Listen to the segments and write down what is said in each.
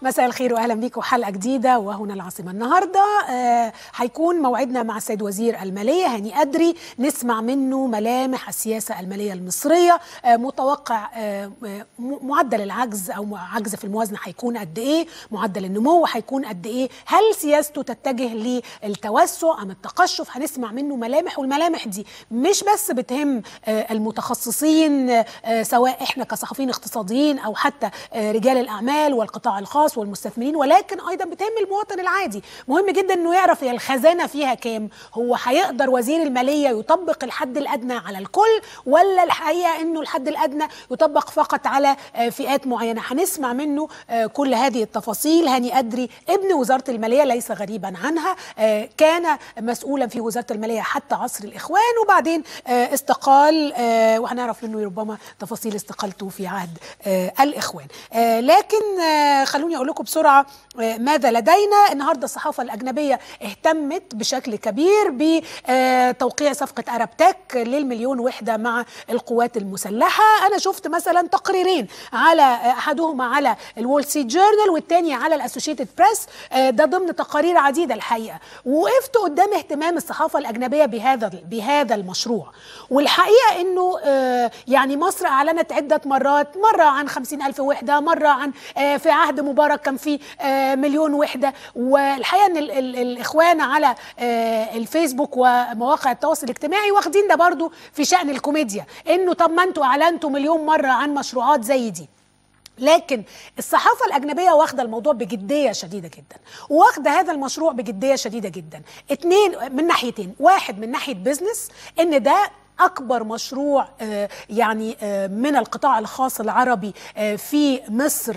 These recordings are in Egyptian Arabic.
مساء الخير واهلا بيكم حلقه جديده وهنا العاصمه النهارده آه هيكون موعدنا مع السيد وزير الماليه هاني ادري نسمع منه ملامح السياسه الماليه المصريه آه متوقع آه معدل العجز او عجز في الموازنه هيكون قد ايه معدل النمو هيكون قد ايه هل سياسته تتجه للتوسع ام التقشف هنسمع منه ملامح والملامح دي مش بس بتهم آه المتخصصين آه سواء احنا كصحفيين اقتصاديين او حتى آه رجال الاعمال والقطاع الخاص والمستثمرين ولكن ايضا بتهم المواطن العادي مهم جدا انه يعرف هي الخزانه فيها كام هو هيقدر وزير الماليه يطبق الحد الادنى على الكل ولا الحقيقه انه الحد الادنى يطبق فقط على فئات معينه هنسمع منه كل هذه التفاصيل هاني ادري ابن وزاره الماليه ليس غريبا عنها كان مسؤولا في وزاره الماليه حتى عصر الاخوان وبعدين استقال وهنعرف منه ربما تفاصيل استقالته في عهد الاخوان لكن خلوني اقول لكم بسرعه ماذا لدينا النهارده الصحافه الاجنبيه اهتمت بشكل كبير بتوقيع صفقه ارب تك للمليون وحده مع القوات المسلحه انا شفت مثلا تقريرين على احدهما على الول ستريت جورنال والثاني على الاسوشيتد بريس ده ضمن تقارير عديده الحقيقه وقفت قدام اهتمام الصحافه الاجنبيه بهذا بهذا المشروع والحقيقه انه يعني مصر اعلنت عده مرات مره عن خمسين ألف وحده مره عن في عهد مبارك كان في مليون وحده والحقيقه ان ال ال الاخوان على الفيسبوك ومواقع التواصل الاجتماعي واخدين ده برضو في شان الكوميديا انه طب ما انتوا اعلنتوا مليون مره عن مشروعات زي دي لكن الصحافة الأجنبية واخدة الموضوع بجدية شديدة جدا واخدة هذا المشروع بجدية شديدة جدا اتنين من ناحيتين واحد من ناحية بيزنس ان ده اكبر مشروع يعني من القطاع الخاص العربي في مصر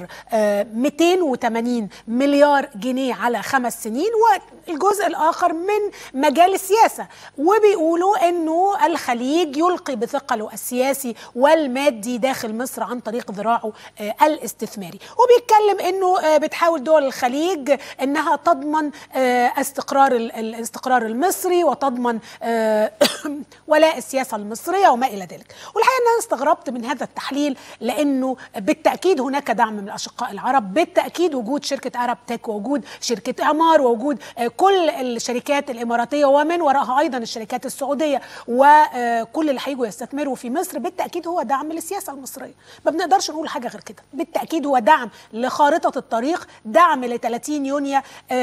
280 مليار جنيه على خمس سنين والجزء الاخر من مجال السياسه وبيقولوا انه الخليج يلقي بثقله السياسي والمادي داخل مصر عن طريق ذراعه الاستثماري وبيتكلم انه بتحاول دول الخليج انها تضمن استقرار الاستقرار المصري وتضمن ولاء السياسه السياسه المصريه وما الى ذلك والحقيقه ان انا استغربت من هذا التحليل لانه بالتاكيد هناك دعم من الاشقاء العرب بالتاكيد وجود شركه عرب تك ووجود شركه اعمار ووجود كل الشركات الاماراتيه ومن وراءها ايضا الشركات السعوديه وكل اللي هيجوا يستثمروا في مصر بالتاكيد هو دعم للسياسه المصريه ما بنقدرش نقول حاجه غير كده بالتاكيد هو دعم لخارطه الطريق دعم ل 30 يونيو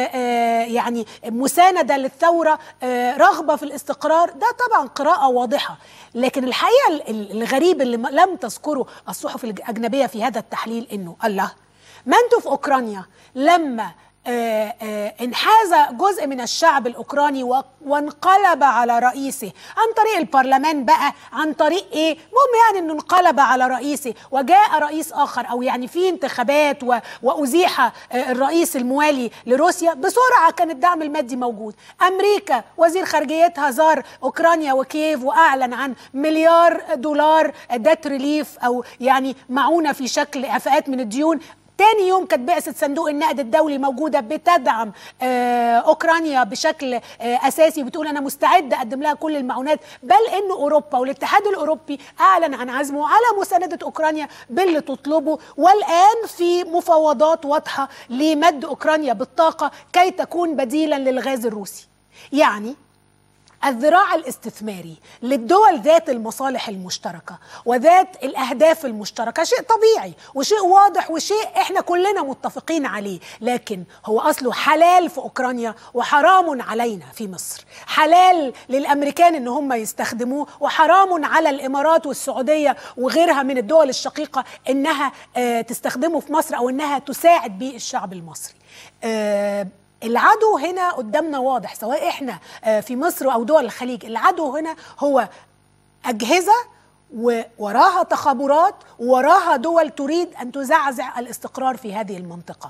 يعني مسانده للثوره رغبه في الاستقرار ده طبعا قراءه واضحه لكن الحقيقه الغريب اللي لم تذكره الصحف الاجنبيه في هذا التحليل انه الله ما انتوا في اوكرانيا لما آآ آآ انحاز جزء من الشعب الاوكراني وانقلب على رئيسه عن طريق البرلمان بقى عن طريق ايه المهم يعني انه انقلب على رئيسه وجاء رئيس اخر او يعني في انتخابات وازيح الرئيس الموالي لروسيا بسرعه كان الدعم المادي موجود امريكا وزير خارجيتها زار اوكرانيا وكييف واعلن عن مليار دولار دات ريليف او يعني معونه في شكل اعفاءات من الديون تاني يوم كانت بعثة صندوق النقد الدولي موجودة بتدعم آه أوكرانيا بشكل آه أساسي وبتقول أنا مستعدة أقدم لها كل المعونات بل أن أوروبا والاتحاد الأوروبي أعلن عن عزمه على مساندة أوكرانيا باللي تطلبه والآن في مفاوضات واضحة لمد أوكرانيا بالطاقة كي تكون بديلا للغاز الروسي يعني الذراع الاستثماري للدول ذات المصالح المشتركة وذات الأهداف المشتركة شيء طبيعي وشيء واضح وشيء احنا كلنا متفقين عليه لكن هو أصله حلال في أوكرانيا وحرام علينا في مصر حلال للأمريكان إن هم يستخدموه وحرام على الإمارات والسعودية وغيرها من الدول الشقيقة إنها اه تستخدمه في مصر أو إنها تساعد به الشعب المصري اه العدو هنا قدامنا واضح سواء احنا في مصر او دول الخليج العدو هنا هو اجهزه ووراها تخابرات وراها دول تريد ان تزعزع الاستقرار في هذه المنطقه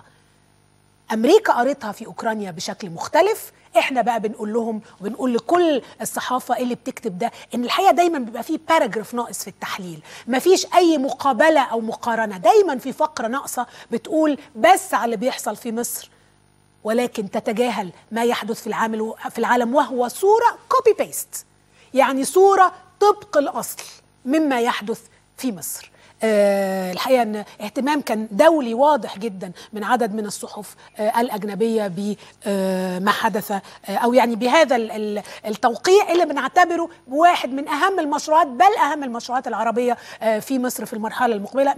امريكا قريتها في اوكرانيا بشكل مختلف احنا بقى بنقول لهم وبنقول لكل الصحافه اللي بتكتب ده ان الحقيقه دايما بيبقى فيه باراجراف ناقص في التحليل مفيش اي مقابله او مقارنه دايما في فقره ناقصه بتقول بس على اللي بيحصل في مصر ولكن تتجاهل ما يحدث في العالم في العالم وهو صوره كوبي بيست يعني صوره طبق الاصل مما يحدث في مصر آه، الحقيقه ان اهتمام كان دولي واضح جدا من عدد من الصحف آه، الاجنبيه بما حدث آه، او يعني بهذا ال- ال- التوقيع اللي بنعتبره واحد من اهم المشروعات بل اهم المشروعات العربيه آه، في مصر في المرحله المقبله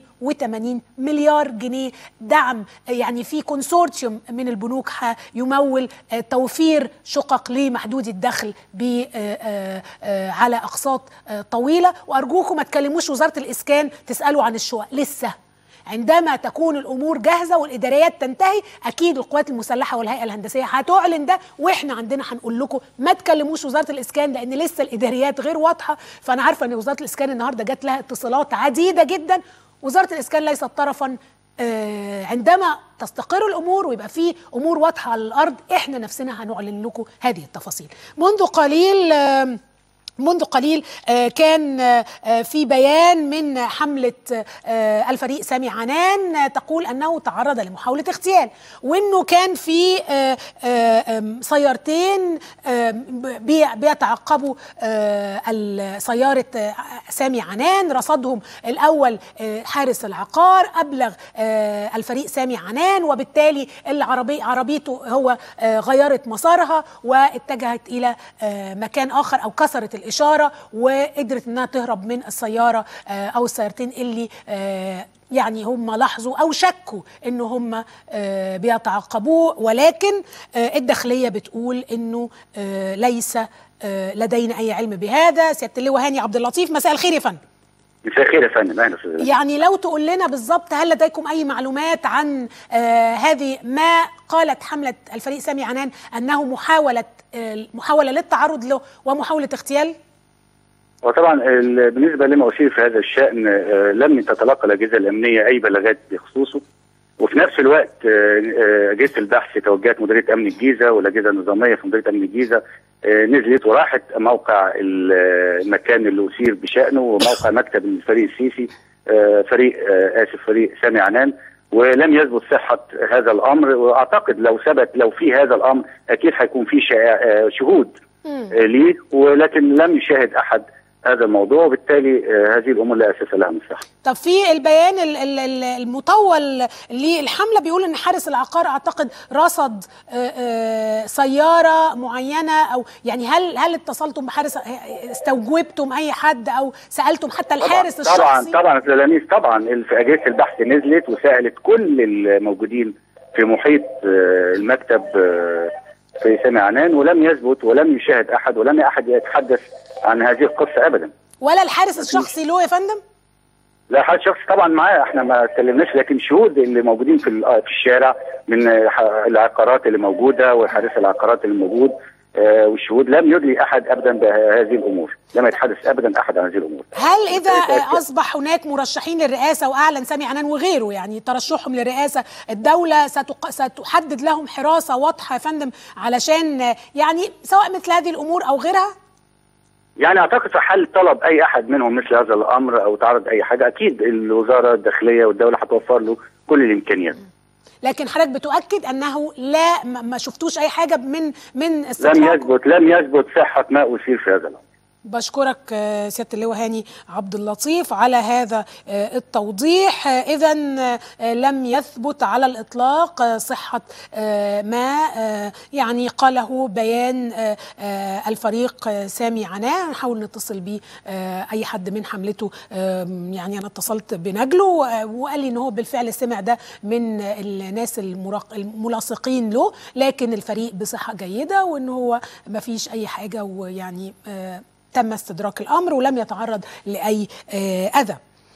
280 مليار جنيه دعم آه، يعني في كونسورتيوم من البنوك يمول آه، توفير شقق لمحدود الدخل ب آه، آه، آه، على اقساط آه، طويله وارجوكم ما تكلموش وزاره الاسكان تسالوا عن الشقق لسه عندما تكون الامور جاهزه والاداريات تنتهي اكيد القوات المسلحه والهيئه الهندسيه هتعلن ده واحنا عندنا هنقول لكم ما تكلموش وزاره الاسكان لان لسه الاداريات غير واضحه فانا عارفه ان وزاره الاسكان النهارده جات لها اتصالات عديده جدا وزاره الاسكان ليست طرفا آه، عندما تستقر الامور ويبقى في امور واضحه على الارض احنا نفسنا هنعلن لكم هذه التفاصيل منذ قليل آم، منذ قليل آه، كان آه، آه، في بيان من حملة آه، الفريق سامي عنان آه، تقول أنه تعرض لمحاولة اغتيال وأنه كان في آه، آه، آم، سيارتين آم، بي- بيتعقبوا آه، ال- سيارة آه، سامي عنان رصدهم الأول آه، حارس العقار أبلغ آه، الفريق سامي عنان وبالتالي العربي عربيته هو آه، غيرت مسارها واتجهت إلى آه، مكان آخر أو كسرت الإشارة وقدرت إنها تهرب من السيارة آه، أو السيارتين اللي آه، يعني هم لاحظوا او شكوا ان هم آه، بيتعاقبوه ولكن آه، الداخليه بتقول انه آه، ليس آه، لدينا اي علم بهذا سياده اللواء هاني عبد اللطيف مساء الخير يا فندم مساء الخير يا فندم اهلا وسهلا يعني لو تقول لنا بالظبط هل لديكم اي معلومات عن آه هذه ما قالت حمله الفريق سامي عنان انه محاوله آه محاوله للتعرض له ومحاوله اغتيال؟ وطبعا ال- بالنسبه لما اشير في هذا الشان آه، لم تتلقى الاجهزه الامنيه اي بلاغات بخصوصه وفي نفس الوقت آه، آه، اجهزه البحث توجهت مديريه امن الجيزه والاجهزه النظاميه في مديريه امن الجيزه آه، نزلت وراحت موقع ال- آه، المكان اللي اثير بشانه وموقع مكتب الفريق السيسي آه، فريق آه، اسف فريق سامي عنان ولم يثبت صحه هذا الامر واعتقد لو ثبت لو في هذا الامر اكيد هيكون في شائع- آه، شهود مم. آه، ليه ولكن لم يشاهد احد هذا الموضوع وبالتالي آه، هذه الامور لا اساس لها من الصحه. طب في البيان ال- ال- ال- المطول للحمله بيقول ان حارس العقار اعتقد رصد آه، آه، سياره معينه او يعني هل هل اتصلتم بحارس استوجبتم اي حد او سالتم حتى الحارس طبعا الشخصي؟ طبعا التلاميذ طبعا في اجهزه البحث نزلت وسالت كل الموجودين في محيط آه، المكتب آه، في سامي عنان ولم يثبت ولم يشاهد احد ولم احد يتحدث عن هذه القصه ابدا. ولا الحارس الشخصي له يا فندم؟ لا حد شخص طبعا معاه احنا ما اتكلمناش لكن شهود اللي موجودين في ال- في الشارع من آه، ح- العقارات اللي موجوده وحارس العقارات اللي موجود آه، والشهود لم يدلي احد ابدا بهذه الامور، لم يتحدث ابدا احد عن هذه الامور. هل اذا آه، اصبح هناك مرشحين للرئاسه واعلن سامي عنان وغيره يعني ترشحهم للرئاسه الدوله ستق... ستحدد لهم حراسه واضحه يا فندم علشان آه، يعني سواء مثل هذه الامور او غيرها؟ يعني اعتقد في حال طلب اي احد منهم مثل هذا الامر او تعرض اي حاجه اكيد الوزاره الداخليه والدوله هتوفر له كل الامكانيات. لكن حضرتك بتؤكد انه لا ما ما شفتوش اي حاجه من من لم استطلاع يثبت لم يثبت صحه ما اثير في هذا الامر. بشكرك آه، سياده اللواء هاني عبد اللطيف على هذا آه، التوضيح اذا لم يثبت على الاطلاق آه، صحه آه، ما آه، يعني قاله بيان آه، آه، الفريق آه، سامي عناه نحاول نتصل بيه آه، اي حد من حملته آم، يعني انا اتصلت بنجله آه، وقال لي ان هو بالفعل سمع ده من الناس المراق- الملاصقين له لكن الفريق بصحه جيده وان هو ما فيش اي حاجه ويعني آه، تم استدراك الامر ولم يتعرض لاي آه، اذى.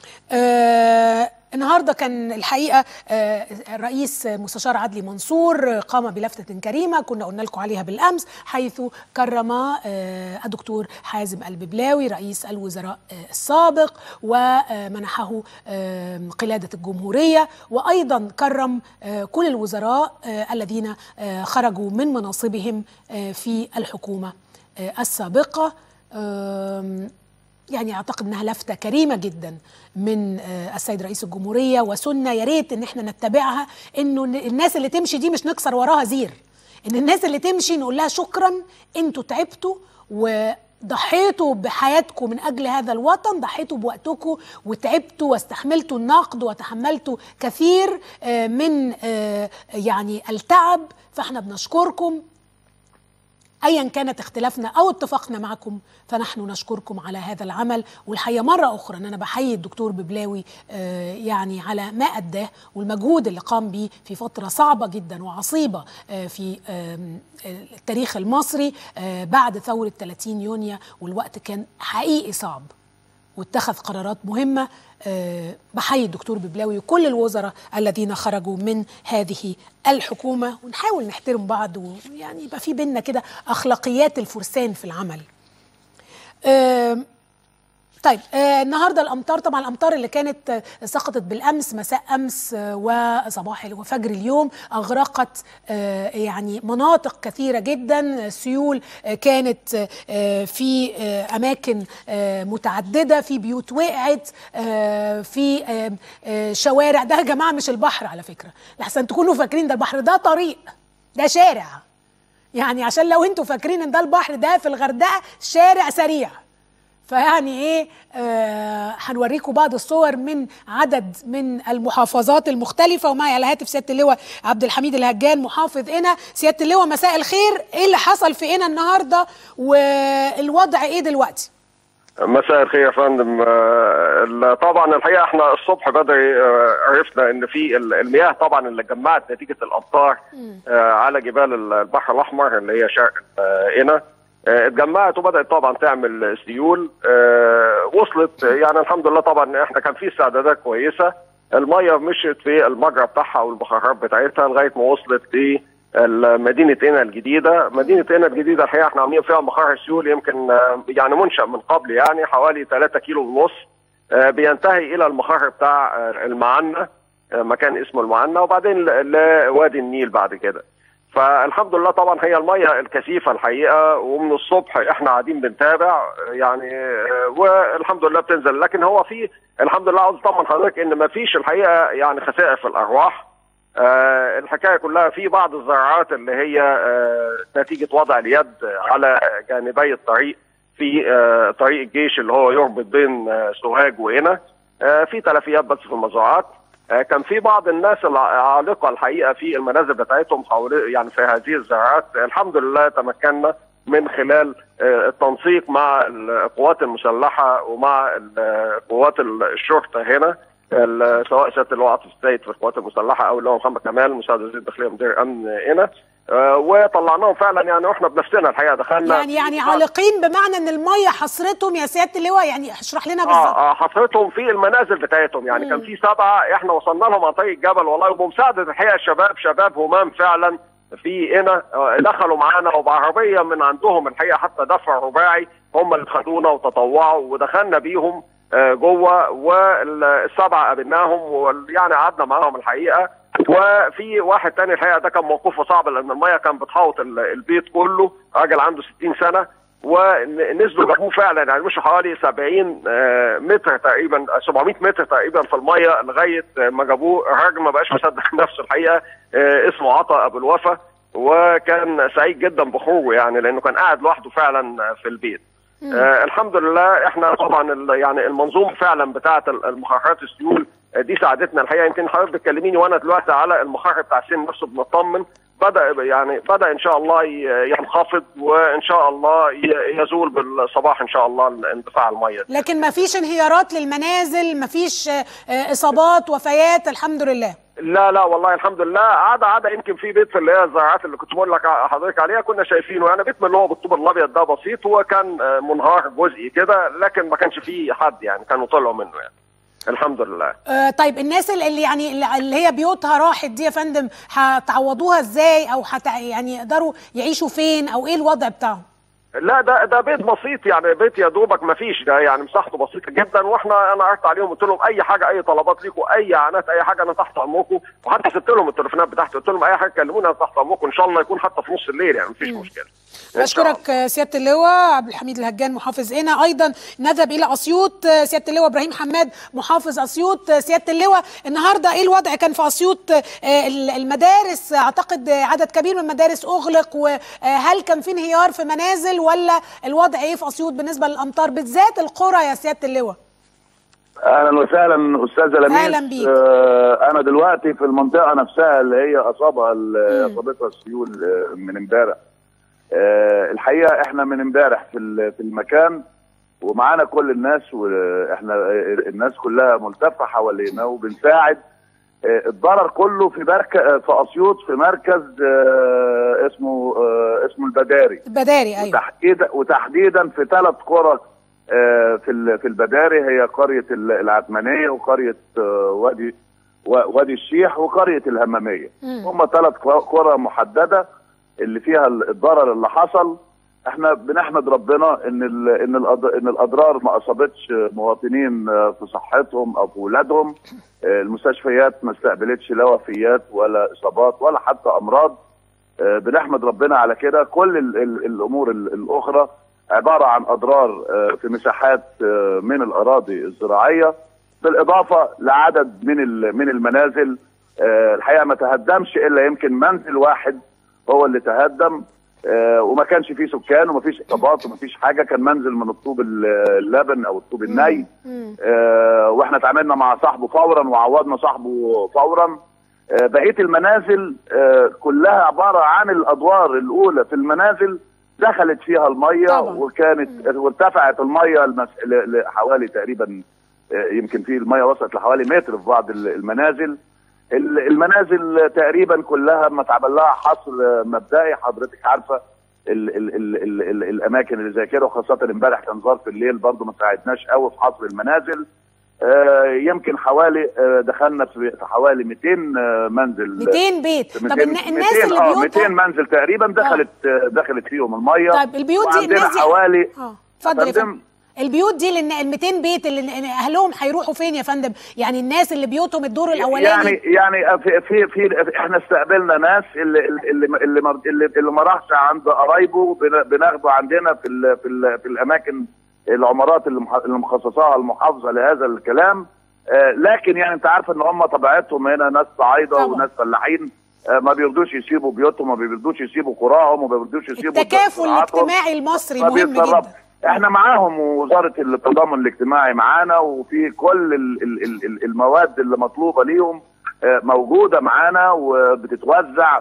آه النهارده كان الحقيقه آه الرئيس مستشار عدلي منصور قام بلفته كريمه كنا قلنا لكم عليها بالامس حيث كرم آه الدكتور حازم الببلاوي رئيس الوزراء آه السابق ومنحه آه قلاده الجمهوريه وايضا كرم آه كل الوزراء آه الذين آه خرجوا من مناصبهم آه في الحكومه آه السابقه آم، يعني اعتقد انها لفته كريمه جدا من آه، السيد رئيس الجمهوريه وسنه يا ريت ان احنا نتبعها انه الناس اللي تمشي دي مش نكسر وراها زير ان الناس اللي تمشي نقول لها شكرا انتوا تعبتوا و ضحيتوا بحياتكم من اجل هذا الوطن ضحيتوا بوقتكم وتعبتوا واستحملتوا النقد وتحملتوا كثير آه، من آه، يعني التعب فاحنا بنشكركم ايا كانت اختلافنا او اتفاقنا معكم فنحن نشكركم على هذا العمل والحقيقه مره اخرى ان انا بحيي الدكتور ببلاوي آه، يعني على ما اداه والمجهود اللي قام به في فتره صعبه جدا وعصيبه آه، في آم، التاريخ المصري آه، بعد ثوره 30 يونيو والوقت كان حقيقي صعب واتخذ قرارات مهمه آه، بحيي الدكتور ببلاوي وكل الوزراء الذين خرجوا من هذه الحكومه ونحاول نحترم بعض ويعني يبقى في بينا كده اخلاقيات الفرسان في العمل. آم، طيب آه النهارده الامطار طبعا الامطار اللي كانت آه، سقطت بالامس مساء امس آه وصباح وفجر اليوم اغرقت آه يعني مناطق كثيره جدا سيول آه كانت آه في آه اماكن آه متعدده في بيوت وقعت آه في آه آه شوارع ده يا جماعه مش البحر على فكره لحسن تكونوا فاكرين ده البحر ده طريق ده شارع يعني عشان لو انتوا فاكرين ان ده البحر ده في الغردقه شارع سريع فيعني ايه آه هنوريكم بعض الصور من عدد من المحافظات المختلفه ومعي على هاتف سياده اللواء عبد الحميد الهجان محافظ قنا سياده اللواء مساء الخير ايه اللي حصل في قنا النهارده والوضع ايه دلوقتي مساء الخير يا فندم آه، ال- طبعا الحقيقه احنا الصبح بدري آه، عرفنا ان في ال- المياه طبعا اللي اتجمعت نتيجه الامطار آه، على جبال ال- البحر الاحمر اللي هي شرق آه، قنا آه، اتجمعت وبدات طبعا تعمل سيول آه، وصلت يعني الحمد لله طبعا احنا كان في استعدادات كويسه الميه مشيت في المجرى بتاعها والبخارات بتاعتها لغايه ما وصلت ل مدينه قنا الجديده، مدينه قنا الجديده الحقيقه احنا عاملين فيها مخرج سيول يمكن آه، يعني منشا من قبل يعني حوالي 3 كيلو ونص آه، بينتهي الى المخرج بتاع آه، المعنى آه، مكان اسمه المعنى وبعدين ل- لوادي النيل بعد كده. فالحمد لله طبعا هي الميه الكثيفه الحقيقه ومن الصبح احنا قاعدين بنتابع يعني آه، والحمد لله بتنزل لكن هو في الحمد لله عاوز اطمن حضرتك ان ما فيش الحقيقه يعني خسائر في الارواح آه الحكايه كلها في بعض الزراعات اللي هي آه نتيجه وضع اليد على جانبي الطريق في آه طريق الجيش اللي هو يربط بين آه سوهاج وهنا آه في تلفيات بس في المزروعات آه كان في بعض الناس العالقه الحقيقه في المنازل بتاعتهم حول يعني في هذه الزراعات الحمد لله تمكنا من خلال آه التنسيق مع القوات المسلحه ومع ال- قوات الشرطه هنا ال- سواء سياده اللواء عاطف السيد في القوات المسلحه او اللواء محمد كمال مساعد وزير الداخليه مدير امن هنا آه، وطلعناهم فعلا يعني واحنا بنفسنا الحقيقه دخلنا يعني يعني عالقين بمعنى ان الميه حصرتهم يا سياده اللواء يعني اشرح لنا بالظبط اه اه حصرتهم في المنازل بتاعتهم يعني كان في سبعه احنا وصلنا لهم عن طريق الجبل والله وبمساعده الحقيقه الشباب شباب همام فعلا في هنا آه، دخلوا معانا وبعربيه من عندهم الحقيقه حتى دفع رباعي هم اللي خدونا وتطوعوا ودخلنا بيهم آه، جوه والسبعه قابلناهم ويعني قعدنا معاهم الحقيقه وفي واحد تاني الحقيقه ده كان موقفه صعب لان الميه كان بتحوط ال- البيت كله راجل عنده 60 سنه ونزلوا جابوه فعلا يعني مشوا حوالي 70 آه، متر تقريبا آه، 700 متر تقريبا في الميه لغايه آه، ما جابوه الراجل ما بقاش مصدق نفسه الحقيقه آه، اسمه عطا ابو الوفا وكان سعيد جدا بخروجه يعني لانه كان قاعد لوحده فعلا آه، في البيت آه الحمد لله احنا طبعا ال- يعني المنظومه فعلا بتاعه ال- المخرجات السيول آه، دي ساعدتنا الحقيقه يمكن حضرتك بتكلميني وانا دلوقتي على المخرج بتاع السن نفسه بنطمن بدا يعني بدا ان شاء الله ي- ينخفض وان شاء الله ي- يزول بالصباح ان شاء الله اندفاع الميه دي. لكن ما فيش انهيارات للمنازل ما فيش آه، آه، اصابات وفيات الحمد لله لا لا والله الحمد لله عدا عدا يمكن في بيت في اللي هي الزراعات اللي كنت بقول لك حضرتك عليها كنا شايفينه يعني بيت من اللي هو بالطوب الابيض ده بسيط وكان آه، منهار جزئي كده لكن ما كانش فيه حد يعني كانوا طلعوا منه يعني الحمد لله آه، طيب الناس اللي يعني اللي هي بيوتها راحت دي يا فندم هتعوضوها ازاي او هت يعني يقدروا يعيشوا فين او ايه الوضع بتاعهم لا ده ده بيت بسيط يعني بيت يا دوبك ما فيش ده يعني مساحته بسيطه جدا واحنا انا قعدت عليهم قلت لهم اي حاجه اي طلبات ليكم اي اعانات اي حاجه انا تحت امركم وحتى سبت لهم التليفونات بتاعتي قلت لهم اي حاجه كلموني انا تحت امركم ان شاء الله يكون حتى في نص الليل يعني مفيش مشكله بشكرك سياده اللواء عبد الحميد الهجان محافظ هنا ايضا نذهب الى اسيوط سياده اللواء ابراهيم حماد محافظ اسيوط سياده اللواء النهارده ايه الوضع كان في اسيوط المدارس اعتقد عدد كبير من المدارس اغلق وهل كان في انهيار في منازل ولا الوضع ايه في اسيوط بالنسبه للامطار بالذات القرى يا سياده اللواء اهلا وسهلا استاذه لميس اهلا بيك آه انا دلوقتي في المنطقه نفسها اللي هي اصابها اصابتها السيول من امبارح آه الحقيقه احنا من امبارح في في المكان ومعانا كل الناس واحنا الناس كلها ملتفه حوالينا وبنساعد آه الضرر كله في مركز في اسيوط في مركز آه اسمه آه اسمه البداري البداري ايوه وتحديدا وتحديدا في ثلاث قرى في في البداري هي قريه العتمانيه وقريه وادي وادي الشيح وقريه الهماميه هم ثلاث قرى محدده اللي فيها الضرر اللي حصل احنا بنحمد ربنا ان ان ان الاضرار ما اصابتش مواطنين في صحتهم او في اولادهم المستشفيات ما استقبلتش لا وفيات ولا اصابات ولا حتى امراض بنحمد ربنا على كده كل ال ال الامور الاخرى عباره عن اضرار في مساحات من الاراضي الزراعيه بالاضافه لعدد من من المنازل الحقيقه ما تهدمش الا يمكن منزل واحد هو اللي تهدم وما كانش فيه سكان وما فيش اصابات وما فيش حاجه كان منزل من الطوب اللبن او الطوب الني واحنا اتعاملنا مع صاحبه فورا وعوضنا صاحبه فورا بقيه المنازل كلها عباره عن الادوار الاولى في المنازل دخلت فيها الميه طبعا. وكانت وارتفعت الميه المس... لحوالي تقريبا يمكن في الميه وصلت لحوالي متر في بعض المنازل المنازل تقريبا كلها ما اتعمل لها حصر مبدئي حضرتك عارفه ال ال ال ال ال الاماكن اللي زي كده وخاصه امبارح كان ظرف الليل برضه ما ساعدناش قوي في حصر المنازل آه يمكن حوالي آه دخلنا في حوالي 200 آه منزل 200 بيت 200 طب الناس اللي اه بيوتها 200 منزل تقريبا دخلت آه. دخلت فيهم الميه طيب البيوت دي وعندنا الناس دي حوالي اه اتفضل يا فندم البيوت دي لان ال 200 بيت اللي اهلهم هيروحوا فين يا فندم؟ يعني الناس اللي بيوتهم الدور الاولاني يعني يعني في في, في احنا استقبلنا ناس اللي اللي اللي ما اللي, اللي ما راحش عند قرايبه بناخده عندنا في ال في, ال في الاماكن العمارات اللي اللي مخصصاها المحافظه لهذا الكلام آه لكن يعني انت عارف ان هم طبيعتهم هنا ناس صعايده وناس فلاحين آه ما بيرضوش يسيبوا بيوتهم ما بيرضوش يسيبوا قراهم وما بيرضوش يسيبوا التكافل الاجتماعي المصري مهم جدا احنا معاهم ووزاره التضامن الاجتماعي معانا وفي كل ال ال ال المواد اللي مطلوبه ليهم آه موجوده معانا وبتتوزع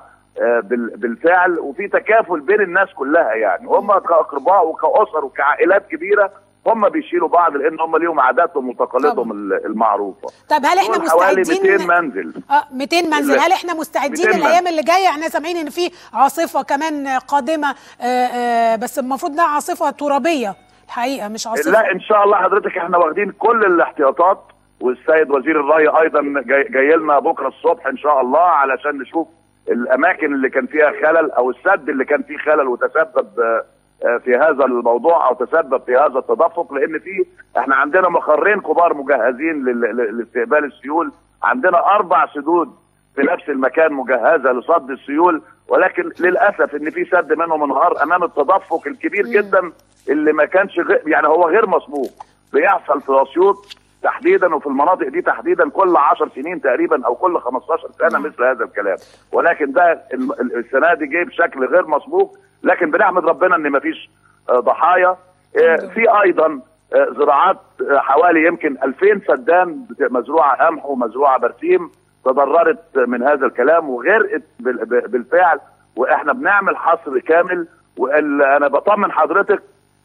بالفعل وفي تكافل بين الناس كلها يعني هم كاقرباء وكاسر وكعائلات كبيره هم بيشيلوا بعض لان هم ليهم عاداتهم وتقاليدهم المعروفه طب هل احنا مستعدين حوالي 200 منزل اه 200 منزل هل احنا مستعدين الايام اللي جايه احنا سامعين ان في عاصفه كمان قادمه آآ آآ بس المفروض انها عاصفه ترابيه الحقيقه مش عاصفه لا ان شاء الله حضرتك احنا واخدين كل الاحتياطات والسيد وزير الري ايضا جاي, جاي لنا بكره الصبح ان شاء الله علشان نشوف الاماكن اللي كان فيها خلل او السد اللي كان فيه خلل وتسبب في هذا الموضوع او تسبب في هذا التدفق لان في احنا عندنا مخرين كبار مجهزين لاستقبال السيول عندنا اربع سدود في نفس المكان مجهزه لصد السيول ولكن للاسف ان في سد منهم انهار امام التدفق الكبير جدا اللي ما كانش غير يعني هو غير مسبوق بيحصل في اسيوط تحديدا وفي المناطق دي تحديدا كل 10 سنين تقريبا او كل 15 سنه مثل هذا الكلام ولكن ده السنه دي جه بشكل غير مسبوق لكن بنحمد ربنا ان مفيش ضحايا في ايضا زراعات حوالي يمكن 2000 فدان مزروعه قمح ومزروعه برسيم تضررت من هذا الكلام وغرقت بالفعل واحنا بنعمل حصر كامل وانا بطمن حضرتك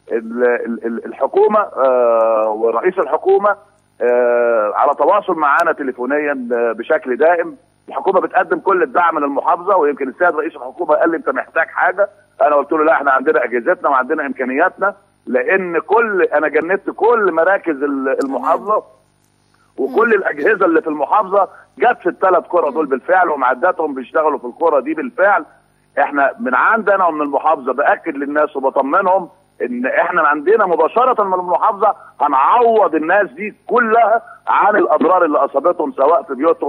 الحكومه ورئيس الحكومه على تواصل معانا تليفونيا بشكل دائم الحكومه بتقدم كل الدعم للمحافظه ويمكن السيد رئيس الحكومه قال لي انت محتاج حاجه انا قلت له لا احنا عندنا اجهزتنا وعندنا امكانياتنا لان كل انا جندت كل مراكز المحافظه وكل الاجهزه اللي في المحافظه جت في الثلاث قرى دول بالفعل ومعداتهم بيشتغلوا في القرى دي بالفعل احنا من عندنا ومن المحافظه باكد للناس وبطمنهم ان احنا عندنا مباشره من المحافظه هنعوض الناس دي كلها عن الاضرار اللي اصابتهم سواء في بيوتهم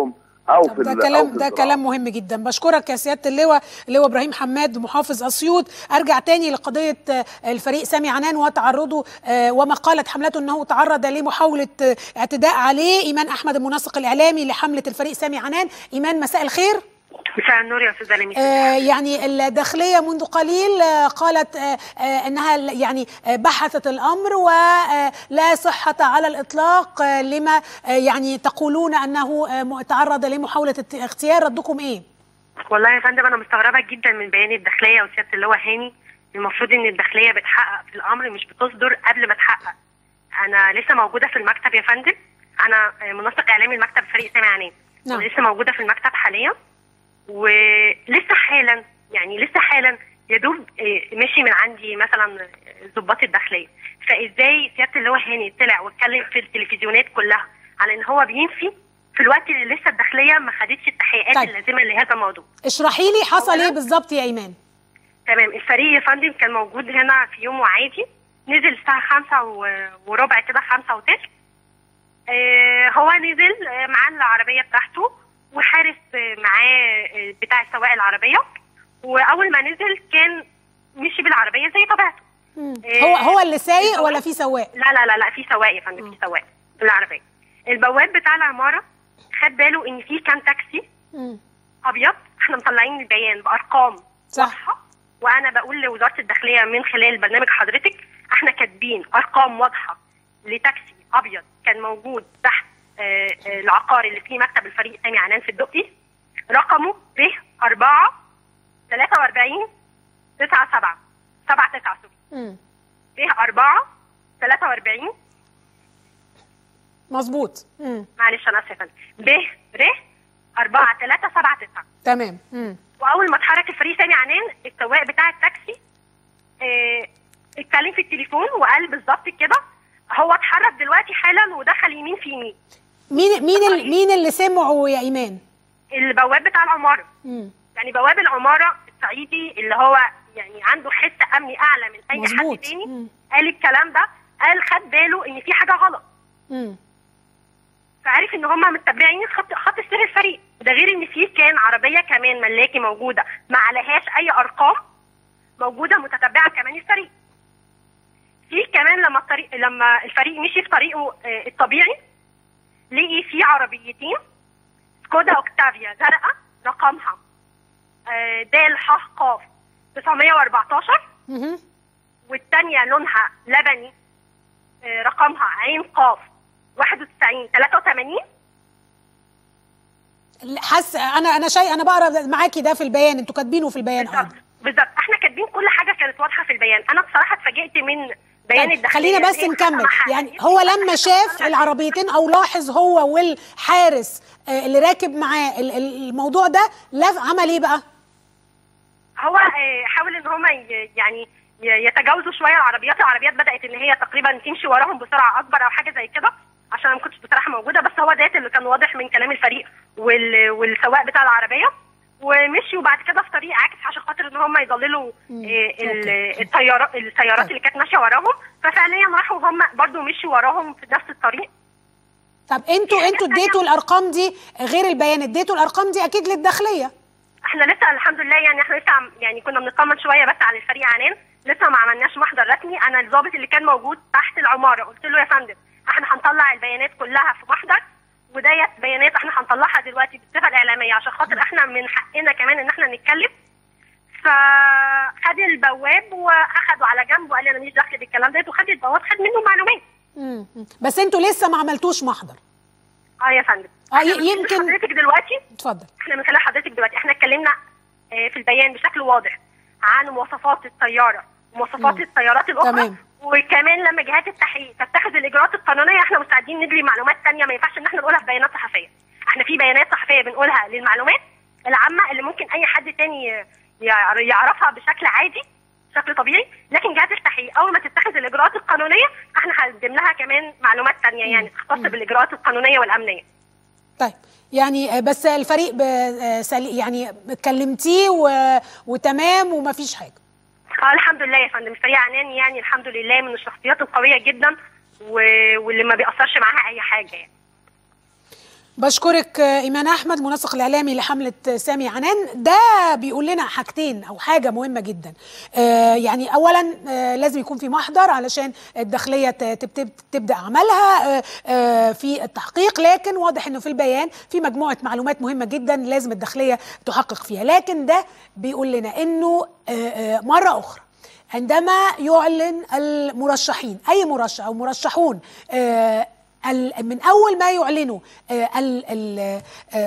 او طب في ده ال- أو كلام في ده الزراعة. كلام مهم جدا بشكرك يا سياده اللواء اللواء ابراهيم حماد محافظ اسيوط ارجع تاني لقضيه آه، الفريق سامي عنان وتعرضه آه، وما قالت حملته انه تعرض لمحاوله آه، اعتداء عليه ايمان احمد المنسق الاعلامي لحمله الفريق سامي عنان ايمان مساء الخير مساء النور يا استاذه لميس آه، يعني الداخلية منذ قليل آه، قالت آه، آه، أنها ل- يعني آه، بحثت الأمر ولا صحة على الإطلاق آه، لما آه، يعني تقولون أنه آه، م- تعرض لمحاولة الت- اغتيال ردكم إيه؟ والله يا فندم انا مستغربه جدا من بيان الداخليه وسياده اللواء هاني المفروض ان الداخليه بتحقق في الامر مش بتصدر قبل ما تحقق انا لسه موجوده في المكتب يا فندم انا آه، منسق اعلامي المكتب فريق سامي عنان نعم. لسه موجوده في المكتب حاليا ولسه حالا يعني لسه حالا يا دوب آه، مشي من عندي مثلا ضباط الداخليه فازاي سياده اللواء هاني طلع واتكلم في التلفزيونات كلها على ان هو بينفي في الوقت اللي لسه الداخليه ما خدتش التحقيقات طيب. اللازمه لهذا الموضوع اشرحي لي حصل أولاً- إيه بالظبط يا إيمان؟ تمام الفريق يا فندم كان موجود هنا في يوم عادي نزل الساعة خمسة و- وربع كده خمسة وتلت آه هو نزل آه معاه العربية بتاعته وحارس آه معاه آه بتاع سواق العربية وأول ما نزل كان مشي بالعربية زي طبيعته آه، هو هو اللي سايق البواب- ولا في سواق؟ لا لا لا لا في سواق يا فندم في سواق بالعربية البواب بتاع العمارة خد باله إن في كان تاكسي مم. ابيض احنا مطلعين البيان بارقام صح. واضحه وانا بقول لوزاره الداخليه من خلال برنامج حضرتك احنا كاتبين ارقام واضحه لتاكسي ابيض كان موجود تحت آه، آه، العقار اللي فيه مكتب الفريق سامي عنان في الدقي رقمه ب 4 43 9 7 7 9 مم. ب 4 43 مظبوط مم. معلش انا اسفه يا فندم ب ر 4 3 7 9 تمام مم. واول ما اتحرك الفريق سامي عنان السواق بتاع التاكسي اه اتكلم في التليفون وقال بالظبط كده هو اتحرك دلوقتي حالا ودخل يمين في يمين مين مين ال- مين اللي سمعوا يا إيمان؟ البواب بتاع العماره مم. يعني بواب العماره الصعيدي اللي هو يعني عنده حس امني اعلى من اي حد مظبوط. تاني مم. قال الكلام ده قال خد باله ان في حاجه غلط مم. فعرف ان هم متبعين خط خط سير الفريق ده غير ان في كان عربيه كمان ملاكي موجوده ما عليهاش اي ارقام موجوده متتبعه كمان الفريق في كمان لما الطريق لما الفريق مشي في طريقه آه، الطبيعي لقي في عربيتين سكودا اوكتافيا زرقاء رقمها آه، د ح ق 914 مهم. والثانيه لونها لبني آه، رقمها عين قاف 91 83 حاسه انا انا شيء انا بقرا معاكي ده في البيان انتوا كاتبينه في البيان بالظبط أيضا. بالظبط احنا كاتبين كل حاجه كانت واضحه في البيان انا بصراحه اتفاجئت من بيان طيب الداخليه خلينا بس إن هي نكمل حتى ما يعني حققتش هو حاجة لما كانت شاف واضحة. العربيتين او لاحظ هو والحارس آه، اللي راكب معاه ال- ال- الموضوع ده لف عمل ايه بقى؟ هو آه، حاول ان هم يعني ي- يتجاوزوا شويه العربيات العربيات بدات ان هي تقريبا تمشي وراهم بسرعه اكبر او حاجه زي كده عشان انا ما كنتش بصراحه موجوده بس هو ده اللي كان واضح من كلام الفريق وال... والسواق بتاع العربيه ومشي وبعد كده في طريق عاكس عشان خاطر ان هم يضللوا آه، ال- أوكي. الطيارات السيارات طيب. اللي كانت ماشيه وراهم ففعليا راحوا هم برضو مشوا وراهم في نفس الطريق طب انتوا حاجة انتوا تانية. اديتوا الارقام دي غير البيان اديتوا الارقام دي اكيد للداخليه احنا لسه الحمد لله يعني احنا لسه عم- يعني كنا بنطمن شويه بس على الفريق عنان لسه ما عملناش محضر رسمي انا الضابط اللي كان موجود تحت العماره قلت له يا فندم احنا هنطلع البيانات كلها في محضر وديت بيانات احنا هنطلعها دلوقتي بالصفه الاعلاميه عشان خاطر احنا من حقنا كمان ان احنا نتكلم فخد البواب واخده على جنب وقال لي انا مش داخل بالكلام ده وخد البواب خد منه معلومات مم. مم. بس انتوا لسه ما عملتوش محضر اه يا فندم آه، احنا ي- من خلال يمكن- حضرتك دلوقتي اتفضل احنا من خلال حضرتك دلوقتي احنا اتكلمنا آه، في البيان بشكل واضح عن مواصفات الطياره ومواصفات مم. السيارات الاخرى تمام. وكمان لما جهات التحقيق تتخذ الاجراءات القانونيه احنا مستعدين ندري معلومات ثانيه ما ينفعش ان احنا نقولها في بيانات صحفيه احنا في بيانات صحفيه بنقولها للمعلومات العامه اللي ممكن اي حد تاني يع- يعرفها بشكل عادي بشكل طبيعي لكن جهات التحقيق اول ما تتخذ الاجراءات القانونيه احنا هنقدم لها كمان معلومات ثانيه يعني تختص بالاجراءات القانونيه والامنيه طيب يعني آه، بس الفريق ب- آه، سلي- يعني كلمتيه و... وتمام وما فيش حاجه اه الحمد لله يا فندم فريق عنان يعني الحمد لله من الشخصيات القويه جدا و... واللي ما بيأثرش معاها اي حاجه يعني بشكرك ايمان احمد منسق الاعلامي لحمله سامي عنان ده بيقول لنا حاجتين او حاجه مهمه جدا آه يعني اولا آه لازم يكون في محضر علشان الداخليه تبدا عملها آه آه في التحقيق لكن واضح انه في البيان في مجموعه معلومات مهمه جدا لازم الداخليه تحقق فيها لكن ده بيقول لنا انه آه آه مره اخرى عندما يعلن المرشحين اي مرشح او مرشحون آه من اول ما يعلنوا ال ال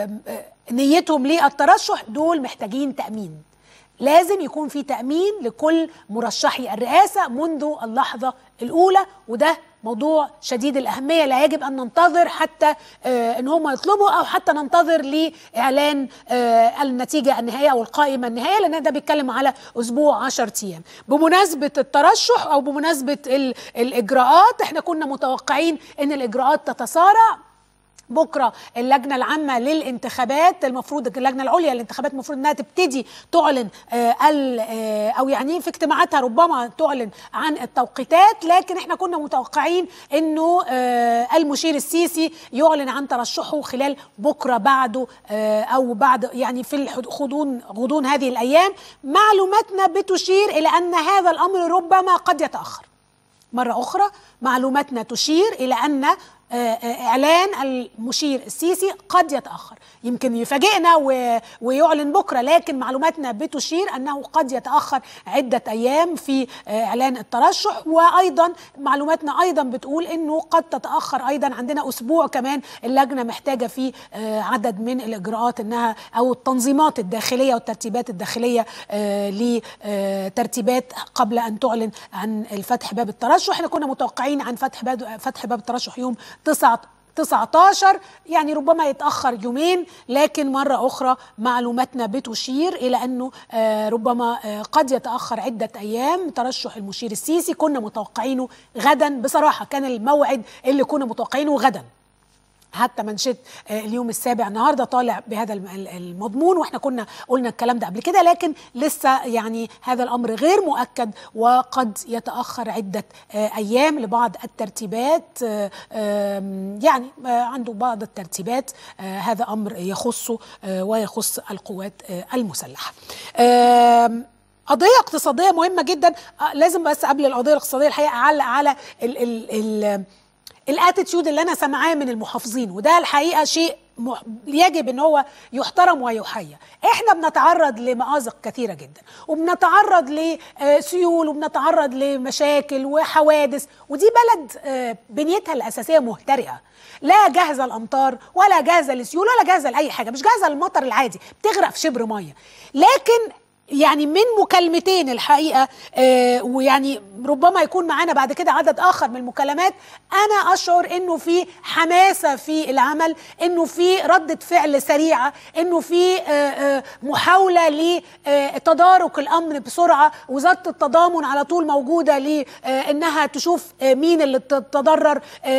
نيتهم للترشح دول محتاجين تامين لازم يكون في تامين لكل مرشحي الرئاسه منذ اللحظه الاولى وده موضوع شديد الاهميه لا يجب ان ننتظر حتى آه ان هم يطلبوا او حتى ننتظر لاعلان آه النتيجه النهائيه او القائمه النهائيه لان ده بيتكلم على اسبوع 10 ايام بمناسبه الترشح او بمناسبه الاجراءات احنا كنا متوقعين ان الاجراءات تتسارع بكره اللجنه العامه للانتخابات المفروض اللجنه العليا للانتخابات المفروض انها تبتدي تعلن آه آه او يعني في اجتماعاتها ربما تعلن عن التوقيتات لكن احنا كنا متوقعين انه آه المشير السيسي يعلن عن ترشحه خلال بكره بعده او بعد يعني في غضون غضون هذه الايام معلوماتنا بتشير الى ان هذا الامر ربما قد يتاخر مره اخرى معلوماتنا تشير الى ان اعلان المشير السيسي قد يتاخر يمكن يفاجئنا ويعلن بكره لكن معلوماتنا بتشير انه قد يتاخر عده ايام في اعلان الترشح وايضا معلوماتنا ايضا بتقول انه قد تتاخر ايضا عندنا اسبوع كمان اللجنه محتاجه فيه عدد من الاجراءات انها او التنظيمات الداخليه والترتيبات الداخليه لترتيبات قبل ان تعلن عن الفتح باب الترشح احنا كنا متوقعين عن فتح باب فتح باب الترشح يوم 9 19 يعني ربما يتأخر يومين لكن مرة أخرى معلوماتنا بتشير إلى أنه آه ربما آه قد يتأخر عدة أيام ترشح المشير السيسي كنا متوقعينه غدا بصراحة كان الموعد اللي كنا متوقعينه غدا حتى منشد اليوم السابع النهارده طالع بهذا المضمون واحنا كنا قلنا الكلام ده قبل كده لكن لسه يعني هذا الامر غير مؤكد وقد يتاخر عده ايام لبعض الترتيبات يعني عنده بعض الترتيبات هذا امر يخصه ويخص القوات المسلحه قضيه اقتصاديه مهمه جدا لازم بس قبل القضيه الاقتصاديه الحقيقه اعلق على ال ال ال الاتيتيود اللي انا سامعاه من المحافظين وده الحقيقه شيء يجب ان هو يحترم ويحيى احنا بنتعرض لمآزق كثيره جدا وبنتعرض لسيول وبنتعرض لمشاكل وحوادث ودي بلد بنيتها الاساسيه مهترئه لا جاهزه الامطار ولا جاهزه للسيول ولا جاهزه لاي حاجه مش جاهزه للمطر العادي بتغرق في شبر ميه لكن يعني من مكالمتين الحقيقه آه ويعني ربما يكون معانا بعد كده عدد اخر من المكالمات انا اشعر انه في حماسه في العمل انه في رده فعل سريعه انه في آه آه محاوله لتدارك الامر بسرعه وزاره التضامن على طول موجوده لانها تشوف مين اللي تضرر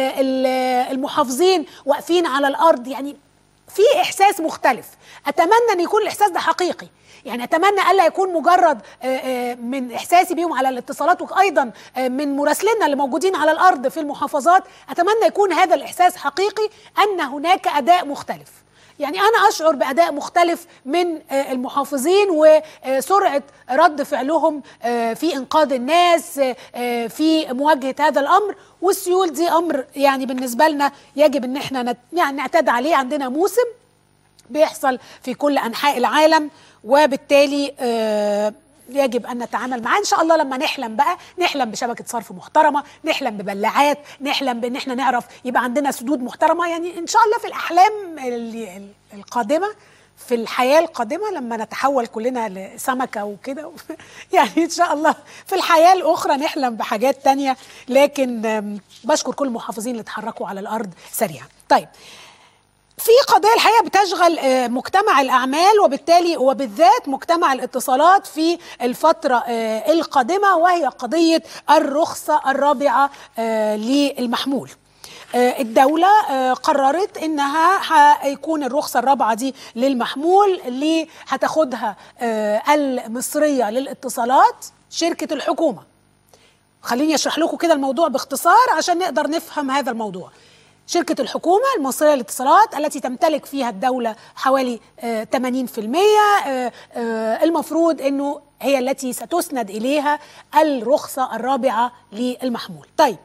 المحافظين واقفين على الارض يعني في احساس مختلف اتمنى ان يكون الاحساس ده حقيقي يعني اتمنى الا يكون مجرد من احساسي بيهم على الاتصالات وايضا من مراسلينا اللي موجودين على الارض في المحافظات اتمنى يكون هذا الاحساس حقيقي ان هناك اداء مختلف يعني انا اشعر باداء مختلف من المحافظين وسرعه رد فعلهم في انقاذ الناس في مواجهه هذا الامر والسيول دي امر يعني بالنسبه لنا يجب ان احنا يعني نعتاد عليه عندنا موسم بيحصل في كل انحاء العالم وبالتالي آه يجب ان نتعامل معاه ان شاء الله لما نحلم بقى نحلم بشبكه صرف محترمه نحلم ببلاعات نحلم بان احنا نعرف يبقى عندنا سدود محترمه يعني ان شاء الله في الاحلام القادمه في الحياه القادمه لما نتحول كلنا لسمكه وكده يعني ان شاء الله في الحياه الاخرى نحلم بحاجات تانية لكن بشكر كل المحافظين اللي اتحركوا على الارض سريعا طيب في قضية الحقيقة بتشغل مجتمع الأعمال وبالتالي وبالذات مجتمع الاتصالات في الفترة القادمة وهي قضية الرخصة الرابعة للمحمول الدولة قررت انها هيكون الرخصة الرابعة دي للمحمول اللي هتاخدها المصرية للاتصالات شركة الحكومة خليني اشرح لكم كده الموضوع باختصار عشان نقدر نفهم هذا الموضوع شركة الحكومة المصرية للاتصالات التي تمتلك فيها الدولة حوالي آه، 80% آه، آه، المفروض أنه هي التي ستسند إليها الرخصة الرابعة للمحمول طيب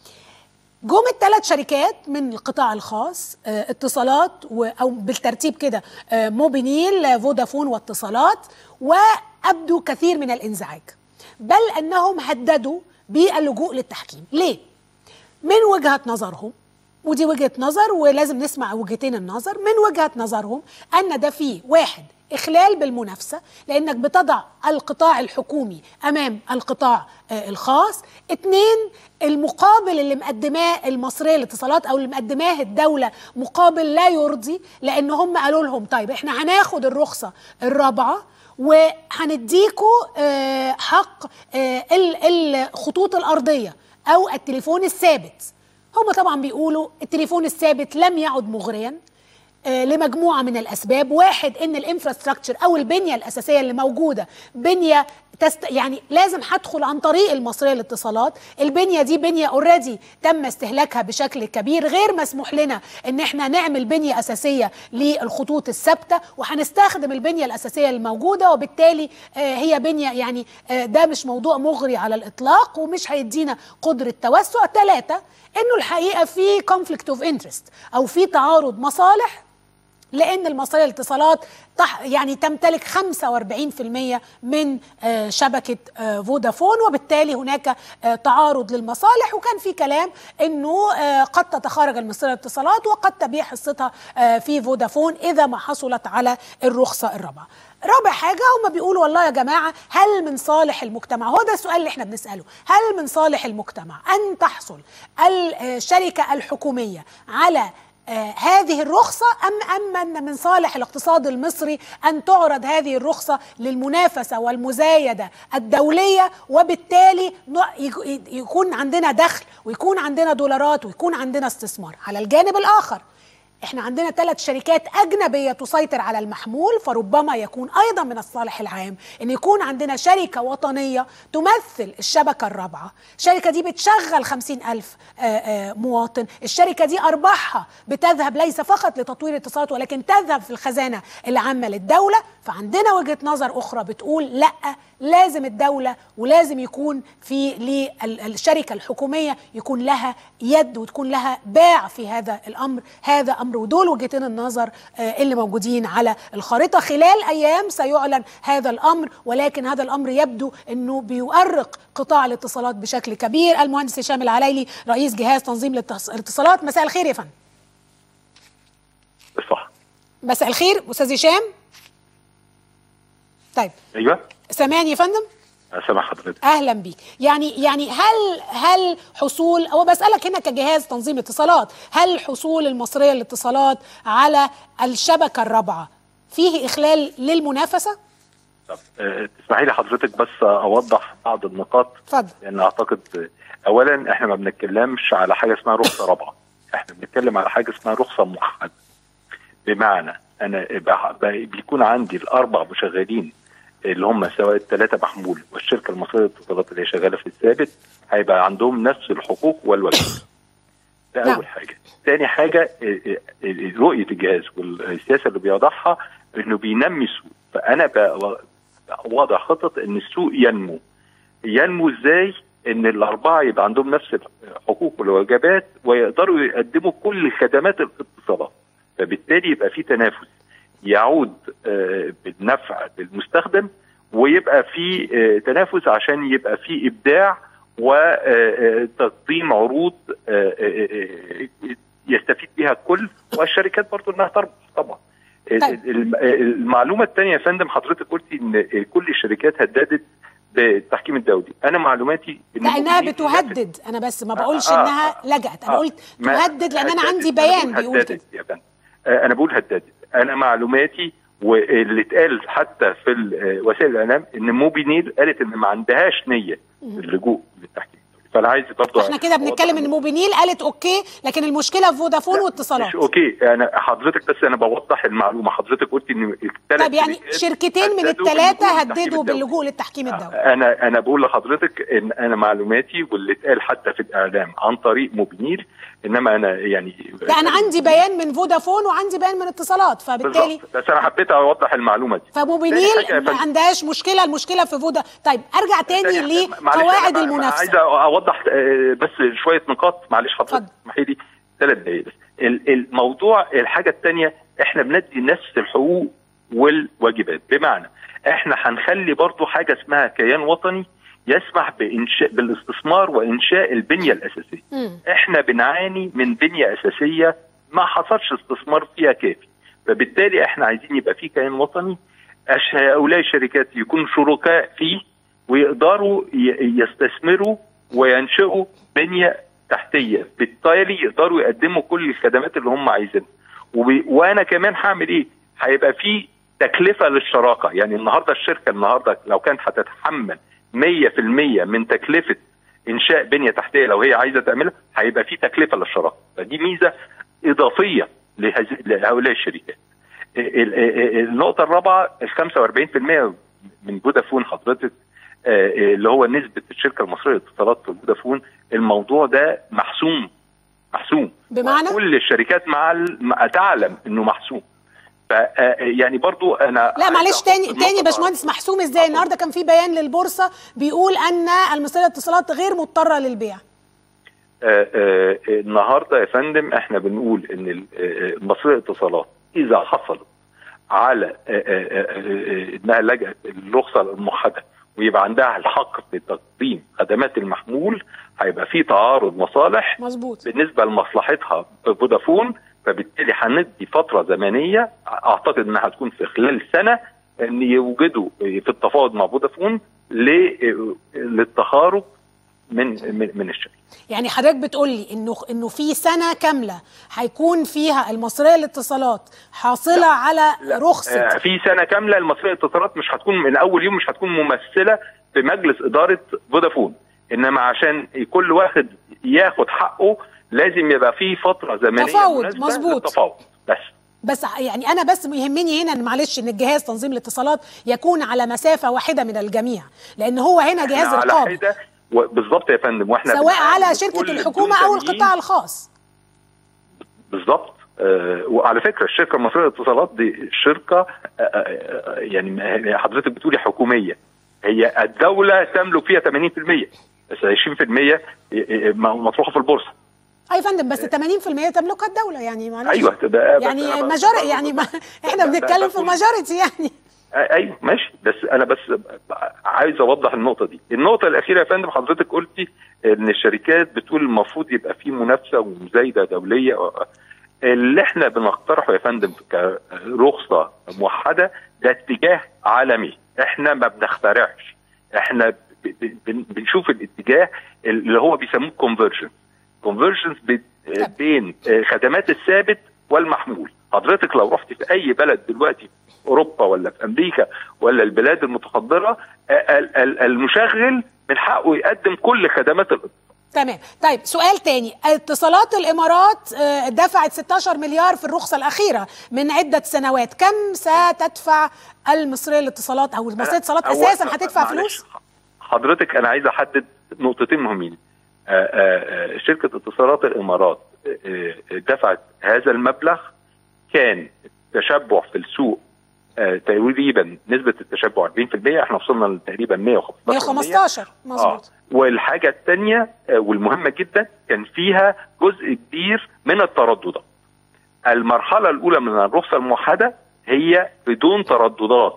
جم الثلاث شركات من القطاع الخاص آه، اتصالات و او بالترتيب كده آه، موبينيل آه، فودافون واتصالات وابدوا كثير من الانزعاج بل انهم هددوا باللجوء للتحكيم ليه من وجهه نظرهم ودي وجهه نظر ولازم نسمع وجهتين النظر من وجهه نظرهم ان ده فيه واحد اخلال بالمنافسه لانك بتضع القطاع الحكومي امام القطاع آه، الخاص اتنين المقابل اللي مقدماه المصريه للاتصالات او اللي مقدماه الدوله مقابل لا يرضي لان هم قالوا لهم طيب احنا هناخد الرخصه الرابعه وهنديكوا آه، حق آه، ال- الخطوط الارضيه او التليفون الثابت هم طبعا بيقولوا التليفون الثابت لم يعد مغريا آه، لمجموعه من الاسباب واحد ان الانفراستراكشر او البنيه الاساسيه اللي موجوده بنيه تست يعني لازم هدخل عن طريق المصريه للاتصالات البنيه دي بنيه اوريدي تم استهلاكها بشكل كبير غير مسموح لنا ان احنا نعمل بنيه اساسيه للخطوط الثابته وهنستخدم البنيه الاساسيه الموجوده وبالتالي آه، هي بنيه يعني آه، ده مش موضوع مغري على الاطلاق ومش هيدينا قدره توسع ثلاثه انه الحقيقه في كونفليكت اوف انترست او في تعارض مصالح لان المصريه للاتصالات تح يعني تمتلك 45% من آه، شبكه آه، فودافون وبالتالي هناك آه، تعارض للمصالح وكان في كلام انه آه، قد تتخارج المصريه للاتصالات وقد تبيع حصتها آه، في فودافون اذا ما حصلت على الرخصه الرابعه. رابع حاجة هم بيقولوا والله يا جماعة هل من صالح المجتمع هو ده السؤال اللي احنا بنسأله هل من صالح المجتمع أن تحصل الشركة الحكومية على آه، هذه الرخصة أم أم أن من صالح الاقتصاد المصري أن تعرض هذه الرخصة للمنافسة والمزايدة الدولية وبالتالي ن- يك- يكون عندنا دخل ويكون عندنا دولارات ويكون عندنا استثمار على الجانب الآخر احنا عندنا ثلاث شركات أجنبية تسيطر على المحمول فربما يكون أيضا من الصالح العام أن يكون عندنا شركة وطنية تمثل الشبكة الرابعة الشركة دي بتشغل خمسين ألف آه، آه، مواطن الشركة دي أرباحها بتذهب ليس فقط لتطوير الاتصالات ولكن تذهب في الخزانة العامة للدولة فعندنا وجهة نظر أخرى بتقول لأ لازم الدولة ولازم يكون في للشركة الحكومية يكون لها يد وتكون لها باع في هذا الأمر هذا أمر ودول وجهتين النظر آه، اللي موجودين على الخارطة خلال أيام سيعلن هذا الأمر ولكن هذا الأمر يبدو أنه بيؤرق قطاع الاتصالات بشكل كبير المهندس هشام العلايلي رئيس جهاز تنظيم الاتص- الاتصالات مساء الخير يا فندم صح مساء الخير أستاذ هشام طيب ايوه سامعني يا فندم سامع حضرتك اهلا بيك يعني يعني هل هل حصول او بسالك هنا كجهاز تنظيم اتصالات هل حصول المصريه للاتصالات على الشبكه الرابعه فيه اخلال للمنافسه طب آه، تسمحي لي حضرتك بس اوضح بعض النقاط اتفضل لان اعتقد آه، اولا احنا ما بنتكلمش على حاجه اسمها رخصه رابعه احنا بنتكلم على حاجه اسمها رخصه موحده بمعنى انا بح- ب- بيكون عندي الاربع مشغلين اللي هم سواء الثلاثه محمول والشركه المصريه للاتصالات اللي هي شغاله في الثابت هيبقى عندهم نفس الحقوق والواجبات ده نعم. اول حاجه تاني حاجه آه، آه، آه، رؤيه الجهاز والسياسه اللي بيوضعها انه بينمي السوق فانا ب- وضع خطط ان السوق ينمو ينمو ازاي ان الاربعه يبقى عندهم نفس الحقوق والواجبات ويقدروا يقدموا كل خدمات الاتصالات فبالتالي يبقى في تنافس يعود آه، بالنفع للمستخدم ويبقى في آه، تنافس عشان يبقى في ابداع وتقديم عروض آه، آه، آه، يستفيد بها الكل والشركات برضو انها تربح طبعا طيب. الم- المعلومه الثانيه يا فندم حضرتك قلتي ان كل الشركات هددت بالتحكيم الدولي انا معلوماتي إن لانها ممكن- بتهدد انا بس ما بقولش آه، انها آه، لجأت انا آه. قلت ما- تهدد لان انا هددت. عندي أنا بيان بقول بيقول هددت كده يا فندم آه، انا بقول هددت انا معلوماتي واللي اتقال حتى في ال- آه، وسائل الاعلام ان موبينيل قالت ان ما عندهاش نيه اللجوء للتحكيم الدولي فانا عايز برضه احنا كده بنتكلم ان موبينيل قالت اوكي لكن المشكله في فودافون واتصالات مش اوكي انا حضرتك بس انا بوضح المعلومه حضرتك قلت ان الثلاث طيب يعني شركتين من هددوا الثلاثه باللجوء للتحكيم هددوا الدولي. باللجوء للتحكيم الدولي انا انا بقول لحضرتك ان انا معلوماتي واللي اتقال حتى في الاعلام عن طريق موبينيل انما انا يعني لا انا عندي بيان من فودافون وعندي بيان من اتصالات فبالتالي بالظبط بس انا حبيت اوضح المعلومه دي تاني فموبينيل حاجة يا ما فندم. عندهاش مشكله المشكله في فودا طيب ارجع تاني تاني- معلش لقواعد أنا- أنا المنافسه عايز اوضح آه، بس شويه نقاط معلش حضرتك اتفضل. اسمحي لي ثلاث دقائق بس ال- الموضوع الحاجه الثانيه احنا بندي نفس الحقوق والواجبات بمعنى احنا هنخلي برضو حاجه اسمها كيان وطني يسمح بانشاء بالاستثمار وانشاء البنيه الاساسيه مم. احنا بنعاني من بنيه اساسيه ما حصلش استثمار فيها كافي فبالتالي احنا عايزين يبقى في كيان وطني أش- هؤلاء الشركات يكونوا شركاء فيه ويقدروا ي- يستثمروا وينشئوا بنيه تحتيه بالتالي يقدروا يقدموا كل الخدمات اللي هم عايزينها وب- وانا كمان هعمل ايه هيبقى في تكلفه للشراكه يعني النهارده الشركه النهارده لو كانت هتتحمل 100% من تكلفه انشاء بنيه تحتيه لو هي عايزه تعملها هيبقى في تكلفه للشراكه فدي ميزه اضافيه لهذه- لهؤلاء الشركات ال- ال- النقطه الرابعه ال 45% من فودافون حضرتك آه، اللي هو نسبه الشركه المصريه للاتصالات في فودافون الموضوع ده محسوم محسوم بمعنى؟ كل الشركات مع ال- مع- تعلم انه محسوم ف آه، يعني برضو انا لا عايز معلش أحط تاني النقطة تاني على- باشمهندس محسوم ازاي النهارده كان في بيان للبورصه بيقول ان المصريه للاتصالات غير مضطره للبيع آه، آه، النهارده يا فندم احنا بنقول ان ال- آه، المصريه اتصالات اذا حصلت على آه، آه، آه، آه، انها لجأت الرخصه الموحده ويبقى عندها الحق في تقديم خدمات المحمول هيبقى في تعارض مصالح مظبوط بالنسبه لمصلحتها في فودافون فبالتالي هندي فتره زمنيه اعتقد انها هتكون في خلال سنه ان يوجدوا في التفاوض مع فودافون ل- للتخارج من من من الشركه يعني حضرتك بتقول لي انه انه في سنه كامله هيكون فيها المصريه للاتصالات حاصله على رخصه آه، في سنه كامله المصريه للاتصالات مش هتكون من اول يوم مش هتكون ممثله في مجلس اداره فودافون انما عشان كل واحد ياخد حقه لازم يبقى في فتره زمنيه تفاوض، مناسبة مظبوط. للتفاوض بس بس يعني انا بس يهمني هنا ان معلش ان الجهاز تنظيم الاتصالات يكون على مسافه واحده من الجميع لان هو هنا جهاز إحنا على رقابي حده و- بالظبط يا فندم واحنا سواء بنعامل على شركه كل الحكومه او الدول القطاع الخاص بالظبط آه وعلى فكره الشركه المصريه للاتصالات دي شركه آه آه يعني ما- حضرتك بتقولي حكوميه هي الدوله تملك فيها 80% بس 20% مطروحه في البورصه اي فندم بس 80% تملكها الدوله يعني معلش ايوه ده بس يعني أنا ب- ماجور يعني ما احنا ب- ب- بنتكلم في بقول- ماجوريتي يعني آه، ايوه ماشي بس انا بس عايز اوضح النقطه دي النقطه الاخيره يا فندم حضرتك قلتي ان الشركات بتقول المفروض يبقى في منافسه ومزايده دوليه اللي احنا بنقترحه يا فندم كرخصه موحده ده اتجاه عالمي احنا ما بنخترعش احنا ب- ب- بن- بنشوف الاتجاه اللي هو بيسموه كونفرجن كونفرجنس بين آه، خدمات الثابت والمحمول حضرتك لو رحت في اي بلد دلوقتي في اوروبا ولا في امريكا ولا البلاد المتحضره آه، ال- ال- المشغل من حقه يقدم كل خدمات الاتصال تمام طيب سؤال تاني اتصالات الامارات آه، دفعت 16 مليار في الرخصه الاخيره من عده سنوات كم ستدفع المصريه للاتصالات او المصريه للاتصالات أول- اساسا هتدفع معلش، فلوس حضرتك انا عايز احدد نقطتين مهمين آه، آه، آه، شركه اتصالات الامارات آه، آه، دفعت هذا المبلغ كان تشبع في السوق آه، تقريبا نسبه التشبع 40% احنا وصلنا لتقريبا 115% 115 مظبوط آه. والحاجه الثانيه والمهمه جدا كان فيها جزء كبير من الترددات المرحله الاولى من الرخصه الموحده هي بدون ترددات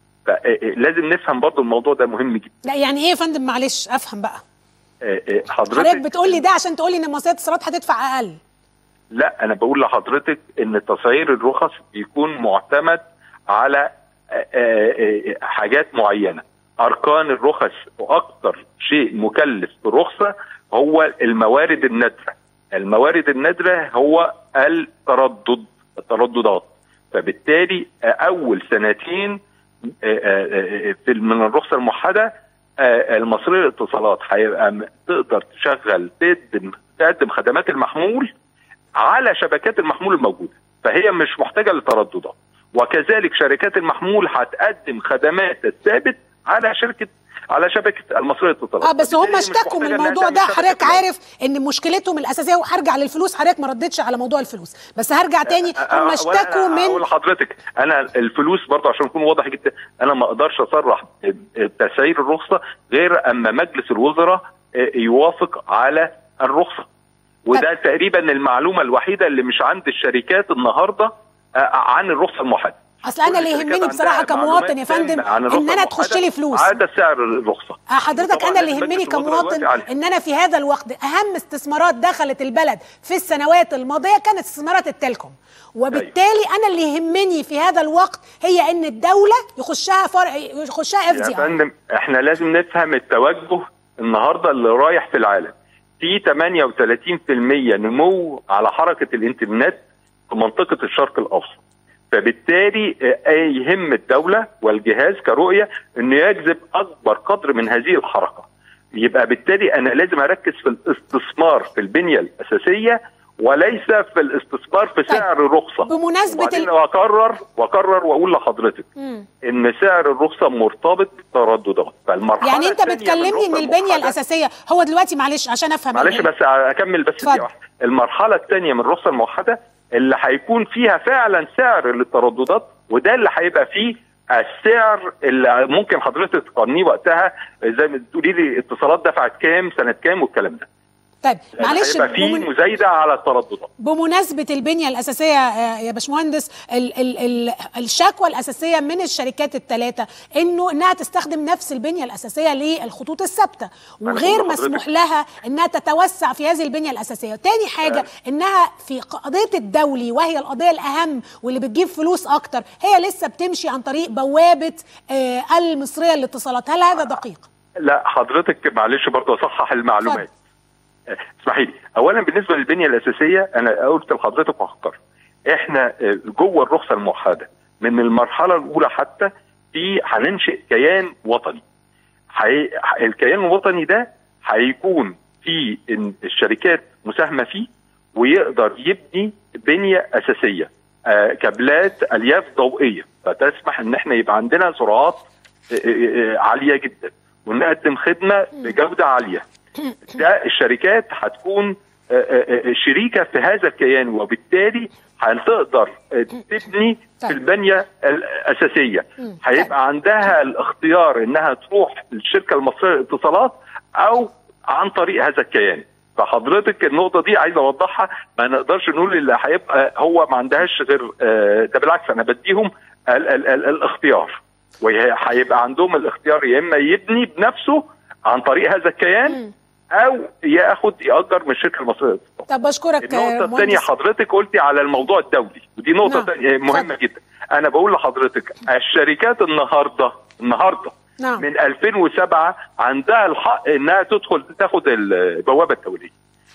فلازم نفهم برضو الموضوع ده مهم جدا لا يعني ايه يا فندم معلش افهم بقى آه، آه، حضرتك حضرتك بتقول لي ده عشان تقول لي ان المصريه للاتصالات هتدفع اقل لا انا بقول لحضرتك ان تسعير الرخص بيكون معتمد على آه، آه، آه، حاجات معينه اركان الرخص واكثر شيء مكلف في الرخصه هو الموارد النادره الموارد النادره هو التردد الترددات فبالتالي آه، اول سنتين آه، آه، آه، في من الرخصه الموحده آه، المصريه للاتصالات هيبقى م- تقدر تشغل تقدم تقدم خدمات المحمول على شبكات المحمول الموجوده فهي مش محتاجه لترددات وكذلك شركات المحمول هتقدم خدمات الثابت على شركه على شبكه المصريه للاتصالات اه بس هم فبالتالي مش اشتكوا من محتاجة إنها الموضوع تعمل ده شبكة حضرتك الأول. عارف ان مشكلتهم الاساسيه وهرجع للفلوس حضرتك ما ردتش على موضوع الفلوس بس هرجع تاني هم اشتكوا من اقول من لحضرتك انا الفلوس برضه عشان اكون واضح جدا انا ما اقدرش اصرح بتسعير الرخصه غير اما مجلس الوزراء يوافق على الرخصه وده تقريبا المعلومه الوحيده اللي مش عند الشركات النهارده عن الرخصه الموحده اصل انا كل اللي الشركات يهمني بصراحه عندها كمواطن يا معلومات فندم تامة عن الرخصة ان انا تخش الموحدة لي فلوس عدا سعر الرخصه آه، حضرتك وطبعاً انا اللي لازم يهمني مجلس الوزراء كمواطن يوافق عليه. ان انا في هذا الوقت اهم استثمارات دخلت البلد في السنوات الماضيه كانت استثمارات التلكوم وبالتالي انا اللي يهمني في هذا الوقت هي ان الدوله يخشها فرع يخشها اف يا دي فندم احنا لازم نفهم التوجه النهارده اللي رايح في العالم في 38% نمو على حركه الانترنت في منطقه الشرق الاوسط فبالتالي آه، يهم الدوله والجهاز كرؤيه انه يجذب اكبر قدر من هذه الحركه يبقى بالتالي انا لازم اركز في الاستثمار في البنيه الاساسيه وليس في الاستثمار في سعر الرخصه بمناسبة وبعدين ال- واكرر واكرر واقول لحضرتك ان سعر الرخصه مرتبط بالترددات فالمرحله يعني انت الثانية من بتكلمني ان الرخصة البنيه الموحدة- الاساسيه هو دلوقتي معلش عشان افهم معلش ال- بس اكمل بس اتفضل. دي واحده المرحله الثانيه من الرخصه الموحده اللي هيكون فيها فعلا سعر للترددات وده اللي هيبقى فيه السعر اللي ممكن حضرتك تقارنيه وقتها زي ما تقولي لي اتصالات دفعت كام سنه كام والكلام ده طيب معلش هيبقى فيه بمن- مزايده على الترددات بمناسبة البنية الأساسية آه، يا باشمهندس ال ال ال الشكوى الأساسية من الشركات الثلاثة إنه إنها تستخدم نفس البنية الأساسية للخطوط الثابتة وغير بقول لحضرتك. مسموح لها إنها تتوسع في هذه البنية الأساسية تاني حاجة إنها في قضية الدولي وهي القضية الأهم واللي بتجيب فلوس أكتر هي لسه بتمشي عن طريق بوابة آه، المصرية للاتصالات هل هذا دقيق؟ لا حضرتك معلش برضه اصحح المعلومات اسمحي لي اولا بالنسبه للبنيه الاساسيه انا قلت لحضرتك وهختار احنا آه، جوه الرخصه الموحده من المرحله الاولى حتى في هننشئ كيان وطني حي... الكيان الوطني ده هيكون في إن الشركات مساهمه فيه ويقدر يبني بنيه اساسيه آه كابلات الياف ضوئيه فتسمح ان احنا يبقى عندنا سرعات آه، آه، آه، عاليه جدا ونقدم خدمه بجوده عاليه ده الشركات هتكون آه، آه، آه، شريكه في هذا الكيان وبالتالي هتقدر آه، تبني في البنيه الاساسيه هيبقى عندها الاختيار انها تروح للشركه المصريه للاتصالات او عن طريق هذا الكيان فحضرتك النقطه دي عايز اوضحها ما نقدرش نقول اللي هيبقى هو ما عندهاش غير آه، ده بالعكس انا بديهم ال ال ال الاختيار وهيبقى عندهم الاختيار يا اما يبني بنفسه عن طريق هذا الكيان او ياخد ياجر من الشركه المصريه للاتصالات طب بشكرك آه، النقطة الثانية مهندس. حضرتك قلتي على الموضوع الدولي ودي نقطة نعم. تانية مهمة جدا أنا بقول لحضرتك الشركات النهاردة النهاردة نعم. من 2007 عندها الحق إنها تدخل تاخد البوابة الدولية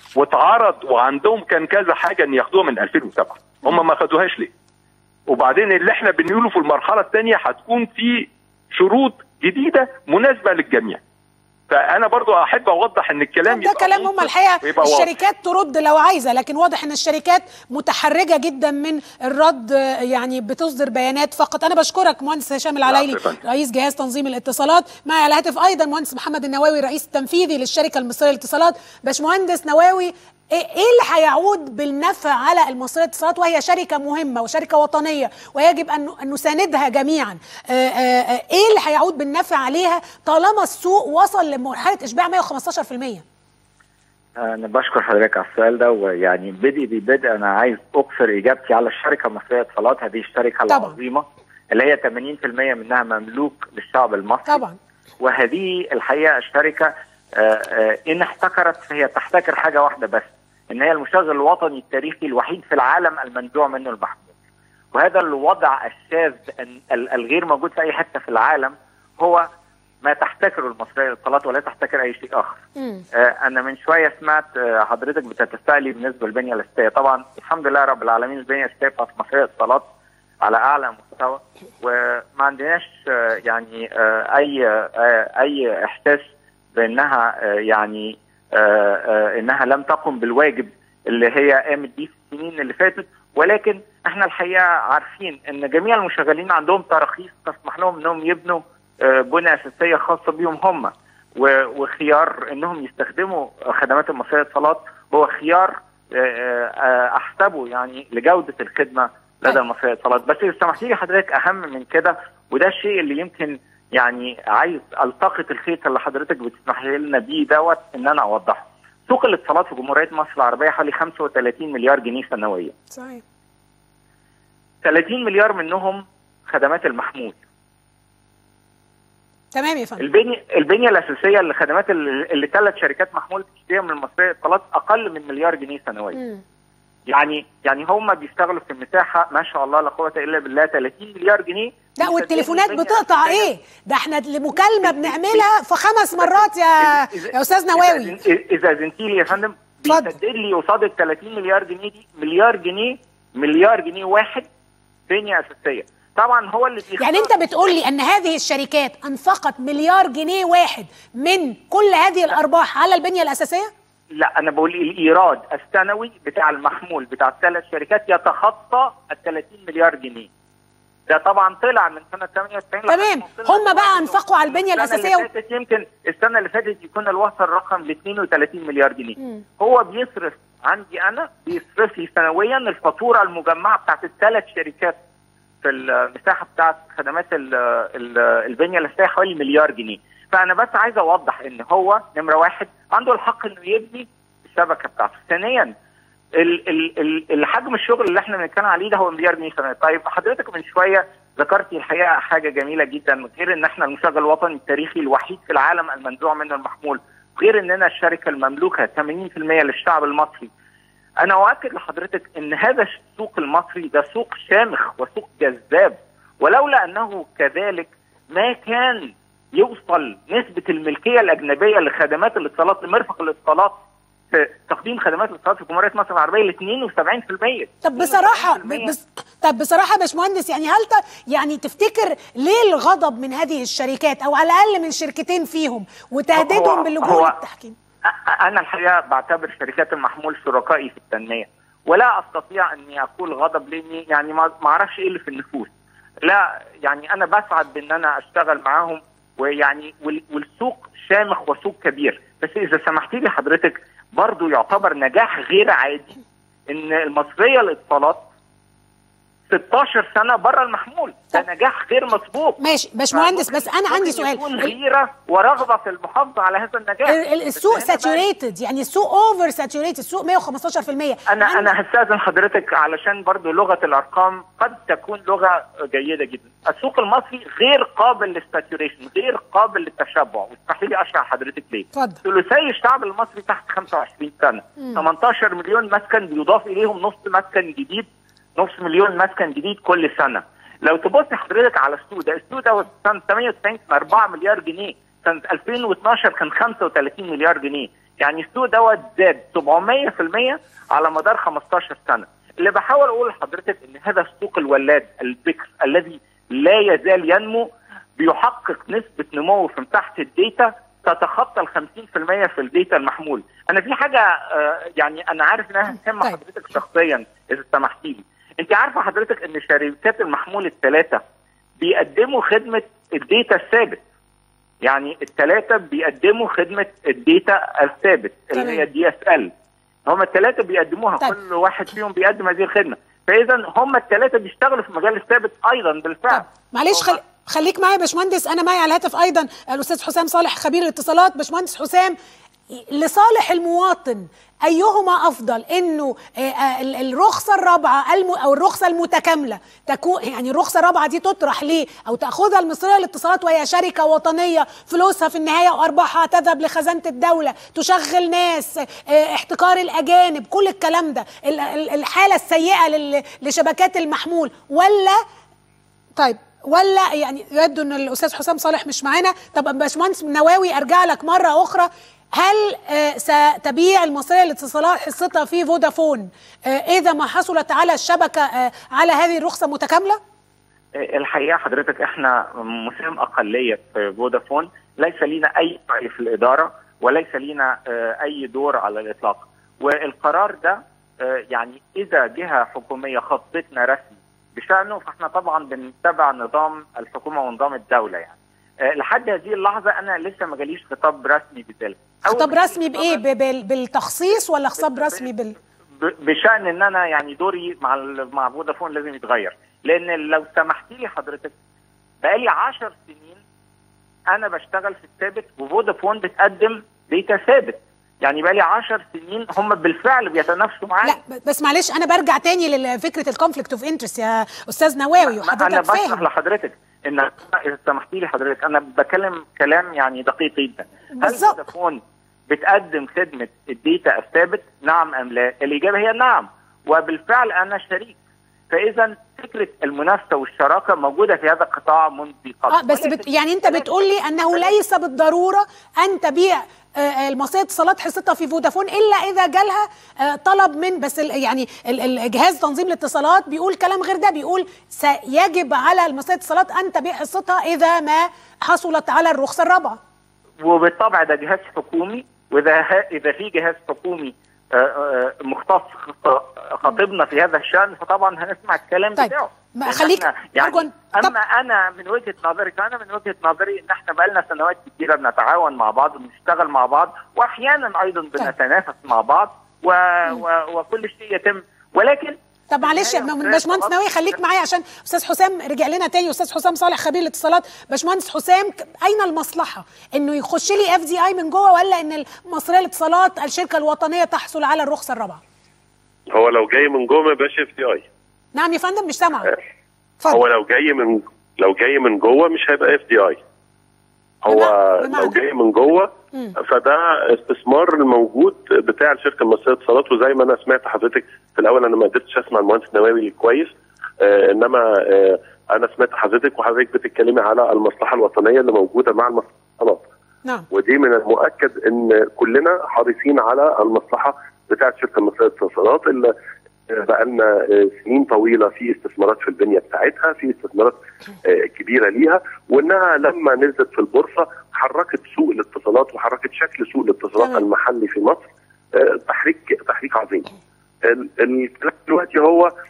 واتعرض وعندهم كان كذا حاجة إن ياخدوها من 2007 هم ما خدوهاش ليه وبعدين اللي احنا بنقوله في المرحلة الثانية هتكون في شروط جديدة مناسبة للجميع فأنا برضو أحب أوضح إن الكلام ده يبقى كلام هم منصف الحقيقه ويبقى واضح. الشركات ترد لو عايزه لكن واضح ان الشركات متحرجه جدا من الرد آه، يعني بتصدر بيانات فقط انا بشكرك مهندس هشام العلايلي العفو يا فندم. رئيس جهاز تنظيم الاتصالات معي على الهاتف ايضا مهندس محمد النواوي رئيس التنفيذي للشركه المصريه للاتصالات باشمهندس نواوي ايه إيه اللي هيعود بالنفع على المصريه للاتصالات وهي شركه مهمه وشركه وطنيه ويجب ان أن نساندها جميعا آه، آه، آه، ايه اللي هيعود بالنفع عليها طالما السوق وصل لمرحله اشباع 115% أنا بشكر حضرتك على السؤال ده ويعني بدء ببدء أنا عايز أقصر إجابتي على الشركة المصرية للاتصالات هذه الشركة طبعاً. العظيمة اللي هي 80% منها مملوك للشعب المصري طبعا وهذه الحقيقة الشركة آه، آه، إن احتكرت فهي تحتكر حاجة واحدة بس إن هي المشغل الوطني التاريخي الوحيد في العالم المنزوع منه المحمول وهذا الوضع الشاذ ال- ال- الغير موجود في أي حتة في العالم هو ما تحتكره المصرية للاتصالات ولا تحتكر أي شيء آخر مم. آه، انا من شويه سمعت آه، حضرتك بتتسالي بالنسبه للبنيه الاساسيه طبعا الحمد لله رب العالمين البنيه الاساسيه بتاعت مصريه الاتصالات على اعلى مستوى وما عندناش آه، يعني آه، اي آه، اي احساس بانها آه، يعني آه، آه، انها لم تقم بالواجب اللي هي قامت بيه في السنين اللي فاتت ولكن احنا الحقيقه عارفين ان جميع المشغلين عندهم تراخيص تسمح لهم انهم يبنوا آه، بنى اساسيه خاصه بيهم هم و- وخيار انهم يستخدموا خدمات المصريه للاتصالات هو خيار آه، آه، احسبه يعني لجوده الخدمه لدى طيب. المصريه للاتصالات بس اذا سمحتي لي حضرتك اهم من كده وده الشيء اللي يمكن يعني عايز التقط الخيط اللي حضرتك بتسمحي لنا بيه دوت ان انا اوضحه سوق الاتصالات في جمهوريه مصر العربيه حوالي 35 مليار جنيه سنويا صحيح 30 مليار منهم خدمات المحمول تمام يا فندم البنية البنية الأساسية لخدمات اللي اللي ثلاث شركات محمول بتشتريها من المصرية للاتصالات أقل من مليار جنيه سنويا مم. يعني يعني هم بيشتغلوا في مساحة ما شاء الله لا قوة إلا بالله 30 مليار جنيه لا بيسددوا والتليفونات البنية بتقطع الأساسية. ايه ده احنا المكالمه بنعملها في خمس مرات يا إذا- يا استاذ نواوي إذا- إذا أذنتي لي يا فندم اتفضل. بيسدد لي قصاد ال 30 مليار جنيه دي مليار جنيه مليار جنيه واحد بنية أساسية طبعا هو اللي بيختار يعني انت بتقول لي ان هذه الشركات انفقت مليار جنيه واحد من كل هذه الارباح على البنيه الاساسيه لا انا بقول الايراد السنوي بتاع المحمول بتاع الثلاث شركات يتخطى ال 30 مليار جنيه ده طبعا طلع من سنه 98 لحد تمام. ما وصلنا هم بقى دلوقتي. أنفقوا على البنية السنة الأساسية و- اللي فاتت يمكن السنه اللي فاتت يكون الوصل رقم ل 32 مليار جنيه مم. هو بيصرف عندي انا بيصرف لي سنويا الفاتوره المجمعه بتاعت الثلاث شركات في المساحه بتاعت خدمات ال ال البنيه الاساسيه حوالي مليار جنيه فانا بس عايز اوضح ان هو نمره واحد عنده الحق انه يبني الشبكه بتاعته ثانيا ال ال ال الحجم الشغل اللي احنا بنتكلم عليه ده هو مليار جنيه سنويا طيب حضرتك من شويه ذكرتي الحقيقه حاجه جميله جدا غير ان احنا المشغل الوطني التاريخي الوحيد في العالم المنزوع منه المحمول غير اننا الشركه المملوكه 80% للشعب المصري انا اؤكد لحضرتك ان هذا السوق المصري ده سوق شامخ وسوق جذاب ولولا انه كذلك ما كان يوصل نسبه الملكيه الاجنبيه لخدمات الاتصالات لمرفق الاتصالات في تقديم خدمات الاتصالات في جمهوريه مصر العربيه ل 72% طب بصراحه 72%. بس طب بصراحه يا باشمهندس يعني هل ت... يعني تفتكر ليه الغضب من هذه الشركات او على الاقل من شركتين فيهم وتهديدهم هو- باللجوء هو- للتحكيم أ- انا الحقيقه بعتبر شركات المحمول شركائي في التنميه ولا استطيع اني اقول غضب لاني يعني ما ما اعرفش ايه اللي في النفوس لا يعني انا بسعد بان انا اشتغل معاهم ويعني وال- والسوق شامخ وسوق كبير بس اذا سمحتي لي حضرتك برضو يعتبر نجاح غير عادي ان المصريه للاتصالات 16 سنه بره المحمول ده طب. نجاح غير مسبوق ماشي باشمهندس بس انا عندي ممكن سؤال يكون ال- غيره ورغبه في المحافظه على هذا النجاح ال- ال- بس السوق هنا بقى- ساتوريتد يعني السوق اوفر ساتوريتد السوق 115% انا عند- انا هستاذن حضرتك علشان برضو لغه الارقام قد تكون لغه جيده جدا السوق المصري غير قابل للساتوريشن غير قابل للتشبع واسمحي لي اشرح حضرتك ليه اتفضل ثلثي الشعب المصري تحت 25 سنه 18 مليون مسكن بيضاف اليهم نص مسكن جديد نص مليون مسكن جديد كل سنه لو تبص حضرتك على السوق ده السوق ده سنه 98 كان 4 مليار جنيه سنه 2012 كان 35 مليار جنيه يعني السوق دوت زاد 700% على مدار 15 سنه اللي بحاول اقول لحضرتك ان هذا السوق الولاد البكر الذي لا يزال ينمو بيحقق نسبه نمو في مساحه الداتا تتخطى ال 50% في الداتا المحمول انا في حاجه آه، يعني انا عارف انها تهم طيب. حضرتك شخصيا اذا سمحتي لي انت عارفه حضرتك ان شركات المحمول الثلاثه بيقدموا خدمه الداتا الثابت يعني الثلاثه بيقدموا خدمه الداتا الثابت اللي تمام. هي الدي اس ال هم الثلاثه بيقدموها طيب. كل واحد فيهم بيقدم هذه الخدمه فاذا هم الثلاثه بيشتغلوا في المجال الثابت ايضا بالفعل طب معلش خل... خليك معايا يا باشمهندس انا معي على الهاتف ايضا الاستاذ حسام صالح خبير الاتصالات باشمهندس حسام لصالح المواطن ايهما افضل انه آه، آه، ال- الرخصه الرابعه الم... او الرخصه المتكامله تكون يعني الرخصه الرابعه دي تطرح ليه او تاخذها المصريه للاتصالات وهي شركه وطنيه فلوسها في النهايه وارباحها تذهب لخزانه الدوله تشغل ناس آه، احتكار الاجانب كل الكلام ده ال- ال- الحاله السيئه لل... لشبكات المحمول ولا طيب ولا يعني يبدو ان الاستاذ حسام صالح مش معانا طب باشمهندس نواوي ارجع لك مره اخرى هل آه، ستبيع المصريه للاتصالات حصتها في فودافون آه، اذا ما حصلت على الشبكه آه، على هذه الرخصه متكامله؟ الحقيقه حضرتك احنا مساهم اقليه في فودافون ليس لنا اي راي في الاداره وليس لنا آه، اي دور على الاطلاق والقرار ده آه، يعني اذا جهه حكوميه خطتنا رسمي بشانه فاحنا طبعا بنتبع نظام الحكومه ونظام الدوله يعني آه، لحد هذه اللحظه انا لسه ما جاليش خطاب رسمي بذلك أول خطاب ما يجي رسمي بايه خطاب ب- بال- بالتخصيص ولا خطاب رسمي بال ب- بشان ان انا يعني دوري مع ال- مع فودافون لازم يتغير لان لو سمحتي لي حضرتك بقالي 10 سنين انا بشتغل في الثابت وفودافون بتقدم ديتا ثابت يعني بقالي 10 سنين هم بالفعل بيتنافسوا معايا لا ب- بس معلش انا برجع تاني لفكره الكونفليكت اوف انترست يا استاذ نواوي انا وحضرتك بشرح فاهم لحضرتك ان اذا سمحتي لي حضرتك انا بكلم كلام يعني دقيق جدا هل بالظبط. فودافون بتقدم خدمه الديتا الثابت نعم ام لا الاجابه هي نعم وبالفعل انا شريك فاذا فكره المنافسه والشراكه موجوده في هذا القطاع منذ قبل اه بس بت يعني انت بتقول لي انه ليس بالضروره ان تبيع آه، آه، المصرية اتصالات حصتها في فودافون الا اذا جالها آه، طلب من بس ال- يعني ال- الجهاز تنظيم الاتصالات بيقول كلام غير ده بيقول سيجب على المصرية اتصالات ان تبيع حصتها اذا ما حصلت على الرخصة الرابعة وبالطبع ده جهاز حكومي واذا ه- اذا في جهاز حكومي آه، آه، مختص خط- خاطبنا في هذا الشان فطبعا هنسمع الكلام طيب، بتاعه ما لأن خليك- إحنا يعني أرجو أن- طب- اما انا من وجهه نظري فانا من وجهه نظري ان احنا بقالنا سنوات كثيره بنتعاون مع بعض وبنشتغل مع بعض واحيانا ايضا بنتنافس مع بعض و... و... وكل شيء يتم ولكن طب معلش يا النهاية باشمهندس خلاص. ناوي خليك معايا عشان استاذ حسام رجع لنا تاني استاذ حسام صالح خبير الاتصالات باشمهندس حسام ك- اين المصلحه انه يخش لي اف دي اي من جوه ولا ان المصريه للاتصالات الشركه الوطنيه تحصل على الرخصه الرابعه هو لو جاي من جوه ما يبقاش اف دي اي نعم يا فندم مش سامعه هو اتفضل لو جاي من لو جاي من جوه مش هيبقى اف دي اي هو بمعنى- بمعنى؟ لو جاي من جوه مم. فده استثمار الموجود بتاع الشركه المصريه للاتصالات وزي ما انا سمعت حضرتك في الاول انا ما قدرتش اسمع المهندس نواوي كويس آه انما آه انا سمعت حضرتك وحضرتك بتتكلمي على المصلحه الوطنيه اللي موجوده مع المصلحه للاتصالات نعم ودي من المؤكد ان كلنا حريصين على المصلحه بتاعه الشركه المصريه للاتصالات اللي بقى لنا سنين طويله في استثمارات في البنيه بتاعتها في استثمارات آه، كبيره ليها وانها لما نزلت في البورصه حركت سوق الاتصالات وحركت شكل سوق الاتصالات تمام. المحلي في مصر آه، تحريك تحريك عظيم. ال- الكلام دلوقتي هو آه،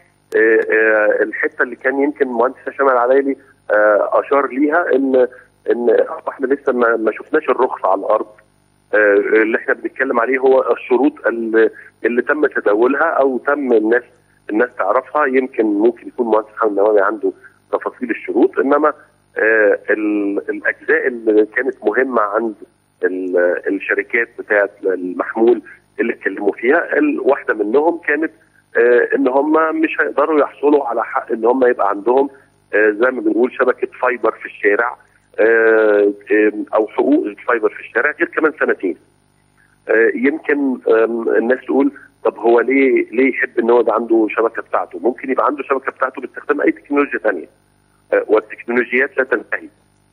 آه، الحته اللي كان يمكن المهندس هشام العلايلي آه، اشار ليها ان ان احنا لسه ما ما شفناش الرخصه على الارض آه، اللي احنا بنتكلم عليه هو الشروط اللي, اللي تم تداولها او تم الناس الناس تعرفها يمكن ممكن يكون مهندس محمد نووي عنده تفاصيل الشروط انما آه، ال- الاجزاء اللي كانت مهمه عند ال- الشركات بتاعه المحمول اللي اتكلموا فيها ال- واحده منهم كانت آه، ان هم مش هيقدروا يحصلوا على حق ان هم يبقى عندهم آه، زي ما بنقول شبكه فايبر في الشارع آه، آه، او حقوق الفايبر في الشارع غير كمان سنتين آه، يمكن آم، الناس تقول طب هو ليه ليه يحب ان هو يبقى عنده شبكه بتاعته؟ ممكن يبقى عنده شبكه بتاعته باستخدام اي تكنولوجيا ثانيه آه، والتكنولوجيات لا تنتهي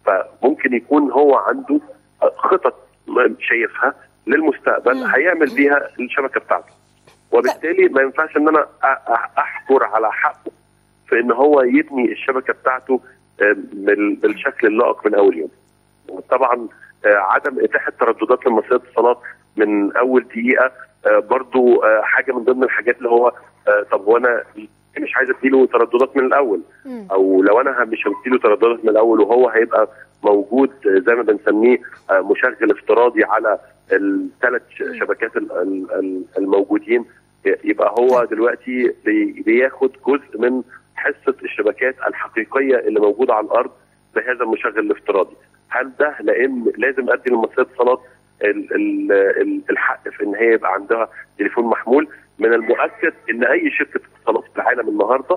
فممكن يكون هو عنده آه، خطط م- شايفها للمستقبل مم. هيعمل بيها الشبكه بتاعته وبالتالي ما ينفعش ان انا أ- أ- احجر على حقه في ان هو يبني الشبكه بتاعته آه، بال- بالشكل اللائق من اول يوم وطبعا آه، عدم اتاحه ترددات لمصرية الاتصالات من اول دقيقه آه، برضو آه، حاجه من ضمن الحاجات اللي هو آه، طب وانا مش عايز اديله ترددات من الاول مم. او لو انا مش هديله ترددات من الاول وهو هيبقى موجود آه، زي ما بنسميه آه، مشغل افتراضي على الثلاث شبكات ال- ال- ال- الموجودين يبقى هو دلوقتي بي- بياخد جزء من حصه الشبكات الحقيقيه اللي موجوده على الارض بهذا المشغل الافتراضي هل ده لان لازم ادي لمصرية اتصالات ال- ال- ال- الحق في ان هي يبقى عندها تليفون محمول من المؤكد ان اي شركه اتصالات في العالم النهارده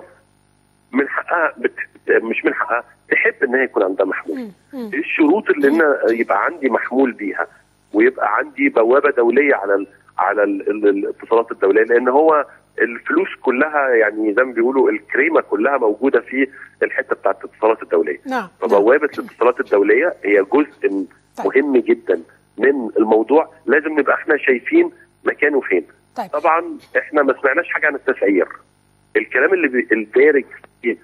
من حقها بت... مش من حقها تحب ان هي يكون عندها محمول مم. مم. ايه الشروط اللي انا يبقى عندي محمول بيها ويبقى عندي بوابه دوليه على ال على ال ال الاتصالات الدوليه لان هو الفلوس كلها يعني زي ما بيقولوا الكريمه كلها موجوده في الحته بتاعت الاتصالات الدوليه نعم نعم. فبوابه الاتصالات الدوليه هي جزء م- طيب. مهم جدا من الموضوع لازم نبقى احنا شايفين مكانه فين طيب طبعا احنا ما سمعناش حاجه عن التسعير الكلام اللي بي- الدارج في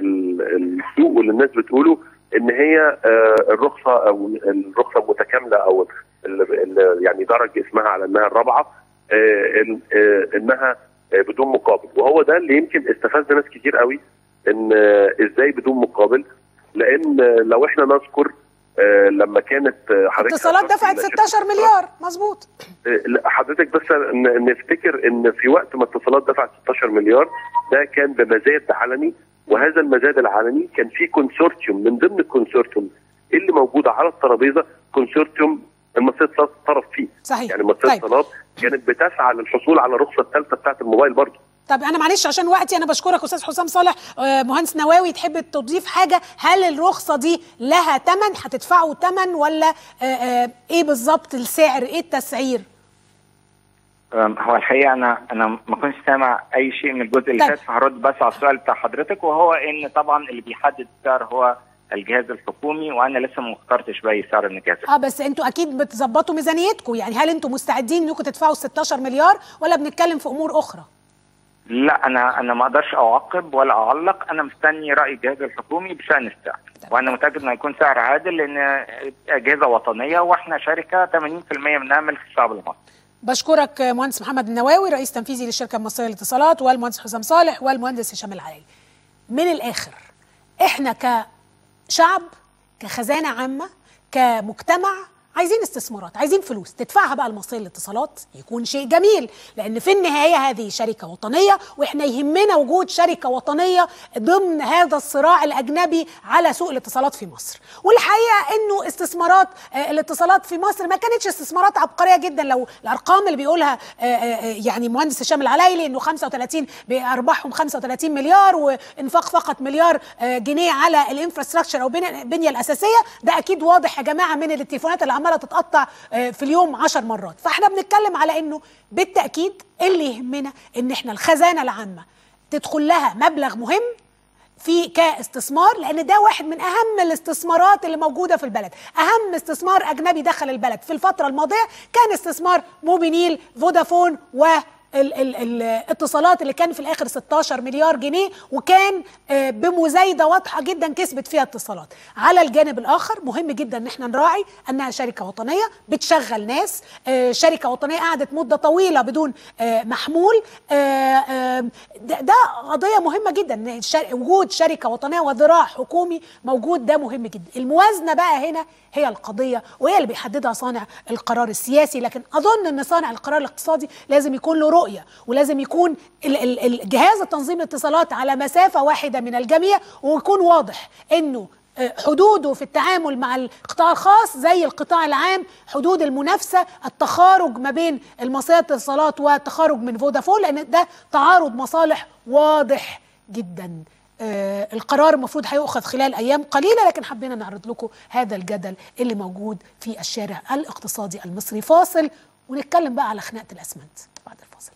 ال- السوق واللي الناس بتقوله ان هي آه، الرخصه او الرخصه المتكامله او ال- ال- يعني درج اسمها على انها الرابعه آه، ال- آه، انها آه، بدون مقابل وهو ده اللي يمكن استفز ناس كتير قوي ان آه، ازاي بدون مقابل لان آه، لو احنا نذكر آه، لما كانت آه، حضرتك اتصالات دفعت إن 16 مليار مظبوط آه، لا، حضرتك بس ن- نفتكر ان في وقت ما اتصالات دفعت 16 مليار ده كان بمزاد علني وهذا المزاد العلني كان في كونسورتيوم من ضمن الكونسورتيوم اللي موجوده على الترابيزه كونسورتيوم المصرية اتصالات طرف فيه صحيح يعني مصرية طيب. اتصالات كانت بتسعى للحصول على الرخصه الثالثه بتاعت الموبايل برضه طب انا معلش عشان وقتي انا بشكرك استاذ حسام صالح آه، مهندس نواوي تحب تضيف حاجه هل الرخصه دي لها ثمن هتدفعوا ثمن ولا آه، آه، ايه بالظبط السعر ايه التسعير أم، هو الحقيقه انا انا ما كنتش سامع اي شيء من الجزء اللي طيب. فات فهرد بس على السؤال بتاع حضرتك وهو ان طبعا اللي بيحدد السعر هو الجهاز الحكومي وانا لسه ما اخترتش باي سعر من الجهاز اه بس انتوا اكيد بتظبطوا ميزانيتكم يعني هل انتوا مستعدين انكم تدفعوا 16 مليار ولا بنتكلم في امور اخرى لا انا انا ما اقدرش اعقب ولا اعلق انا مستني راي الجهاز الحكومي بشان السعر وانا متاكد انه هيكون سعر عادل لان اجهزه وطنيه واحنا شركه 80% منها ملك الشعب المصري بشكرك آه، مهندس محمد النواوي رئيس تنفيذي للشركه المصريه للاتصالات والمهندس حسام صالح والمهندس هشام العلاي من الاخر احنا كشعب كخزانه عامه كمجتمع عايزين استثمارات عايزين فلوس تدفعها بقى المصرية للاتصالات يكون شيء جميل لان في النهايه هذه شركه وطنيه واحنا يهمنا وجود شركه وطنيه ضمن هذا الصراع الاجنبي على سوق الاتصالات في مصر والحقيقه انه استثمارات آه، الاتصالات في مصر ما كانتش استثمارات عبقريه جدا لو الارقام اللي بيقولها آه، آه، يعني مهندس هشام العلايلي انه 35 بارباحهم 35 مليار وانفاق فقط مليار آه، جنيه على الانفراستراكشر او بنى- البنيه الاساسيه ده اكيد واضح يا جماعه من التليفونات اللي عماله تتقطع آه، في اليوم 10 مرات فاحنا بنتكلم على انه بالتاكيد اللي يهمنا ان احنا الخزانه العامه تدخل لها مبلغ مهم في كاستثمار لان ده واحد من اهم الاستثمارات اللي موجوده في البلد اهم استثمار اجنبي دخل البلد في الفتره الماضيه كان استثمار موبينيل فودافون و ال- ال- الاتصالات اللي كان في الاخر 16 مليار جنيه وكان آه، بمزايده واضحه جدا كسبت فيها اتصالات على الجانب الاخر مهم جدا ان احنا نراعي انها شركه وطنيه بتشغل ناس آه، شركه وطنيه قعدت مده طويله بدون آه، محمول آه، آه، ده ده قضيه مهمه جدا إن الشر- وجود شركه وطنيه وذراع حكومي موجود ده مهم جدا الموازنه بقى هنا هي القضيه وهي اللي بيحددها صانع القرار السياسي لكن اظن ان صانع القرار الاقتصادي لازم يكون له رؤيه ولازم يكون ال- ال- ال- جهاز التنظيم الاتصالات على مسافه واحده من الجميع ويكون واضح انه آه، حدوده في التعامل مع القطاع الخاص زي القطاع العام حدود المنافسه التخارج ما بين المصرية الاتصالات والتخارج من فودافون لان ده تعارض مصالح واضح جدا آه، القرار المفروض هيؤخذ خلال ايام قليله لكن حبينا نعرض لكم هذا الجدل اللي موجود في الشارع الاقتصادي المصري فاصل ونتكلم بقى على خناقه الاسمنت بعد الفاصل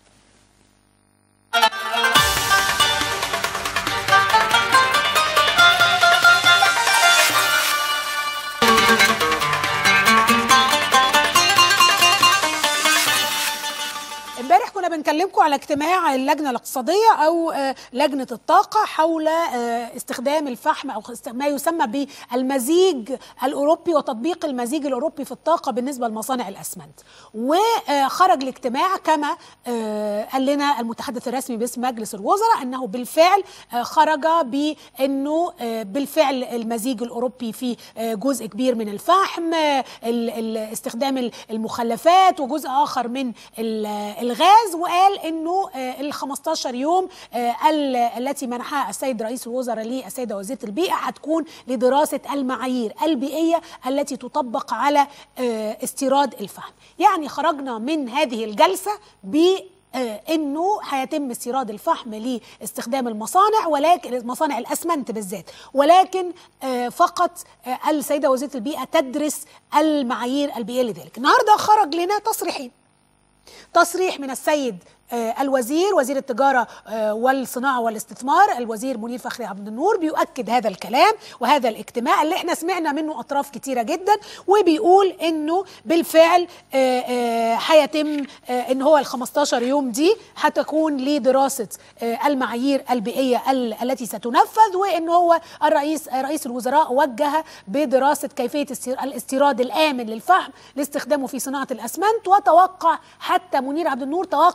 امبارح كنا بنكلمكم على اجتماع اللجنه الاقتصاديه او آه، لجنه الطاقه حول آه، استخدام الفحم او است- ما يسمى بالمزيج الاوروبي وتطبيق المزيج الاوروبي في الطاقه بالنسبه لمصانع الاسمنت وخرج الاجتماع كما آه، قال لنا المتحدث الرسمي باسم مجلس الوزراء انه بالفعل آه، خرج بانه آه، بالفعل المزيج الاوروبي فيه آه، جزء كبير من الفحم آه، ال- ال- استخدام المخلفات وجزء اخر من ال- الغاز وقال انه آه، ال 15 يوم آه، ال- التي منحها السيد رئيس الوزراء للسيده وزيره البيئه هتكون لدراسه المعايير البيئيه التي تطبق على آه، استيراد الفحم يعني خرجنا من هذه الجلسه ب آه، انه هيتم استيراد الفحم لاستخدام المصانع ولكن مصانع الاسمنت بالذات ولكن آه، فقط آه، السيده وزيره البيئه تدرس المعايير البيئيه لذلك النهارده خرج لنا تصريحين تصريح من السيد آه، الوزير وزير التجارة آه، والصناعة والاستثمار الوزير منير فخري عبد النور بيؤكد هذا الكلام وهذا الاجتماع اللي احنا سمعنا منه أطراف كتيرة جدا وبيقول انه بالفعل آه، آه، هيتم آه، ان هو ال 15 يوم دي هتكون لدراسة آه، المعايير البيئية ال- التي ستنفذ وان هو الرئيس رئيس الوزراء وجه بدراسة كيفية استير- الاستيراد الآمن للفحم لاستخدامه في صناعة الأسمنت وتوقع حتى منير عبد النور توقع أن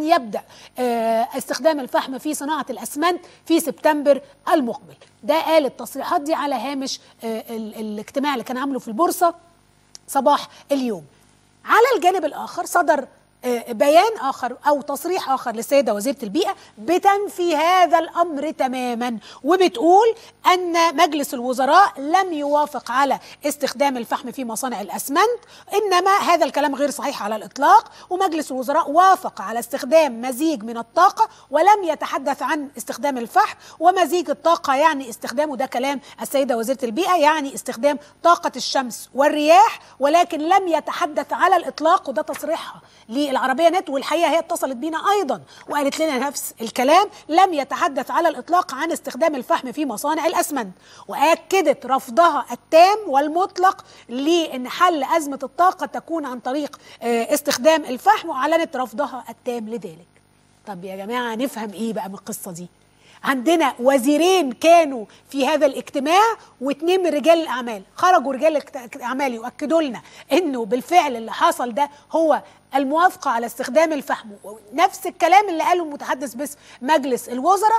يبدا آه، استخدام الفحم في صناعه الاسمنت في سبتمبر المقبل ده قال التصريحات دي على هامش آه، ال- الاجتماع اللي كان عامله في البورصه صباح اليوم على الجانب الاخر صدر آه، بيان اخر او تصريح اخر للسيده وزيره البيئه بتنفي هذا الامر تماما وبتقول ان مجلس الوزراء لم يوافق على استخدام الفحم في مصانع الاسمنت انما هذا الكلام غير صحيح على الاطلاق ومجلس الوزراء وافق على استخدام مزيج من الطاقه ولم يتحدث عن استخدام الفحم ومزيج الطاقه يعني استخدامه ده كلام السيده وزيره البيئه يعني استخدام طاقه الشمس والرياح ولكن لم يتحدث على الاطلاق وده تصريحها للعربيه نت والحقيقه هي اتصلت بينا ايضا وقالت لنا نفس الكلام لم يتحدث على الاطلاق عن استخدام الفحم في مصانع الاسمنت واكدت رفضها التام والمطلق لان حل ازمه الطاقه تكون عن طريق آه، استخدام الفحم واعلنت رفضها التام لذلك طب يا جماعه نفهم ايه بقى من القصه دي عندنا وزيرين كانوا في هذا الاجتماع واثنين من رجال الاعمال خرجوا رجال الاعمال يؤكدوا لنا انه بالفعل اللي حصل ده هو الموافقه على استخدام الفحم نفس الكلام اللي قاله المتحدث باسم مجلس الوزراء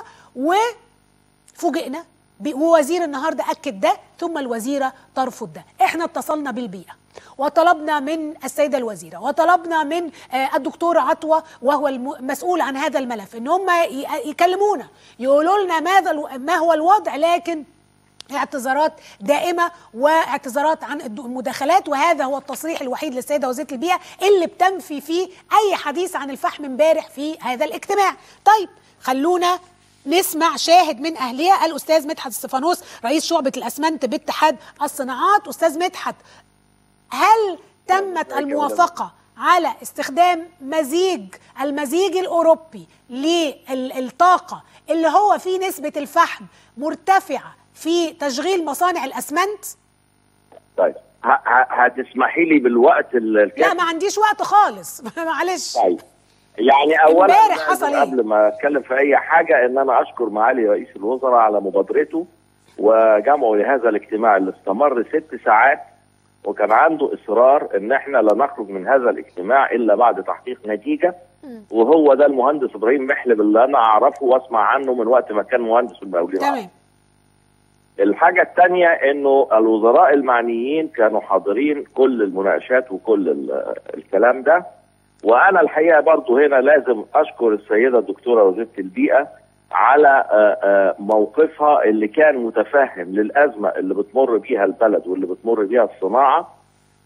وفوجئنا ب- ووزير النهارده اكد ده ثم الوزيره ترفض ده احنا اتصلنا بالبيئه وطلبنا من السيده الوزيره وطلبنا من آه، الدكتور عطوه وهو المسؤول عن هذا الملف ان هم ي- يكلمونا يقولوا لنا ماذا الو- ما هو الوضع لكن اعتذارات دائمة واعتذارات عن الد- المداخلات وهذا هو التصريح الوحيد للسيدة وزيرة البيئة اللي بتنفي فيه أي حديث عن الفحم امبارح في هذا الاجتماع طيب خلونا نسمع شاهد من أهلها الأستاذ مدحت استفانوس رئيس شعبة الأسمنت باتحاد الصناعات أستاذ مدحت هل تمت الموافقة على استخدام مزيج المزيج الأوروبي للطاقة اللي هو فيه نسبة الفحم مرتفعة في تشغيل مصانع الأسمنت؟ طيب ه- ه- هتسمحي لي بالوقت ال- لا الكافي ما عنديش وقت خالص معلش طيب يعني اولا امبارح لازم حصل إيه؟ قبل ما اتكلم في اي حاجه ان انا اشكر معالي رئيس الوزراء على مبادرته وجمعه لهذا الاجتماع اللي استمر ست ساعات وكان عنده اصرار ان احنا لا نخرج من هذا الاجتماع الا بعد تحقيق نتيجه وهو ده المهندس ابراهيم محلب اللي انا اعرفه واسمع عنه من وقت ما كان مهندس المقاولين العرب. تمام الحاجة الثانية انه الوزراء المعنيين كانوا حاضرين كل المناقشات وكل ال- الكلام ده وانا الحقيقة برضو هنا لازم اشكر السيدة الدكتورة وزيرة البيئة على آه، آه، موقفها اللي كان متفهم للأزمة اللي بتمر بيها البلد واللي بتمر بيها الصناعة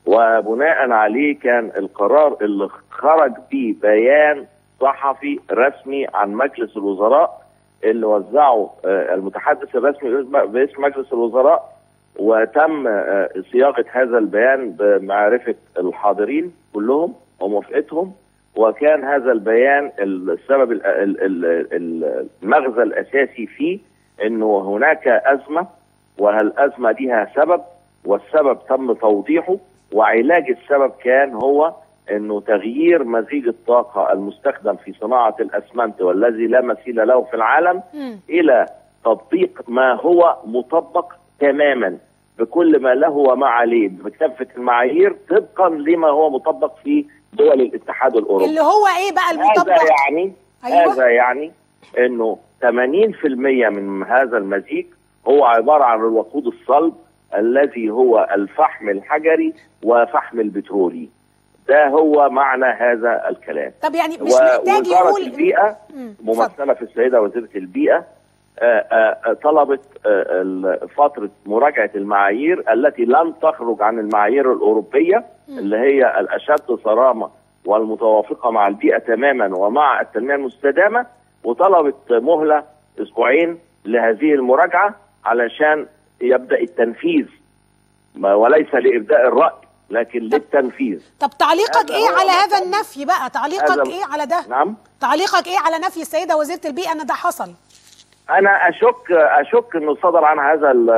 وبناء عليه كان القرار اللي خرج بيه بيان صحفي رسمي عن مجلس الوزراء اللي وزعه آه، المتحدث الرسمي باسم- باسم مجلس الوزراء وتم آه، صياغه هذا البيان بمعرفه الحاضرين كلهم وموافقتهم وكان هذا البيان السبب ال- ال- ال- ال- المغزى الاساسي فيه انه هناك ازمه وهالازمه ليها سبب والسبب تم توضيحه وعلاج السبب كان هو انه تغيير مزيج الطاقه المستخدم في صناعه الاسمنت والذي لا مثيل له في العالم مم. الى تطبيق ما هو مطبق تماما بكل ما له وما عليه بكافه المعايير طبقا لما هو مطبق في دول الاتحاد الاوروبي اللي هو ايه بقى هذا المطبق يعني أيوة. هذا يعني انه 80% من هذا المزيج هو عباره عن الوقود الصلب الذي هو الفحم الحجري وفحم البترولي ده هو معنى هذا الكلام طب يعني مش محتاج ووزارة يقول البيئة مم. ممثلة في السيدة وزيرة البيئة آه، آه، طلبت آه، ال- فترة مراجعة المعايير التي لن تخرج عن المعايير الأوروبية اللي هي الأشد صرامة والمتوافقة مع البيئة تماما ومع التنمية المستدامة وطلبت مهلة أسبوعين لهذه المراجعة علشان يبدأ التنفيذ ما- وليس لإبداء الرأي لكن للتنفيذ طب تعليقك هذا ايه هو على هذا المطلوب. النفي بقى تعليقك هذا- ايه على ده نعم تعليقك ايه على نفي السيده وزيره البيئه ان ده حصل انا اشك اشك انه صدر عن هذا ال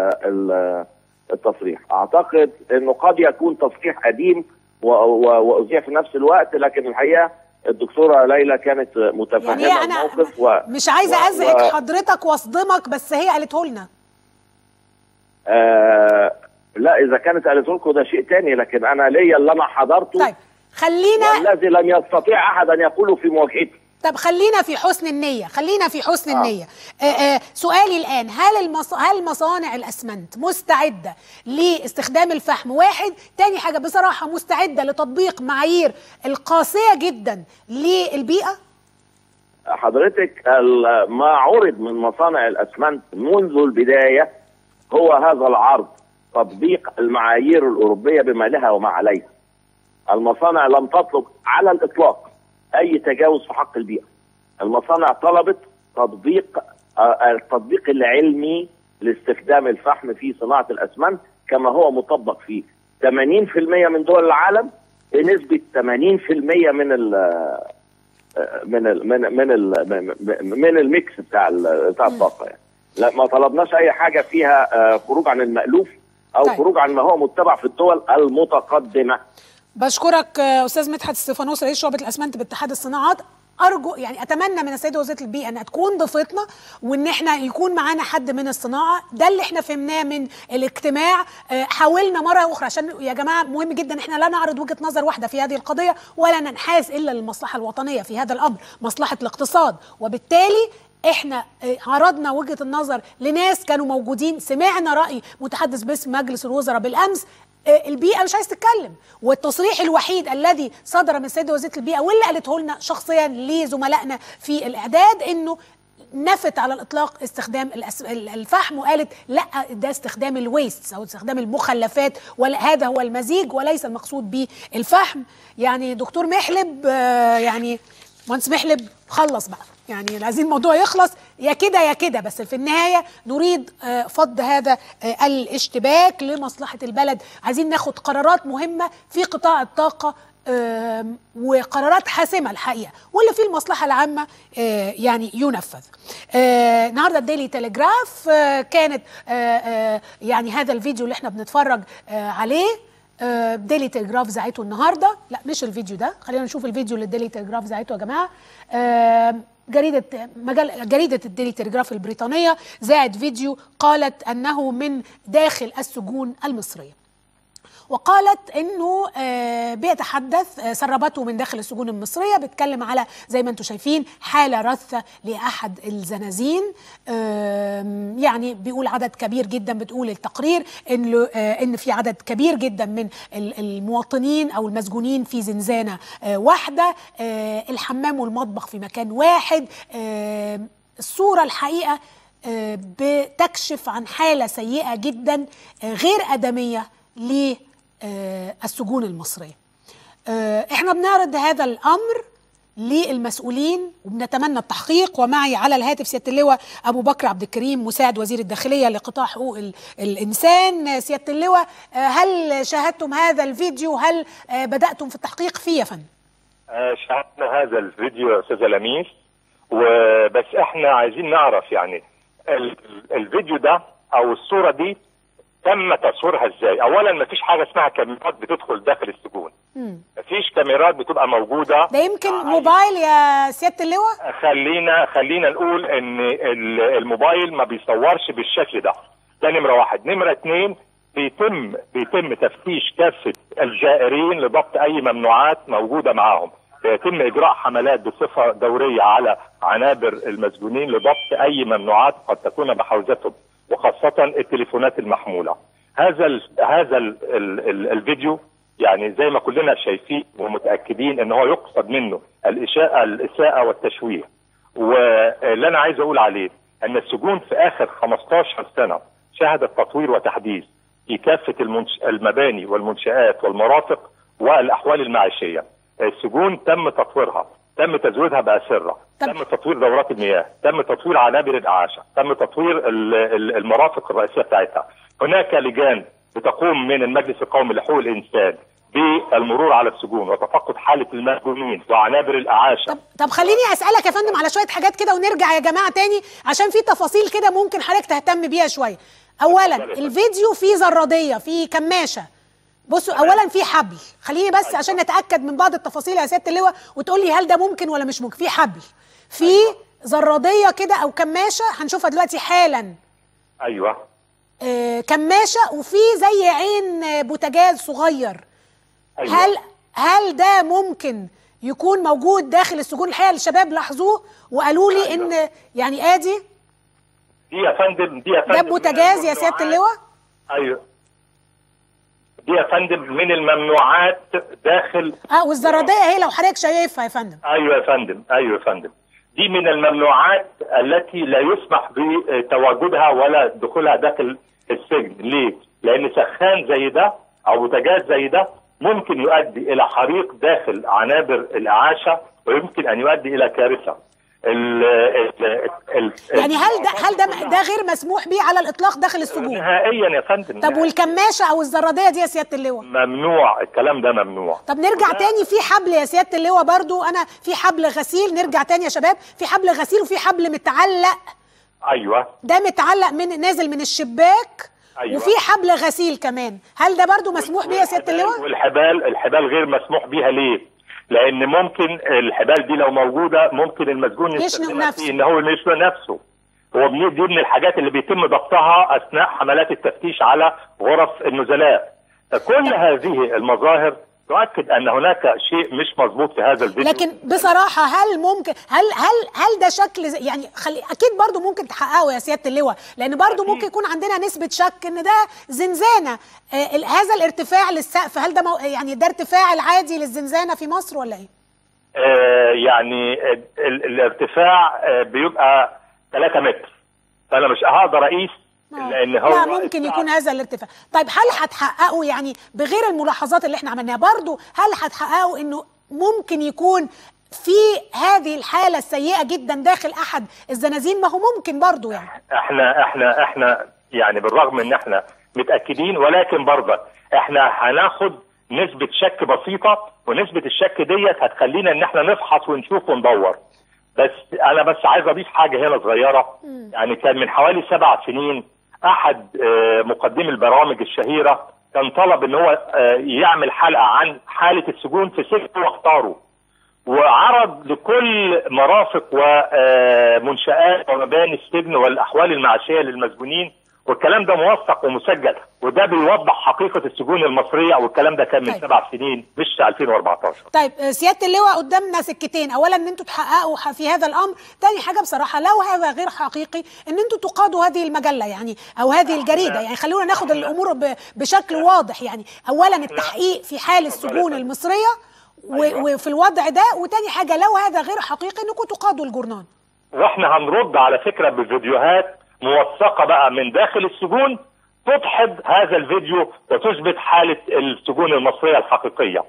ال التصريح اعتقد انه قد يكون تصريح قديم و- و- واذيع في نفس الوقت لكن الحقيقه الدكتوره ليلى كانت متفهمه يعني انا الموقف و مش عايزه و- ازعج و- حضرتك واصدمك بس هي قالته لنا آه لا اذا كانت قالت لكم ده شيء تاني لكن انا ليا اللي انا حضرته طيب خلينا والذي لم يستطيع احد ان يقوله في مواجهته طب خلينا في حسن النية خلينا في حسن آه. النية آه آه سؤالي الآن هل المص... هل مصانع الأسمنت مستعدة لاستخدام الفحم واحد تاني حاجة بصراحة مستعدة لتطبيق معايير القاسية جدا للبيئة حضرتك ال- ما عرض من مصانع الاسمنت منذ البدايه هو هذا العرض تطبيق المعايير الاوروبيه بما لها وما عليها. المصانع لم تطلب على الاطلاق اي تجاوز في حق البيئه. المصانع طلبت تطبيق آه، التطبيق العلمي لاستخدام الفحم في صناعه الاسمنت كما هو مطبق في 80% من دول العالم بنسبه 80% من ال من ال من من ال من الميكس بتاع ال- بتاع الطاقه يعني لا ما طلبناش اي حاجه فيها آه، خروج عن المالوف او طيب. خروج عن ما هو متبع في الدول المتقدمه بشكرك آه، أستاذ مدحت استفانوس رئيس شعبة الأسمنت باتحاد الصناعات أرجو يعني أتمنى من السيدة وزيرة البيئة أنها تكون ضيفتنا وإن إحنا يكون معانا حد من الصناعة ده اللي إحنا فهمناه من الاجتماع آه، حاولنا مرة أخرى عشان يا جماعة مهم جدا إحنا لا نعرض وجهة نظر واحدة في هذه القضية ولا ننحاز إلا للمصلحة الوطنية في هذا الأمر مصلحة الاقتصاد وبالتالي احنا آه، عرضنا وجهه النظر لناس كانوا موجودين سمعنا راي متحدث باسم مجلس الوزراء بالامس آه، البيئه مش عايز تتكلم والتصريح الوحيد الذي صدر من السيده وزيره البيئه واللي قالته لنا شخصيا لزملائنا في الاعداد انه نفت على الاطلاق استخدام الأس- ال- الفحم وقالت لا ده استخدام الويست او استخدام المخلفات وهذا هو المزيج وليس المقصود به الفحم يعني دكتور محلب آه، يعني مهندس محلب خلص بقى يعني عايزين الموضوع يخلص يا كده يا كده بس في النهايه نريد آه، فض هذا آه، الاشتباك لمصلحه البلد عايزين ناخد قرارات مهمه في قطاع الطاقه آم، وقرارات حاسمه الحقيقه واللي فيه المصلحه العامه آه، يعني ينفذ. آه، النهارده الديلي تلجراف آه، كانت آه، آه، يعني هذا الفيديو اللي احنا بنتفرج آه، عليه آه، ديلي تلجراف زعته النهارده لا مش الفيديو ده خلينا نشوف الفيديو اللي ديلي تلجراف زعته يا جماعه آه، جريدة مجال جريدة الديلي تلجراف البريطانية زاعت فيديو قالت أنه من داخل السجون المصرية وقالت انه آه، بيتحدث آه، سربته من داخل السجون المصريه بيتكلم على زي ما انتم شايفين حاله رثه لاحد الزنازين آم، يعني بيقول عدد كبير جدا بتقول التقرير ان ان في عدد كبير جدا من ال- المواطنين او المسجونين في زنزانه آه، واحده آه، الحمام والمطبخ في مكان واحد آم، الصوره الحقيقه آه، بتكشف عن حاله سيئه جدا آه، غير ادميه للسجون المصريه. آه، احنا بنعرض هذا الامر للمسؤولين وبنتمنى التحقيق ومعي على الهاتف سياده اللواء ابو بكر عبد الكريم مساعد وزير الداخليه لقطاع حقوق ال- الانسان آه، سياده اللواء آه، هل شاهدتم هذا الفيديو هل آه، بداتم في التحقيق فيه يا فندم؟ آه، شاهدنا هذا الفيديو يا استاذه لميس وبس احنا عايزين نعرف يعني ال- الفيديو ده او الصوره دي تم تصويرها ازاي؟ اولا ما فيش حاجه اسمها كاميرات بتدخل داخل السجون، مم. ما فيش كاميرات بتبقى موجوده ده يمكن موبايل يا سياده اللواء؟ خلينا خلينا نقول ان ال- الموبايل ما بيصورش بالشكل ده ده نمره واحد نمره اتنين بيتم بيتم تفتيش كافه الجائرين لضبط اي ممنوعات موجوده معاهم بيتم اجراء حملات بصفه دوريه على عنابر المسجونين لضبط اي ممنوعات قد تكون بحوزتهم وخاصه التليفونات المحموله هذا ال هذا ال ال ال الفيديو يعني زي ما كلنا شايفين ومتاكدين ان هو يقصد منه الاشاءه الاساءه والتشويه واللي انا عايز اقول عليه ان السجون في اخر 15 سنه شهدت تطوير وتحديث في كافه المنش... المباني والمنشات والمرافق والاحوال المعيشيه السجون تم تطويرها تم تزويدها باسره تم تطوير دورات المياه تم تطوير عنابر الاعاشه تم تطوير ال- ال- المرافق الرئيسيه بتاعتها هناك لجان بتقوم من المجلس القومي لحقوق الانسان بالمرور على السجون وتفقد حاله المسجونين وعنابر الاعاشه طب خليني اسالك يا فندم على شويه حاجات كده ونرجع يا جماعه تاني عشان في تفاصيل كده ممكن حضرتك تهتم بيها شويه اولا الفيديو فيه زراديه فيه كماشه بصوا اولا في حبل خليني بس عشان نتاكد من بعض التفاصيل يا سياده اللواء وتقول لي هل ده ممكن ولا مش ممكن في حبل في زراديه كده او كماشه هنشوفها دلوقتي حالا ايوه آه كماشه وفي زي عين آه، بوتاجاز صغير أيوة. هل هل ده ممكن يكون موجود داخل السجون الحقيقه الشباب لاحظوه وقالوا لي ان يعني ادي دي يا فندم دي يا فندم ده من بوتاجاز يا سياده الممنوعات- اللواء ايوه دي يا فندم من الممنوعات داخل اه والزراديه اهي لو حضرتك شايفها يا فندم ايوه يا فندم ايوه يا فندم دي من الممنوعات التي لا يسمح بتواجدها ولا دخولها داخل السجن ليه لان سخان زي ده او بوتاجاز زي ده ممكن يؤدي الى حريق داخل عنابر الاعاشه ويمكن ان يؤدي الى كارثه ال ال ال يعني هل ده هل ده ده غير مسموح به على الاطلاق داخل السجون نهائيا يا فندم طب والكماشه او الزراديه دي يا سياده اللواء ممنوع الكلام ده ممنوع طب نرجع تاني في حبل يا سياده اللواء برضو انا في حبل غسيل نرجع تاني يا شباب في حبل غسيل وفي حبل متعلق ايوه ده متعلق من نازل من الشباك أيوة. وفي حبل غسيل كمان هل ده برضو مسموح بيه يا سياده اللواء والحبال الحبال غير مسموح بيها ليه؟ لان ممكن الحبال دي لو موجوده ممكن المسجون يشنق يستخدمها نفسه. في ان هو يشنق نفسه هو من- دي من الحاجات اللي بيتم ضبطها اثناء حملات التفتيش على غرف النزلاء فكل هذه المظاهر تؤكد ان هناك شيء مش مظبوط في هذا الفيديو لكن بصراحة هل ممكن هل هل هل ده شكل زي- يعني خلي اكيد برضو ممكن تحققه يا سيادة اللواء لان برضو ممكن يكون عندنا نسبة شك ان ده زنزانة آه ال- هذا الارتفاع للسقف هل ده مو يعني ده ارتفاع العادي للزنزانة في مصر ولا ايه؟ آه يعني ال- ال- الارتفاع آه بيبقى 3 متر فانا مش هقدر اقيس لان هو لا ممكن يكون هذا الارتفاع طيب هل هتحققوا يعني بغير الملاحظات اللي احنا عملناها برضو هل هتحققوا انه ممكن يكون في هذه الحالة السيئة جدا داخل احد الزنازين ما هو ممكن برضو يعني احنا احنا احنا يعني بالرغم ان احنا متاكدين ولكن برضه احنا هناخد نسبه شك بسيطه ونسبه الشك ديت هتخلينا ان احنا نفحص ونشوف وندور بس انا بس عايز اضيف حاجه هنا صغيره يعني كان من حوالي سبع سنين احد آه، مقدمي البرامج الشهيره كان طلب ان هو آه، يعمل حلقه عن حاله السجون في سجن واختاره وعرض لكل مرافق ومنشآت ومباني السجن والأحوال المعيشية للمسجونين والكلام ده موثق ومسجل وده بيوضح حقيقة السجون المصرية والكلام ده كان من طيب. سبع سنين مش 2014 طيب آه، سياده اللواء قدامنا سكتين اولا ان انتوا تحققوا ح- في هذا الامر تاني حاجه بصراحه لو هذا غير حقيقي ان انتوا تقادوا هذه المجله يعني او هذه الجريده يعني خلونا ناخد الامور ب- بشكل واضح يعني اولا التحقيق في حال السجون المصريه و- وفي الوضع ده وتاني حاجه لو هذا غير حقيقي انكم تقادوا الجرنان واحنا هنرد على فكرة بفيديوهات موثقة بقى من داخل السجون تدحض هذا الفيديو وتثبت حالة السجون المصرية الحقيقية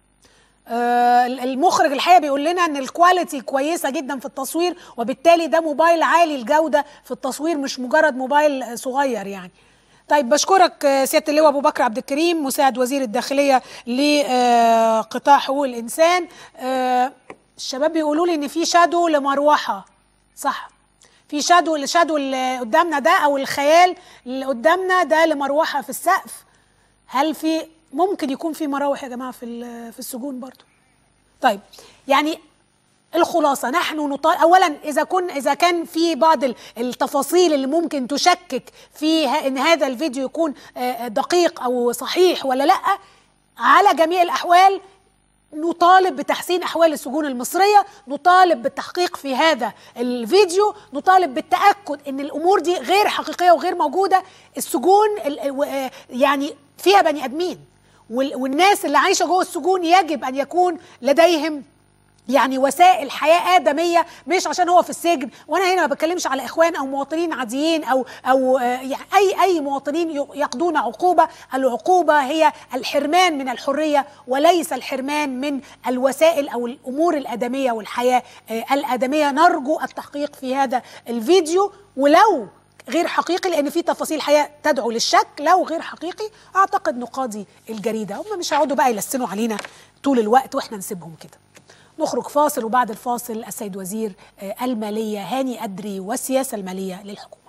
آه، المخرج الحقيقه بيقول لنا ان الكواليتي كويسه جدا في التصوير وبالتالي ده موبايل عالي الجوده في التصوير مش مجرد موبايل آه، صغير يعني طيب بشكرك آه، سياده اللواء ابو بكر عبد الكريم مساعد وزير الداخليه لقطاع حقوق الانسان آه، الشباب بيقولوا لي ان في شادو لمروحه صح في شادو الشادو اللي قدامنا ده او الخيال اللي قدامنا ده لمروحه في السقف هل في ممكن يكون في مراوح يا جماعه في ال- في السجون برضو طيب يعني الخلاصه نحن نطال اولا اذا كن اذا كان في بعض ال- التفاصيل اللي ممكن تشكك في ه- ان هذا الفيديو يكون آه، دقيق او صحيح ولا لا على جميع الاحوال نطالب بتحسين احوال السجون المصريه نطالب بالتحقيق في هذا الفيديو نطالب بالتاكد ان الامور دي غير حقيقيه وغير موجوده السجون ال- و- آه، يعني فيها بني ادمين وال- والناس اللي عايشه جوه السجون يجب ان يكون لديهم يعني وسائل حياه ادميه مش عشان هو في السجن وانا هنا ما بتكلمش على اخوان او مواطنين عاديين او او آه، يعني اي اي مواطنين ي- يقضون عقوبه العقوبه هي الحرمان من الحريه وليس الحرمان من الوسائل او الامور الادميه والحياه آه، الادميه نرجو التحقيق في هذا الفيديو ولو غير حقيقي لان في تفاصيل حياه تدعو للشك لو غير حقيقي اعتقد نقاضي الجريده هم مش هيقعدوا بقى يلسنوا علينا طول الوقت واحنا نسيبهم كده نخرج فاصل وبعد الفاصل السيد وزير آه، الماليه هاني ادري والسياسه الماليه للحكومه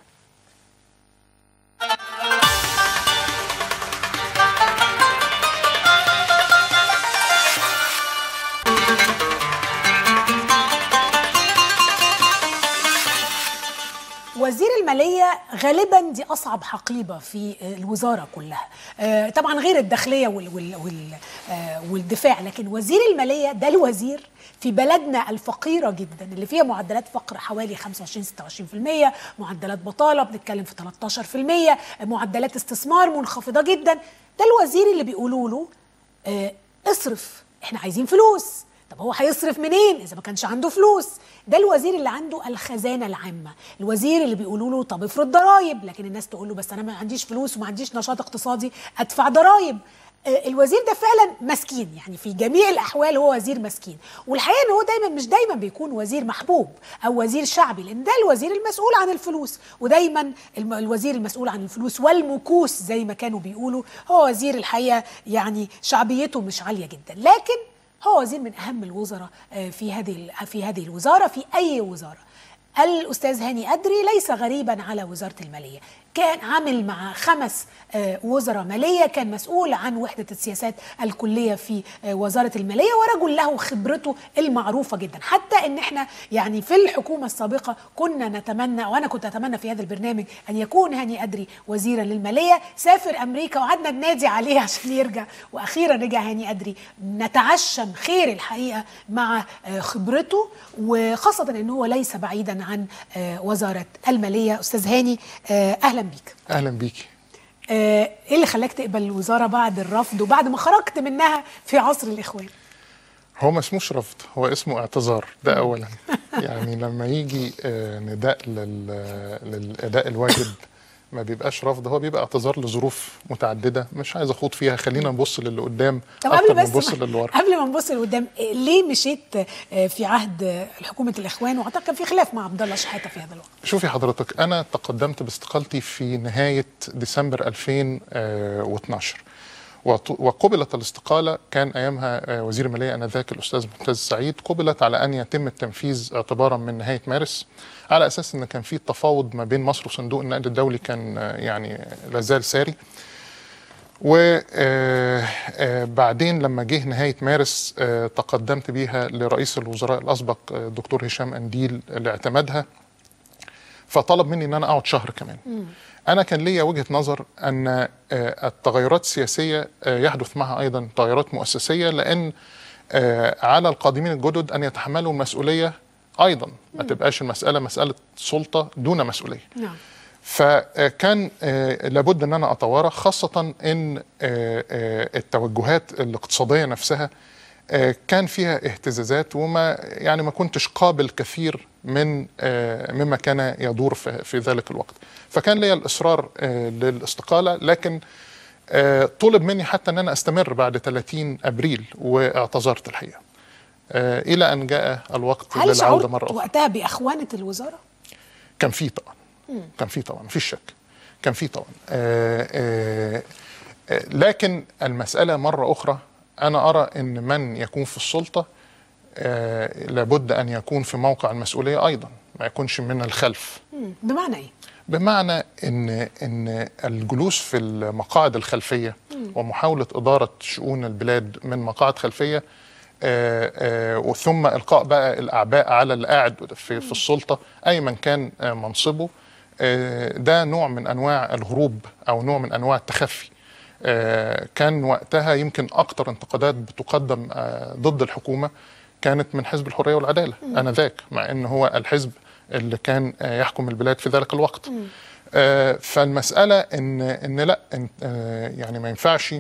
وزير المالية غالبا دي أصعب حقيبة في الوزارة كلها آه، طبعا غير الداخلية وال وال وال آه، والدفاع لكن وزير المالية ده الوزير في بلدنا الفقيرة جدا اللي فيها معدلات فقر حوالي 25 26% معدلات بطالة بنتكلم في 13% معدلات استثمار منخفضة جدا ده الوزير اللي بيقولوا له آه، اصرف احنا عايزين فلوس طب هو هيصرف منين اذا ما كانش عنده فلوس ده الوزير اللي عنده الخزانه العامه الوزير اللي بيقولوا له طب افرض ضرايب لكن الناس تقول له بس انا ما عنديش فلوس وما عنديش نشاط اقتصادي ادفع ضرايب آه، الوزير ده فعلا مسكين يعني في جميع الاحوال هو وزير مسكين والحقيقه ان هو دايما مش دايما بيكون وزير محبوب او وزير شعبي لان ده الوزير المسؤول عن الفلوس ودايما الم- الوزير المسؤول عن الفلوس والمكوس زي ما كانوا بيقولوا هو وزير الحقيقه يعني شعبيته مش عاليه جدا لكن هو وزير من اهم الوزراء آه، في هذه ال- في هذه الوزاره في اي وزاره الاستاذ هاني ادري ليس غريبا على وزاره الماليه كان عامل مع خمس آه، وزراء ماليه كان مسؤول عن وحده السياسات الكليه في آه، وزاره الماليه ورجل له خبرته المعروفه جدا حتى ان احنا يعني في الحكومه السابقه كنا نتمنى وانا كنت اتمنى في هذا البرنامج ان يكون هاني ادري وزيرا للماليه سافر امريكا وقعدنا ننادي عليه عشان يرجع واخيرا رجع هاني ادري نتعشم خير الحقيقه مع آه، خبرته وخاصه ان هو ليس بعيدا عن آه، وزاره الماليه استاذ هاني آه، اهلا بيك اهلا بيكي آه، ايه اللي خلاك تقبل الوزاره بعد الرفض وبعد ما خرجت منها في عصر الاخوان هو ما اسموش رفض هو اسمه اعتذار ده اولا يعني لما يجي آه، نداء لل- للاداء الواجب ما بيبقاش رفض هو بيبقى اعتذار لظروف متعدده مش عايز اخوض فيها خلينا نبص للي قدام طب اكتر قبل ما بس نبص ما- للي ورا قبل ما نبص لقدام آه، ليه مشيت آه، في عهد آه، حكومه الاخوان واعتقد كان في خلاف مع عبد الله شحاته في هذا الوقت شوفي حضرتك انا تقدمت باستقالتي في نهايه ديسمبر 2012 وط- وقبلت الاستقاله كان ايامها آه، وزير الماليه انذاك الاستاذ معتز سعيد قبلت على ان يتم التنفيذ اعتبارا من نهايه مارس على اساس ان كان في تفاوض ما بين مصر وصندوق النقد الدولي كان آه، يعني لا زال ساري وبعدين لما جه نهاية مارس آه، تقدمت بيها لرئيس الوزراء الأسبق آه، الدكتور هشام أنديل لاعتمادها فطلب مني ان انا اقعد شهر كمان انا كان ليا وجهه نظر ان آه، التغيرات السياسيه آه، يحدث معها ايضا تغيرات مؤسسيه لان آه، على القادمين الجدد ان يتحملوا المسؤوليه ايضا ما تبقاش المساله مساله سلطه دون مسؤوليه نعم فكان آه، لابد ان انا اتوارى خاصه ان آه، آه، التوجهات الاقتصاديه نفسها آه، كان فيها اهتزازات وما يعني ما كنتش قابل كثير من آه، مما كان يدور في في ذلك الوقت فكان لي الاصرار آه، للاستقاله لكن آه، طلب مني حتى ان انا استمر بعد 30 ابريل واعتذرت الحقيقه آه، الى ان جاء الوقت هل للعوده شعرت مره اخرى وقتها باخوانه الوزاره كان في طبعا كان في طبعا مفيش شك كان في طبعا آه آه آه لكن المسألة مرة أخرى أنا أرى أن من يكون في السلطة آه لابد أن يكون في موقع المسؤولية أيضا ما يكونش من الخلف مم. بمعنى ايه بمعنى ان ان الجلوس في المقاعد الخلفيه ومحاوله اداره شؤون البلاد من مقاعد خلفيه آه، آه، وثم القاء بقى الاعباء على اللي قاعد في, في السلطه اي من كان آه، منصبه آه، ده نوع من انواع الهروب او نوع من انواع التخفي آه، كان وقتها يمكن اكتر انتقادات بتقدم آه، ضد الحكومه كانت من حزب الحريه والعداله انذاك مع ان هو الحزب اللي كان آه، يحكم البلاد في ذلك الوقت آه، فالمساله ان ان لا إن آه، يعني ما ينفعش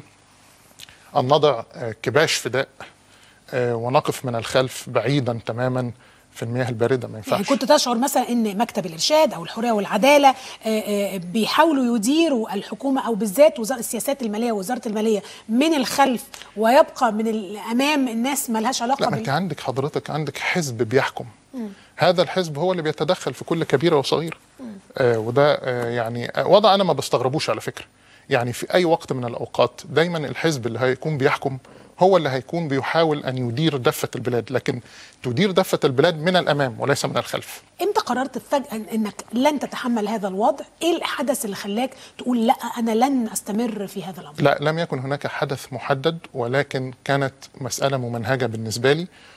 ان نضع آه، كباش فداء آه، ونقف من الخلف بعيدا تماما في المياه البارده ما ينفعش يعني كنت تشعر مثلا ان مكتب الارشاد او الحريه والعداله آه، آه، بيحاولوا يديروا الحكومه او بالذات وزاره السياسات الماليه ووزاره الماليه من الخلف ويبقى من الامام الناس ما لهاش علاقه لا ما انت بال... عندك حضرتك عندك حزب بيحكم هذا الحزب هو اللي بيتدخل في كل كبيره وصغيره آه وده آه يعني آه وضع انا ما بستغربوش على فكره يعني في اي وقت من الاوقات دايما الحزب اللي هيكون بيحكم هو اللي هيكون بيحاول ان يدير دفه البلاد لكن تدير دفه البلاد من الامام وليس من الخلف امتى قررت فجاه انك لن تتحمل هذا الوضع ايه الحدث اللي خلاك تقول لا انا لن استمر في هذا الامر لا لم يكن هناك حدث محدد ولكن كانت مسألة ممنهجة بالنسبة لي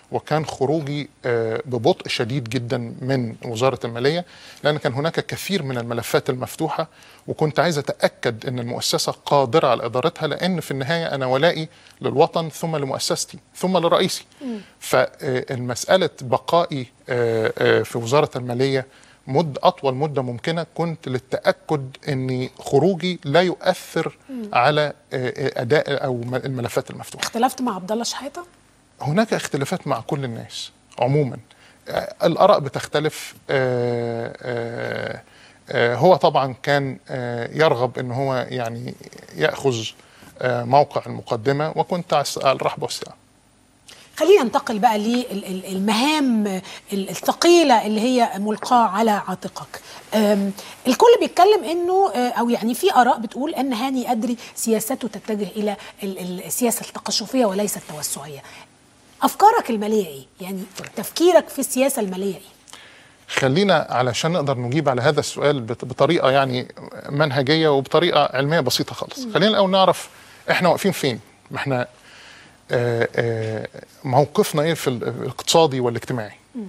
وكان خروجي آه، ببطء شديد جدا من وزاره الماليه لان كان هناك كثير من الملفات المفتوحه وكنت عايز اتاكد ان المؤسسه قادره على ادارتها لان في النهايه انا ولائي للوطن ثم لمؤسستي ثم لرئيسي فالمساله بقائي آه، آه، في وزاره الماليه مد اطول مده ممكنه كنت للتاكد ان خروجي لا يؤثر على آه، آه، اداء او م- الملفات المفتوحه اختلفت مع عبد الله شحاته هناك اختلافات مع كل الناس عموما آه، الاراء بتختلف آه، آه، آه، هو طبعا كان آه، يرغب ان هو يعني ياخذ آه، موقع المقدمه وكنت على الرحب والسعه خلينا ننتقل بقى للمهام الثقيلة اللي هي ملقاة على عاتقك أم، الكل بيتكلم انه آه، او يعني في اراء بتقول ان هاني ادري سياسته تتجه الى ال- ال- السياسة التقشفية وليس التوسعية افكارك المالية ايه يعني تفكيرك في السياسة المالية ايه خلينا علشان نقدر نجيب على هذا السؤال بط- بطريقه يعني منهجيه وبطريقه علميه بسيطه خالص خلينا الاول نعرف احنا واقفين فين ما احنا آه، آه، موقفنا ايه في ال- الاقتصادي والاجتماعي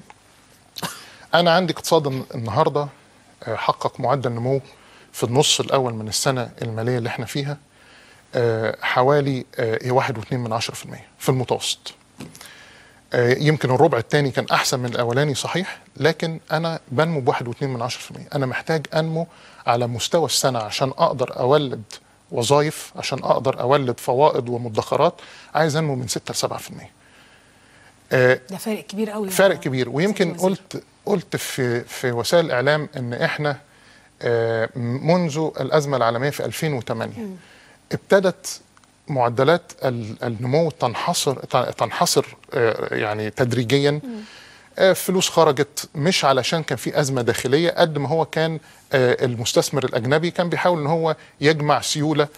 انا عندي اقتصاد الن- النهارده آه، حقق معدل نمو في النص الاول من السنه الماليه اللي احنا فيها آه، حوالي آه، واحد واتنين من عشرة في المية في المتوسط آه، يمكن الربع الثاني كان احسن من الاولاني صحيح لكن انا بنمو بواحد واتنين من عشرة في المية انا محتاج انمو على مستوى السنه عشان اقدر اولد وظائف عشان اقدر اولد فوائد ومدخرات عايز انمو من 6 ل 7 في المية آه، ده فارق كبير قوي فارق كبير ويمكن قلت قلت في في وسائل الاعلام ان احنا آه، منذ الازمه العالميه في 2008 ابتدت معدلات ال- النمو تنحصر تنحصر آه، يعني تدريجيا آه، فلوس خرجت مش علشان كان في ازمه داخليه قد ما هو كان آه، المستثمر الاجنبي كان بيحاول ان هو يجمع سيوله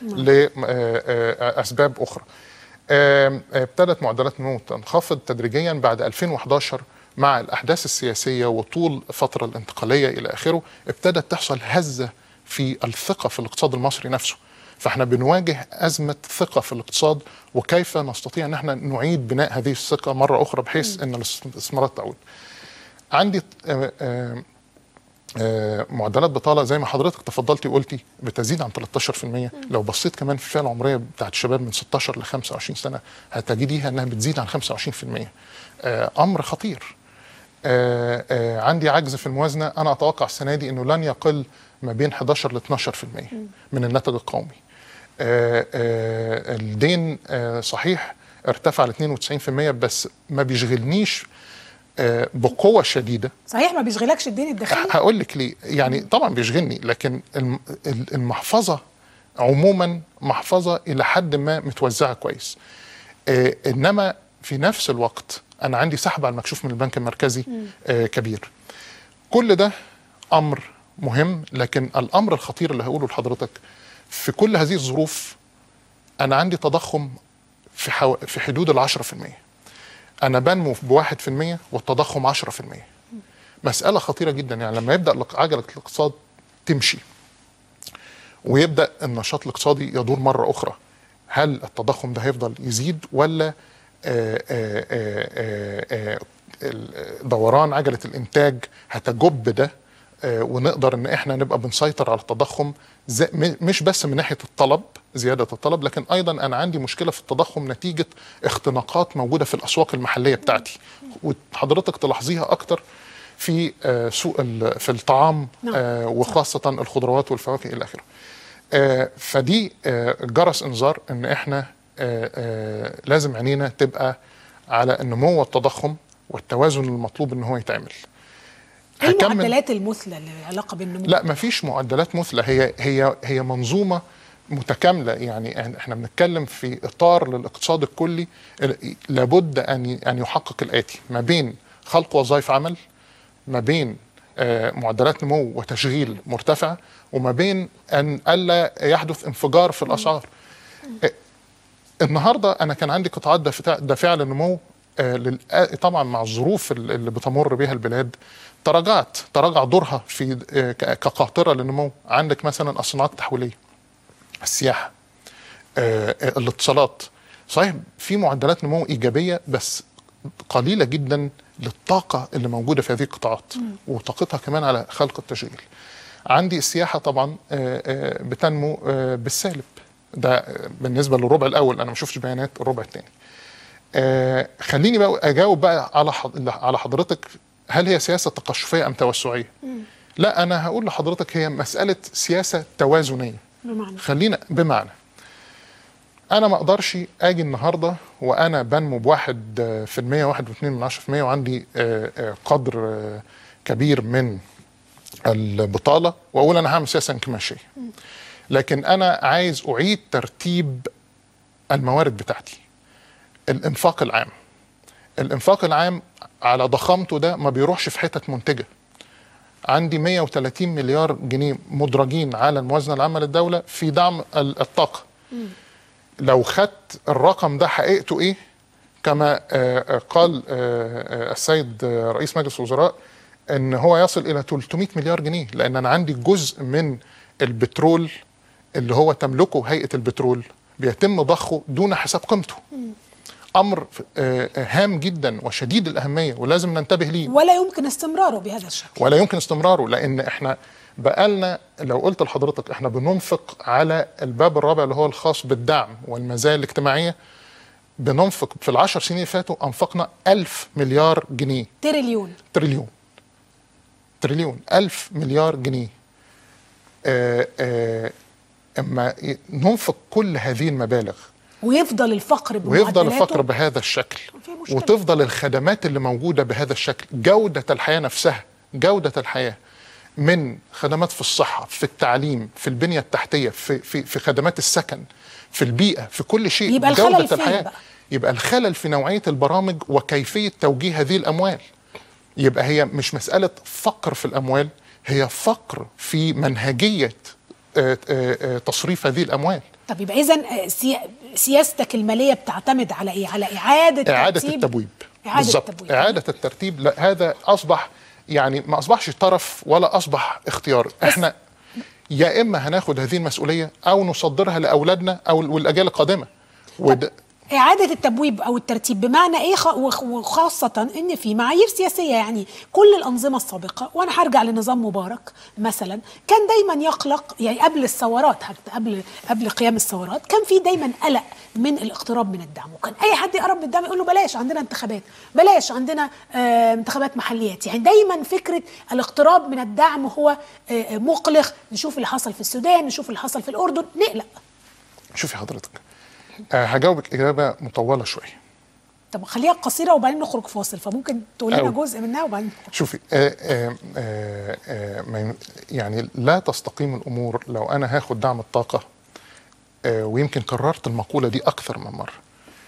لاسباب اخرى آم، ابتدت معدلات النمو تنخفض تدريجيا بعد 2011 مع الاحداث السياسيه وطول الفتره الانتقاليه الى اخره ابتدت تحصل هزه في الثقه في الاقتصاد المصري نفسه فاحنا بنواجه ازمه ثقه في الاقتصاد وكيف نستطيع ان احنا نعيد بناء هذه الثقه مره اخرى بحيث ان الاستثمارات تعود عندي آه، آه، آه، معدلات بطاله زي ما حضرتك تفضلتي وقلتي بتزيد عن 13% لو بصيت كمان في الفئه العمريه بتاعت الشباب من 16 ل 25 سنه هتجديها انها بتزيد عن 25% آه، امر خطير آه، آه، عندي عجز في الموازنه انا اتوقع السنه دي انه لن يقل ما بين 11 ل 12% من الناتج القومي آه، آه، الدين آه، صحيح ارتفع ل 92% بس ما بيشغلنيش آه، بقوه شديده صحيح ما بيشغلكش الدين الداخلي هقول لك ليه يعني طبعا بيشغلني لكن الم- ال- المحفظه عموما محفظه الى حد ما متوزعه كويس آه انما في نفس الوقت انا عندي سحب على المكشوف من البنك المركزي آه كبير كل ده امر مهم لكن الامر الخطير اللي هقوله لحضرتك في كل هذه الظروف انا عندي تضخم في حو... في حدود ال 10% انا بنمو بواحد في المية والتضخم 10% مسألة خطيرة جدا يعني لما يبدأ الاق- عجلة الاقتصاد تمشي ويبدأ النشاط الاقتصادي يدور مرة أخرى هل التضخم ده هيفضل يزيد ولا آه، آه، آه، آه، آه، ال- دوران عجلة الإنتاج هتجب ده آه، ونقدر ان احنا نبقى بنسيطر على التضخم زي- م- مش بس من ناحيه الطلب زياده الطلب لكن ايضا انا عندي مشكله في التضخم نتيجه اختناقات موجوده في الاسواق المحليه بتاعتي وحضرتك تلاحظيها اكتر في آه، سوق ال- في الطعام نعم. آه، وخاصه الخضروات والفواكه الى اخره آه، فدي آه، جرس انذار ان احنا آه، آه، لازم عينينا تبقى على النمو والتضخم والتوازن المطلوب ان هو يتعمل ايه هكمل- المعدلات المثلى اللي علاقه بالنمو لا ما فيش معدلات مثلى هي هي هي منظومه متكامله يعني إحنا- احنا بنتكلم في اطار للاقتصاد الكلي ال- لابد ان ي- ان يحقق الاتي ما بين خلق وظائف عمل ما بين آه، معدلات نمو وتشغيل مرتفعه وما بين ان الا يحدث انفجار في الاسعار آه، النهارده انا كان عندي قطاعات دافع- دافعه للنمو آه، للآ- طبعا مع الظروف ال- اللي بتمر بها البلاد تراجعت تراجع دورها في آه، ك- كقاطره للنمو عندك مثلا الصناعات التحويليه السياحه آه، آه، الاتصالات صحيح في معدلات نمو ايجابيه بس قليله جدا للطاقه اللي موجوده في هذه القطاعات وطاقتها كمان على خلق التشغيل عندي السياحه طبعا آه، آه، بتنمو آه، بالسالب ده آه، بالنسبه للربع الاول انا ما شفتش بيانات الربع الثاني آه خليني بقى اجاوب بقى على حض- على حضرتك هل هي سياسه تقشفيه ام توسعيه؟ لا انا هقول لحضرتك هي مساله سياسه توازنيه بمعنى خلينا بمعنى انا ما اقدرش اجي النهارده وانا بنمو بواحد آه، في المية واحد واثنين من عشرة في المية وعندي آه، آه، قدر آه، كبير من البطاله واقول انا هعمل سياسه انكماشيه لكن انا عايز اعيد ترتيب الموارد بتاعتي الانفاق العام الانفاق العام على ضخامته ده ما بيروحش في حتت منتجه عندي 130 مليار جنيه مدرجين على الموازنه العامه للدوله في دعم ال- الطاقه لو خدت الرقم ده حقيقته ايه كما آه، آه، قال آه، آه، السيد آه، رئيس مجلس الوزراء ان هو يصل الى 300 مليار جنيه لان انا عندي جزء من البترول اللي هو تملكه هيئه البترول بيتم ضخه دون حساب قيمته امر آه، آه، هام جدا وشديد الاهميه ولازم ننتبه ليه ولا يمكن استمراره بهذا الشكل ولا يمكن استمراره لان احنا بقالنا لو قلت لحضرتك احنا بننفق على الباب الرابع اللي هو الخاص بالدعم والمزايا الاجتماعيه بننفق في العشر سنين اللي فاتوا انفقنا ألف مليار جنيه تريليون تريليون تريليون ألف مليار جنيه آه آه اما ي- ننفق كل هذه المبالغ ويفضل الفقر ويفضل بمعدلاته الفقر بهذا الشكل في مشكلة. وتفضل الخدمات اللي موجوده بهذا الشكل جوده الحياه نفسها جوده الحياه من خدمات في الصحه في التعليم في البنيه التحتيه في في في خدمات السكن في البيئه في كل شيء يبقى الخلل جوده فين الحياه بقى؟ يبقى الخلل في نوعيه البرامج وكيفيه توجيه هذه الاموال يبقى هي مش مساله فقر في الاموال هي فقر في منهجيه آه، آه، آه، تصريف هذه الاموال طب يبقى اذا سياستك الماليه بتعتمد على ايه؟ على اعاده إعادة ترتيب- التبويب إعادة بالظبط التبويب. إعادة الترتيب لا هذا أصبح يعني ما أصبحش طرف ولا أصبح اختيار إحنا يا إما هناخد هذه المسؤولية أو نصدرها لأولادنا أو والأجيال القادمة وده إعادة التبويب أو الترتيب بمعنى إيه خ- وخ- وخاصة إن في معايير سياسية يعني كل الأنظمة السابقة وأنا هرجع لنظام مبارك مثلا كان دايما يقلق يعني قبل الثورات حتى قبل قبل قيام الثورات كان في دايما قلق من الاقتراب من الدعم وكان أي حد يقرب من الدعم يقول له بلاش عندنا انتخابات بلاش عندنا آه انتخابات محليات يعني دايما فكرة الاقتراب من الدعم هو آه آه، مقلق نشوف اللي حصل في السودان نشوف اللي حصل في الأردن نقلق شوفي حضرتك آه هجاوبك إجابة مطولة شوية طب خليها قصيره وبعدين نخرج فاصل فممكن تقول لنا أوي. جزء منها وبعدين شوفي آه آه آه آه ما ين- يعني لا تستقيم الامور لو انا هاخد دعم الطاقه آه ويمكن كررت المقوله دي اكثر من مره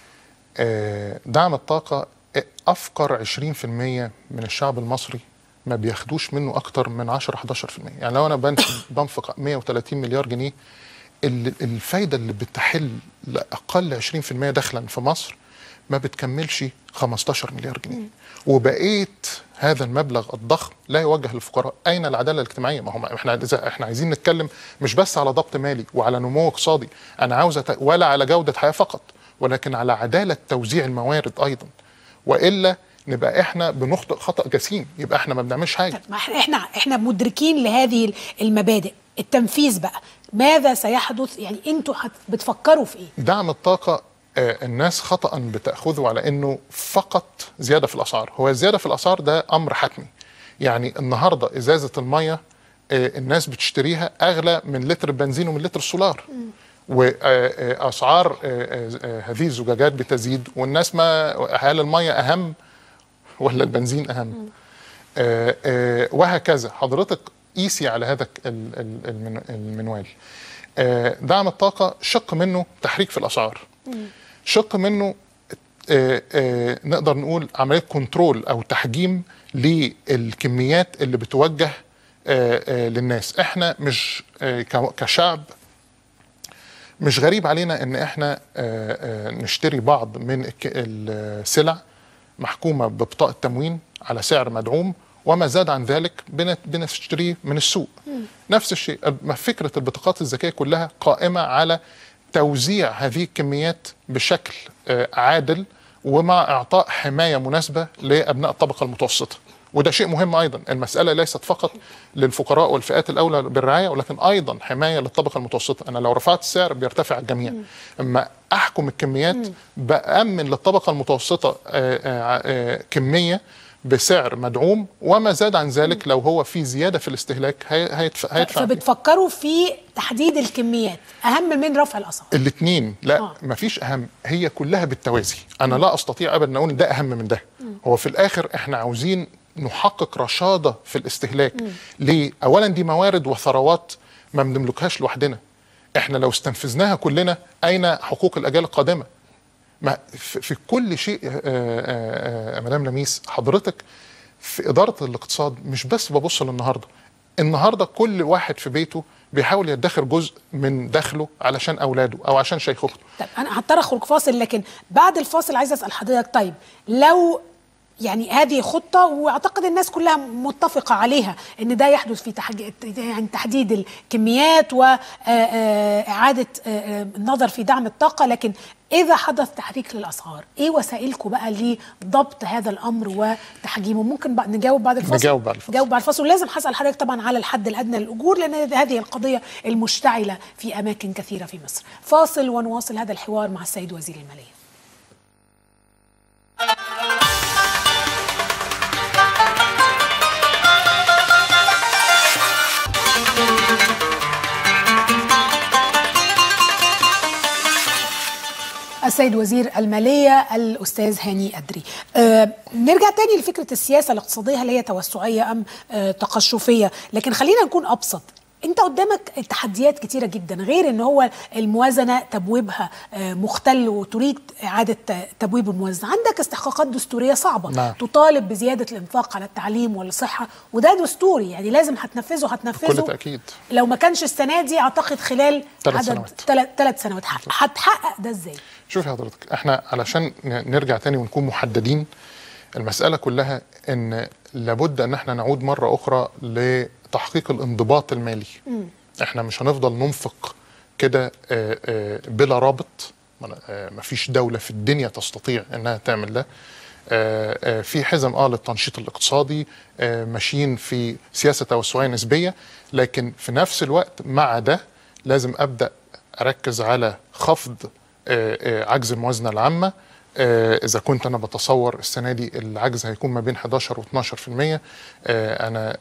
آه دعم الطاقه آه، افقر 20% من الشعب المصري ما بياخدوش منه اكتر من 10 11% يعني لو انا بنف- بنفق 130 مليار جنيه ال- الفايده اللي بتحل لاقل 20% دخلا في مصر ما بتكملش 15 مليار جنيه وبقيت هذا المبلغ الضخم لا يوجه للفقراء اين العداله الاجتماعيه ما هم احنا إذا احنا عايزين نتكلم مش بس على ضبط مالي وعلى نمو اقتصادي انا عاوز أت- ولا على جوده حياه فقط ولكن على عداله توزيع الموارد ايضا والا نبقى احنا بنخطئ خطا جسيم يبقى احنا ما بنعملش حاجه ما احنا احنا احنا مدركين لهذه المبادئ التنفيذ بقى ماذا سيحدث يعني انتوا هت- بتفكروا في ايه دعم الطاقة آه، الناس خطأ بتأخذه على أنه فقط زيادة في الأسعار هو الزيادة في الأسعار ده أمر حتمي يعني النهاردة إزازة المية آه، الناس بتشتريها أغلى من لتر البنزين ومن لتر السولار وأسعار هذه الزجاجات بتزيد والناس ما هل المية أهم ولا البنزين أهم آه، آه، وهكذا حضرتك قيسي على هذا ال- ال- المن- المنوال آه، دعم الطاقة شق منه تحريك في الأسعار شق منه آه، آه، نقدر نقول عملية كنترول أو تحجيم للكميات اللي بتوجه آه، آه، للناس احنا مش آه، ك- كشعب مش غريب علينا ان احنا آه، آه، نشتري بعض من الك- السلع محكومه ببطاقه تموين على سعر مدعوم وما زاد عن ذلك بن- بنشتريه من السوق نفس الشيء ما فكره البطاقات الذكيه كلها قائمه على توزيع هذه الكميات بشكل آه، عادل ومع اعطاء حمايه مناسبه لابناء الطبقه المتوسطه وده شيء مهم ايضا المساله ليست فقط للفقراء والفئات الاولى بالرعايه ولكن ايضا حمايه للطبقه المتوسطه انا لو رفعت السعر بيرتفع الجميع اما احكم الكميات بامن للطبقه المتوسطه آه، آه، آه، كميه بسعر مدعوم وما زاد عن ذلك لو هو في زياده في الاستهلاك هي- هيدفع هيدفع فبتفكروا في تحديد الكميات اهم من رفع الاسعار الاثنين لا آه. مفيش اهم هي كلها بالتوازي انا لا استطيع ابدا ان اقول ده اهم من ده هو في الاخر احنا عاوزين نحقق رشاده في الاستهلاك ليه اولا دي موارد وثروات ما بنملكهاش لوحدنا احنا لو استنفذناها كلنا اين حقوق الاجيال القادمه ما في في كل شيء آه، آه، آه، مدام لميس حضرتك في اداره الاقتصاد مش بس ببص للنهارده النهارده كل واحد في بيته بيحاول يدخر جزء من دخله علشان اولاده او عشان شيخوخته طيب انا هضطر اخرج فاصل لكن بعد الفاصل عايزه اسال حضرتك طيب لو يعني هذه خطة واعتقد الناس كلها متفقة عليها ان ده يحدث في تحج... يعني تحديد الكميات واعادة النظر في دعم الطاقة لكن اذا حدث تحريك للاسعار ايه وسائلكم بقى لضبط هذا الامر وتحجيمه ممكن بقى نجاوب بعد الفاصل نجاوب بعد الفاصل. نجاوب بعد الفاصل ولازم هسال حضرتك طبعا على الحد الادنى للاجور لان هذه القضية المشتعلة في اماكن كثيرة في مصر فاصل ونواصل هذا الحوار مع السيد وزير المالية السيد وزير المالية الأستاذ هاني أدري أه نرجع تاني لفكرة السياسة الاقتصادية هل هي توسعية أم أه تقشفية لكن خلينا نكون أبسط انت قدامك تحديات كتيره جدا غير ان هو الموازنه تبويبها آه، مختل وتريد اعاده تبويب الموازنه عندك استحقاقات دستوريه صعبه نعم. تطالب بزياده الانفاق على التعليم والصحه وده دستوري يعني لازم هتنفذه هتنفذه بكل تأكيد. لو ما كانش السنه دي اعتقد خلال ثلاث عدد سنوات. ثلاث ثلاث سنوات هتحقق ده ازاي شوفي حضرتك احنا علشان ن- نرجع تاني ونكون محددين المسألة كلها ان لابد ان احنا نعود مرة اخرى لتحقيق الانضباط المالي احنا مش هنفضل ننفق كده آه، آه، بلا رابط ما- آه، مفيش دولة في الدنيا تستطيع انها تعمل ده آه، آه، في حزم اه للتنشيط الاقتصادي آه، ماشيين في سياسه توسعيه نسبيه لكن في نفس الوقت مع ده لازم ابدا اركز على خفض آه، آه، عجز الموازنه العامه آه، اذا كنت انا بتصور السنه دي العجز هيكون ما بين 11 و12% آه، انا آه،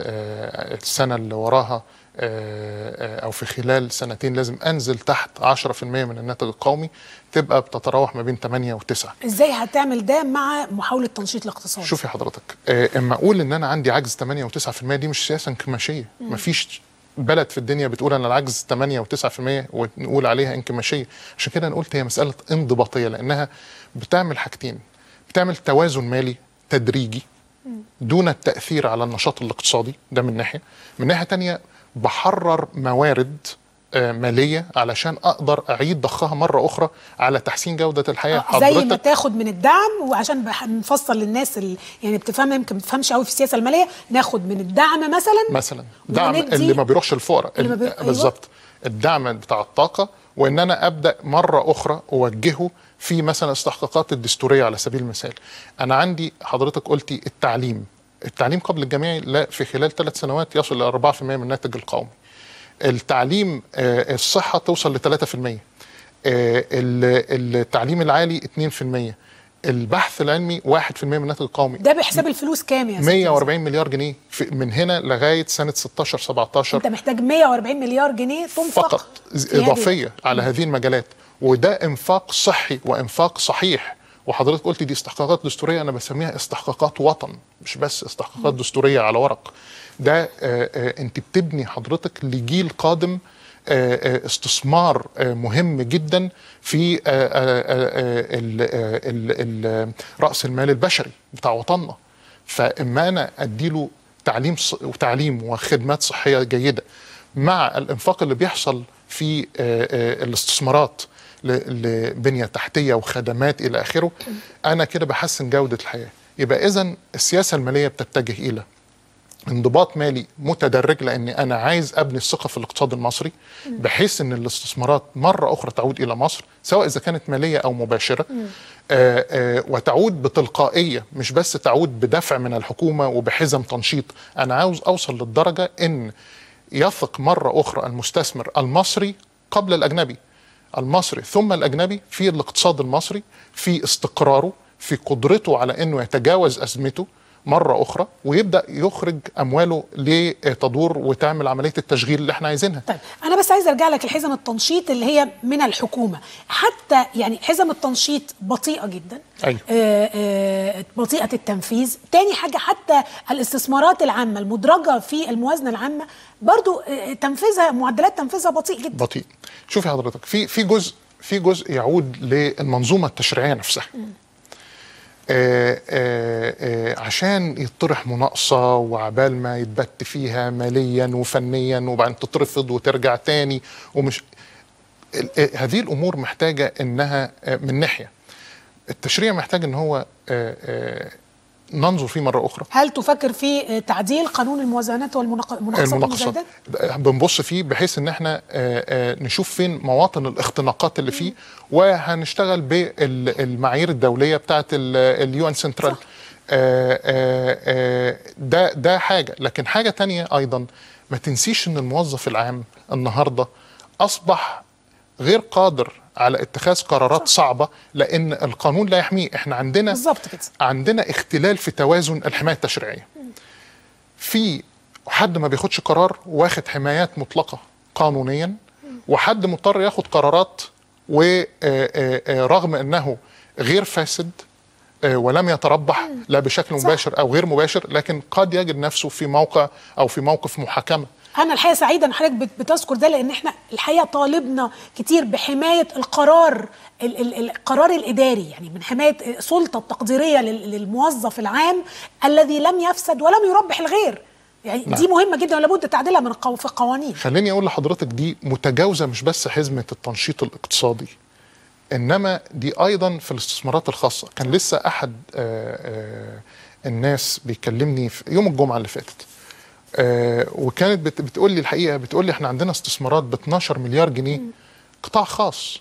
آه، السنه اللي وراها آه، آه، او في خلال سنتين لازم انزل تحت 10% من الناتج القومي تبقى بتتراوح ما بين 8 و9 ازاي هتعمل ده مع محاوله تنشيط الاقتصاد شوفي حضرتك آه، اما اقول ان انا عندي عجز 8 و9% دي مش سياسه انكماشيه مفيش بلد في الدنيا بتقول انا العجز 8 و9% ونقول عليها انكماشيه عشان كده انا قلت هي مساله انضباطيه لانها بتعمل حاجتين بتعمل توازن مالي تدريجي دون التاثير على النشاط الاقتصادي ده من ناحيه من ناحيه تانية بحرر موارد آه، ماليه علشان اقدر اعيد ضخها مره اخرى على تحسين جوده الحياه آه، زي ما تاخد من الدعم وعشان بح- نفصل للناس اللي يعني بتفهم يمكن ما بتفهمش قوي في السياسه الماليه ناخد من الدعم مثلا مثلا دعم وندي- اللي ما بيروحش الفقراء اللي ما بي- ال- أيوة. بالظبط الدعم بتاع الطاقه وان انا ابدا مره اخرى اوجهه في مثلا استحقاقات الدستوريه على سبيل المثال انا عندي حضرتك قلتي التعليم التعليم قبل الجامعي لا في خلال ثلاث سنوات يصل ل 4% من الناتج القومي التعليم آه، الصحه توصل ل 3% آه، ال- التعليم العالي 2% البحث العلمي 1% من الناتج القومي ده بحساب الفلوس كام يا سيدي 140 مليار جنيه في من هنا لغايه سنه 16 17 انت محتاج 140 مليار جنيه تنفق فقط في هذه- اضافيه على هذه المجالات وده انفاق صحي وانفاق صحيح وحضرتك قلت دي استحقاقات دستوريه انا بسميها استحقاقات وطن مش بس استحقاقات دستوريه على ورق ده آه، آه، انت بتبني حضرتك لجيل قادم آه، آه، استثمار آه، مهم جدا في آه، آه، آه، ال- آه، ال- ال- راس المال البشري بتاع وطننا فاما انا اديله تعليم ص- وتعليم وخدمات صحيه جيده مع الانفاق اللي بيحصل في آه، آه، الاستثمارات ل- لبنيه تحتيه وخدمات الى اخره انا كده بحسن جوده الحياه يبقى اذا السياسه الماليه بتتجه الى انضباط مالي متدرج لان انا عايز ابني الثقه في الاقتصاد المصري بحيث ان الاستثمارات مره اخرى تعود الى مصر سواء اذا كانت ماليه او مباشره آه، آه، وتعود بتلقائيه مش بس تعود بدفع من الحكومه وبحزم تنشيط انا عاوز اوصل للدرجه ان يثق مره اخرى المستثمر المصري قبل الاجنبي المصري ثم الاجنبي في الاقتصاد المصري في استقراره في قدرته على انه يتجاوز ازمته مره اخرى ويبدا يخرج امواله لتدور وتعمل عمليه التشغيل اللي احنا عايزينها طيب انا بس عايز ارجع لك لحزم التنشيط اللي هي من الحكومه حتى يعني حزم التنشيط بطيئه جدا أيوة. آه، آه، بطيئه التنفيذ تاني حاجه حتى الاستثمارات العامه المدرجه في الموازنه العامه برضو آه، تنفيذها معدلات تنفيذها بطيء جدا بطيء شوفي حضرتك في في جزء في جزء يعود للمنظومه التشريعيه نفسها آه آه آه عشان يطرح مناقصه وعبال ما يتبت فيها ماليا وفنيا وبعدين تترفض وترجع تاني ومش ال- آه، هذه الامور محتاجه انها آه، من ناحيه التشريع محتاج ان هو آه، آه، ننظر فيه مره اخرى هل تفكر في آه، تعديل قانون الموازنات والمناقصات المناقصات والمزايدات بنبص فيه بحيث ان احنا آه، آه، نشوف فين مواطن الاختناقات اللي فيه وهنشتغل بالمعايير الدوليه بتاعه اليو ان سنترال ده ده حاجه لكن حاجه تانية ايضا ما تنسيش ان الموظف العام النهارده اصبح غير قادر على اتخاذ قرارات صعبه لان القانون لا يحميه احنا عندنا بالظبط كده عندنا اختلال في توازن الحمايه التشريعيه في حد ما بياخدش قرار واخد حمايات مطلقه قانونيا وحد مضطر ياخد قرارات ورغم انه غير فاسد آه، ولم يتربح لا بشكل مباشر او غير مباشر لكن قد يجد نفسه في موقع او في موقف محاكمه انا الحقيقه سعيده ان حضرتك بت- بتذكر ده لان احنا الحقيقه طالبنا كتير بحمايه القرار ال- ال- القرار الاداري يعني من حمايه السلطه التقديريه لل- للموظف العام الذي لم يفسد ولم يربح الغير يعني نعم. دي مهمه جدا ولابد تعديلها من القو- في القوانين خليني اقول لحضرتك دي متجاوزه مش بس حزمه التنشيط الاقتصادي انما دي ايضا في الاستثمارات الخاصه كان لسه احد آه، آه، الناس بيكلمني في يوم الجمعه اللي فاتت آه، وكانت بت- بتقول لي الحقيقه بتقول لي احنا عندنا استثمارات ب 12 مليار جنيه قطاع خاص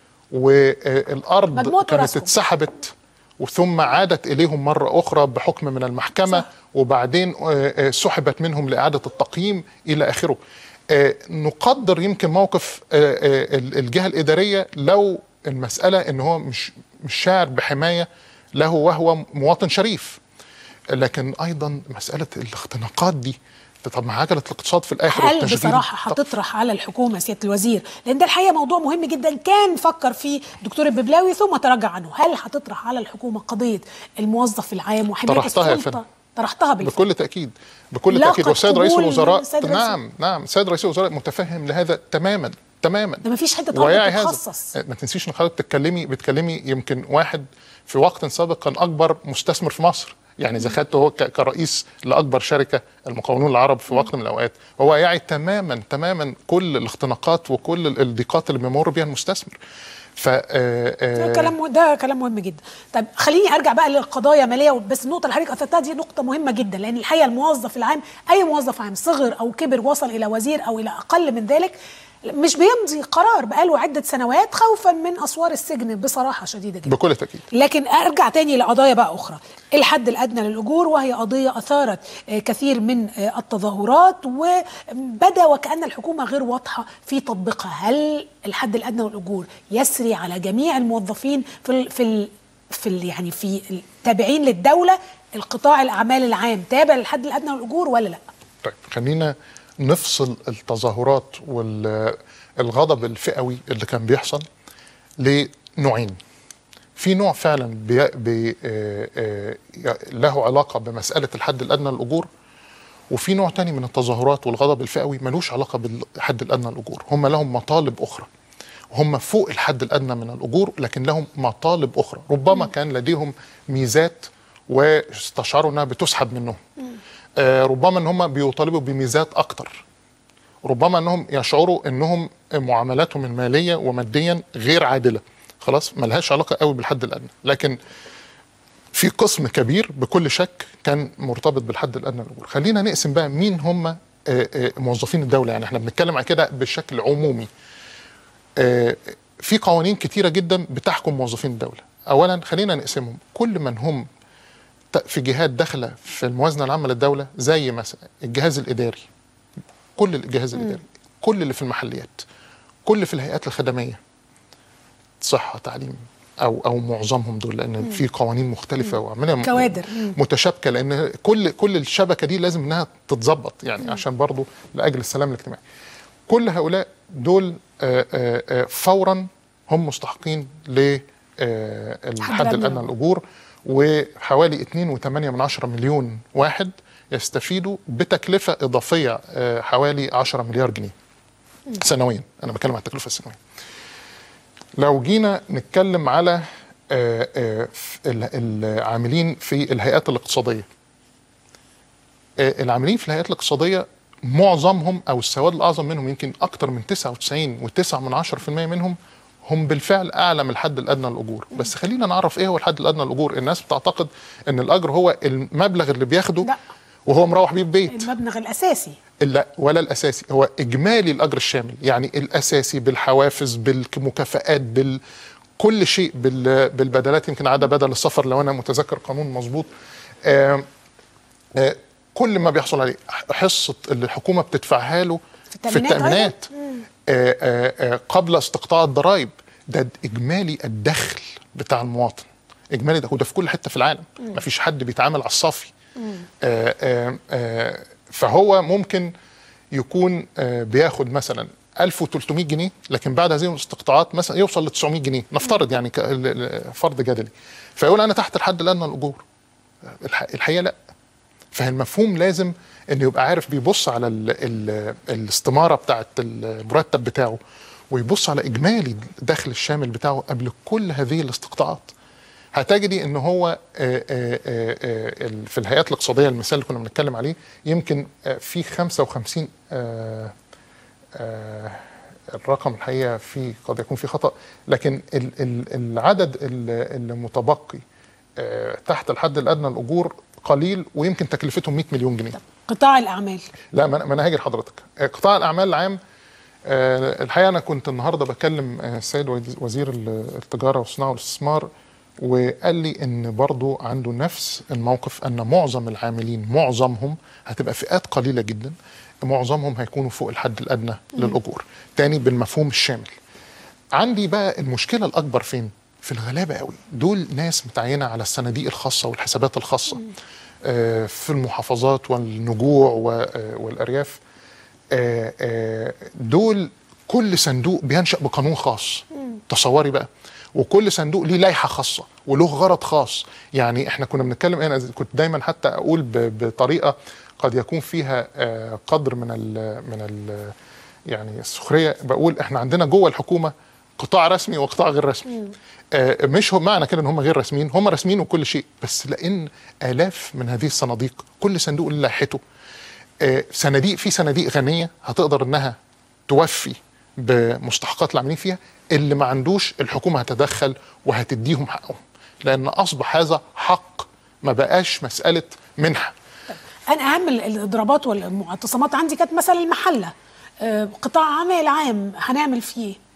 والارض مجموعة كانت وراسكم. اتسحبت وثم عادت اليهم مره اخرى بحكم من المحكمه صح. وبعدين آه، آه، سحبت منهم لاعاده التقييم الى اخره آه، نقدر يمكن موقف آه، آه، ال- الجهه الاداريه لو المساله ان هو مش مش شاعر بحمايه له وهو مواطن شريف لكن ايضا مساله الاختناقات دي طب ما عجله الاقتصاد في الاخر هل والتشغيل. بصراحه طب هتطرح على الحكومه سياده الوزير لان ده الحقيقه موضوع مهم جدا كان فكر فيه دكتور الببلاوي ثم تراجع عنه هل هتطرح على الحكومه قضيه الموظف العام وحمايه طرحتها يا السلطه فندم. طرحتها بالفعل بكل تاكيد بكل لاقت تاكيد والسيد رئيس قبول الوزراء السيد رئيس- نعم نعم السيد رئيس الوزراء متفهم لهذا تماما تماما ده مفيش حته ويعي طالب هذا تتخصص ما تنسيش ان حضرتك بتتكلمي بتكلمي يمكن واحد في وقت سابق كان اكبر مستثمر في مصر يعني اذا خدته هو ك- كرئيس لاكبر شركه المقاولون العرب في وقت من الاوقات هو يعي تماما تماما كل الاختناقات وكل ال- الضيقات اللي بيمر بيها المستثمر ف آه، ده آه، كلام ده كلام مهم جدا طيب خليني ارجع بقى للقضايا ماليه بس النقطه اللي حضرتك اثرتها دي نقطه مهمه جدا لان الحقيقه الموظف العام اي موظف عام صغر او كبر وصل الى وزير او الى اقل من ذلك مش بيمضي قرار بقاله عده سنوات خوفا من اسوار السجن بصراحه شديده جدا بكل تاكيد لكن ارجع تاني لقضايا بقى اخرى الحد الادنى للاجور وهي قضيه اثارت آه، كثير من آه، التظاهرات وبدا وكان الحكومه غير واضحه في تطبيقها هل الحد الادنى للاجور يسري على جميع الموظفين في ال في ال في ال يعني في التابعين للدوله القطاع الاعمال العام تابع للحد الادنى للاجور ولا لا طيب خلينا نفصل التظاهرات والغضب الفئوي اللي كان بيحصل لنوعين في نوع فعلا بي بي آه، آه، له علاقة بمسألة الحد الأدنى للأجور وفي نوع تاني من التظاهرات والغضب الفئوي ملوش علاقة بالحد الأدنى للأجور هم لهم مطالب أخرى هم فوق الحد الأدنى من الأجور لكن لهم مطالب أخرى ربما كان لديهم ميزات واستشعروا أنها بتسحب منهم آه، ربما ان هم بيطالبوا بميزات اكتر ربما انهم يشعروا انهم معاملاتهم الماليه وماديا غير عادله خلاص ملهاش علاقه قوي بالحد الادنى لكن في قسم كبير بكل شك كان مرتبط بالحد الادنى للاجور خلينا نقسم بقى مين هم آه، آه، موظفين الدوله يعني احنا بنتكلم عن كده بشكل عمومي آه، في قوانين كتيره جدا بتحكم موظفين الدوله اولا خلينا نقسمهم كل من هم ت- في جهات داخله في الموازنه العامه للدوله زي مثلا الجهاز الاداري كل الجهاز الاداري كل اللي في المحليات كل اللي في الهيئات الخدميه صحه تعليم او او معظمهم دول لان مم. في قوانين مختلفه وعمليه م- كوادر مم. متشابكه لان كل كل الشبكه دي لازم انها تتظبط يعني عشان برضو لاجل السلام الاجتماعي كل هؤلاء دول آه، آه، آه، فورا هم مستحقين ل آه، الحد الأدنى. الادنى للاجور وحوالي 2.8 من عشرة مليون واحد يستفيدوا بتكلفه اضافيه آه، حوالي 10 مليار جنيه سنويا انا بتكلم عن التكلفه السنويه لو جينا نتكلم على آه، آه، ف- ال- العاملين في الهيئات الاقتصاديه آه، العاملين في الهيئات الاقتصاديه معظمهم او السواد الاعظم منهم يمكن اكتر من 99 و9 من 10% منهم هم بالفعل اعلى من الحد الادنى للاجور بس خلينا نعرف ايه هو الحد الادنى للاجور الناس بتعتقد ان الاجر هو المبلغ اللي بياخده لا. وهو مروح بيه البيت المبلغ الاساسي لا ولا الاساسي هو اجمالي الاجر الشامل يعني الاساسي بالحوافز بالمكافآت بال كل شيء بال... بالبدلات يمكن عدا بدل السفر لو انا متذكر قانون مظبوط آه آه كل ما بيحصل عليه حصه اللي الحكومه بتدفعها له في التأمينات التامينات آه آه آه قبل استقطاع الضرائب ده اجمالي الدخل بتاع المواطن اجمالي ده وده في كل حته في العالم مم. مفيش حد بيتعامل على الصافي آه، آه، آه، فهو ممكن يكون آه، بياخد مثلا 1300 جنيه لكن بعد هذه الاستقطاعات مثلا يوصل ل 900 جنيه نفترض يعني ك- ل- ل- فرض جدلي فيقول انا تحت الحد الادنى للاجور الح- الحقيقه لا فالمفهوم لازم انه يبقى عارف بيبص على ال ال الاستماره بتاعت المرتب بتاعه ويبص على اجمالي الدخل الشامل بتاعه قبل كل هذه الاستقطاعات هتجدي ان هو آه، آه، آه، آه، ال- في الهيئات الاقتصاديه المثال اللي كنا بنتكلم عليه يمكن آه، في 55 آه، آه، الرقم الحقيقه فيه قد يكون فيه خطا لكن ال- ال- العدد ال- المتبقي آه، تحت الحد الادنى للاجور قليل ويمكن تكلفتهم 100 مليون جنيه قطاع الاعمال لا ما أنا- ما انا هاجي لحضرتك آه، قطاع الاعمال العام آه، الحقيقه انا كنت النهارده بكلم آه، السيد وز- وزير ال- التجاره والصناعه والاستثمار وقال لي ان برضو عنده نفس الموقف ان معظم العاملين معظمهم هتبقى فئات قليله جدا معظمهم هيكونوا فوق الحد الادنى مم. للاجور تاني بالمفهوم الشامل عندي بقى المشكله الاكبر فين في الغلابه قوي دول ناس متعينه على الصناديق الخاصه والحسابات الخاصه آه، في المحافظات والنجوع و- آه، والارياف آه، آه، دول كل صندوق بينشا بقانون خاص تصوري بقى وكل صندوق ليه لائحه خاصه وله غرض خاص يعني احنا كنا بنتكلم انا كنت دايما حتى اقول ب- بطريقه قد يكون فيها آه، قدر من ال من ال يعني السخريه بقول احنا عندنا جوه الحكومه قطاع رسمي وقطاع غير رسمي آه، مش هو معنى كده ان هم غير رسميين هم رسميين وكل شيء بس لان الاف من هذه الصناديق كل صندوق له لائحته آه، صناديق في صناديق غنيه هتقدر انها توفي بمستحقات العاملين فيها اللي ما عندوش الحكومه هتدخل وهتديهم حقهم لان اصبح هذا حق ما بقاش مساله منحه انا اهم ال- الاضرابات والمعتصمات عندي كانت مثلا المحله آه، قطاع عمل عام هنعمل فيه إيه؟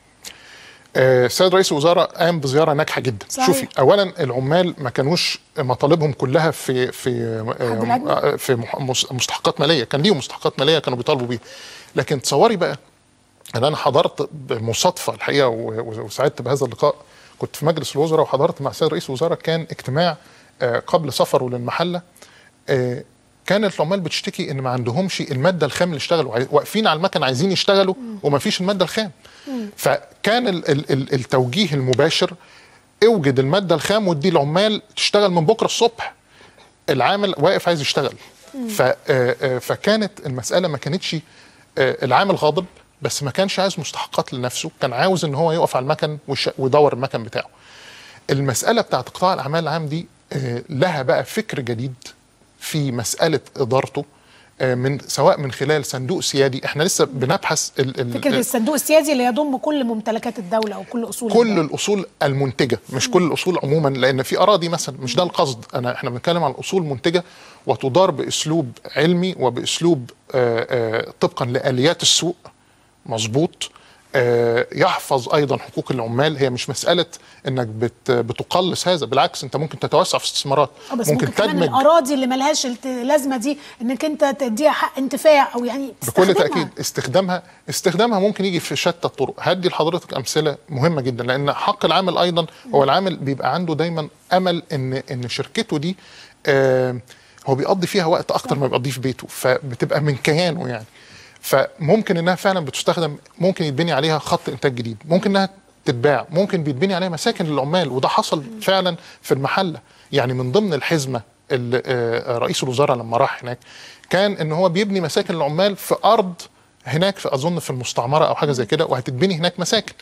آه، السيد رئيس الوزراء قام بزياره ناجحه جدا صحيح. شوفي اولا العمال ما كانوش مطالبهم كلها في في حد الأدنى؟ آه، في مح- مس- مستحقات ماليه كان ليهم مستحقات ماليه كانوا بيطالبوا بيها لكن تصوري بقى ان انا حضرت بمصادفه الحقيقه و- و- وسعدت بهذا اللقاء كنت في مجلس الوزراء وحضرت مع السيد رئيس الوزراء كان اجتماع آه، قبل سفره للمحله آه، كانت العمال بتشتكي ان ما عندهمش الماده الخام اللي اشتغلوا عايز- واقفين على المكن عايزين يشتغلوا وما فيش الماده الخام فكان ال ال ال التوجيه المباشر اوجد الماده الخام وادي العمال تشتغل من بكره الصبح العامل واقف عايز يشتغل ف آه، آه، فكانت المساله ما كانتش آه، العامل غاضب بس ما كانش عايز مستحقات لنفسه كان عاوز ان هو يقف على المكن ويش- ويدور المكن بتاعه المساله بتاعت قطاع الاعمال العام دي آه، لها بقى فكر جديد في مساله ادارته آه، من سواء من خلال صندوق سيادي احنا لسه بنبحث ال ال فكره الصندوق السيادي اللي يضم كل ممتلكات الدوله او كل اصول كل الدولة. الاصول المنتجه مش كل الاصول عموما لان في اراضي مثلا مش ده القصد انا احنا بنتكلم عن اصول منتجه وتدار باسلوب علمي وباسلوب آه، آه، طبقا لاليات السوق مظبوط آه، يحفظ ايضا حقوق العمال هي مش مساله انك بت بتقلص هذا بالعكس انت ممكن تتوسع في استثمارات اه بس ممكن, ممكن كمان الاراضي اللي ملهاش الت- لازمه دي انك انت تديها حق انتفاع او يعني بكل تستخدمها. تاكيد استخدامها استخدامها ممكن يجي في شتى الطرق هدي لحضرتك امثله مهمه جدا لان حق العامل ايضا هو العامل بيبقى عنده دايما امل ان ان شركته دي آه هو بيقضي فيها وقت اكتر ما بيقضيه في بيته فبتبقى من كيانه يعني فممكن انها فعلا بتستخدم ممكن يتبني عليها خط انتاج جديد ممكن انها تتباع ممكن بيتبني عليها مساكن للعمال وده حصل فعلا في المحله يعني من ضمن الحزمه اللي آه، رئيس الوزراء لما راح هناك كان ان هو بيبني مساكن للعمال في ارض هناك في اظن في المستعمره او حاجه زي كده وهتتبني هناك مساكن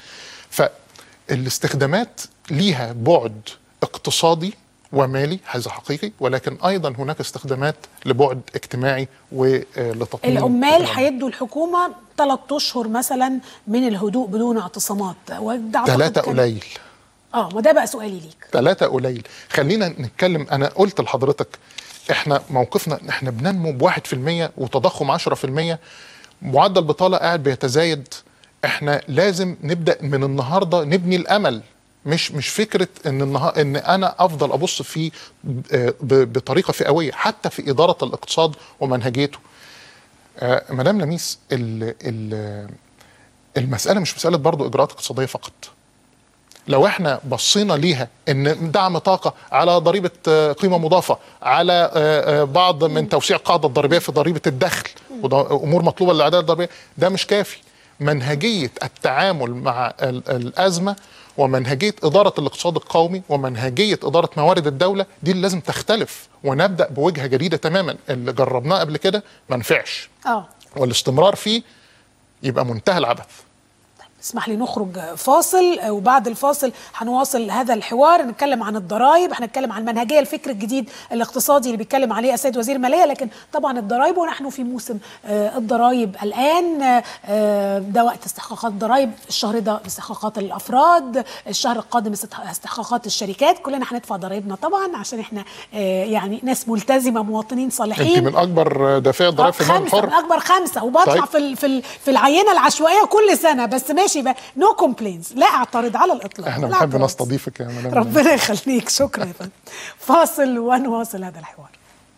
فالاستخدامات ليها بعد اقتصادي ومالي هذا حقيقي ولكن ايضا هناك استخدامات لبعد اجتماعي ولتطوير العمال هيدوا الحكومه ثلاث اشهر مثلا من الهدوء بدون اعتصامات وده أعتقد ثلاثة كان- قليل اه ما ده بقى سؤالي ليك ثلاثة قليل خلينا نتكلم أنا قلت لحضرتك إحنا موقفنا إحنا بننمو بواحد في المية وتضخم عشرة في المية معدل بطالة قاعد بيتزايد إحنا لازم نبدأ من النهاردة نبني الأمل مش مش فكرة إن النها... إن أنا أفضل أبص فيه ب- ب- بطريقة فئوية حتى في إدارة الاقتصاد ومنهجيته آه، مدام لميس ال... ال... المسألة مش مسألة برضو إجراءات اقتصادية فقط لو احنا بصينا ليها ان دعم طاقه على ضريبه آه، قيمه مضافه على آه، آه، بعض من توسيع القاعده الضريبيه في ضريبه الدخل وده امور مطلوبه للعداله الضريبيه ده مش كافي منهجيه التعامل مع ال- الازمه ومنهجيه اداره الاقتصاد القومي ومنهجيه اداره موارد الدوله دي اللي لازم تختلف ونبدا بوجهه جديده تماما اللي جربناه قبل كده ما نفعش اه والاستمرار فيه يبقى منتهى العبث اسمح لي نخرج فاصل وبعد الفاصل هنواصل هذا الحوار نتكلم عن الضرائب هنتكلم عن المنهجيه الفكر الجديد الاقتصادي اللي بيتكلم عليه السيد وزير الماليه لكن طبعا الضرائب ونحن في موسم آه، الضرائب الان آه، ده وقت استحقاقات الضرائب الشهر ده استحقاقات الافراد الشهر القادم استح- استحقاقات الشركات كلنا هندفع ضرائبنا طبعا عشان احنا آه، يعني ناس ملتزمه مواطنين انت صالحين من اكبر دافعي الضرائب في المال خمسة من الحر اكبر خمسه وبطلع طيب. في ال- في ال- في العينه العشوائيه كل سنه بس ماشي بقى نو كومبلينز لا اعترض على الاطلاق احنا لا بنحب اعتراض. نستضيفك يا مدام ربنا يخليك شكرا يا فندم فاصل ونواصل هذا الحوار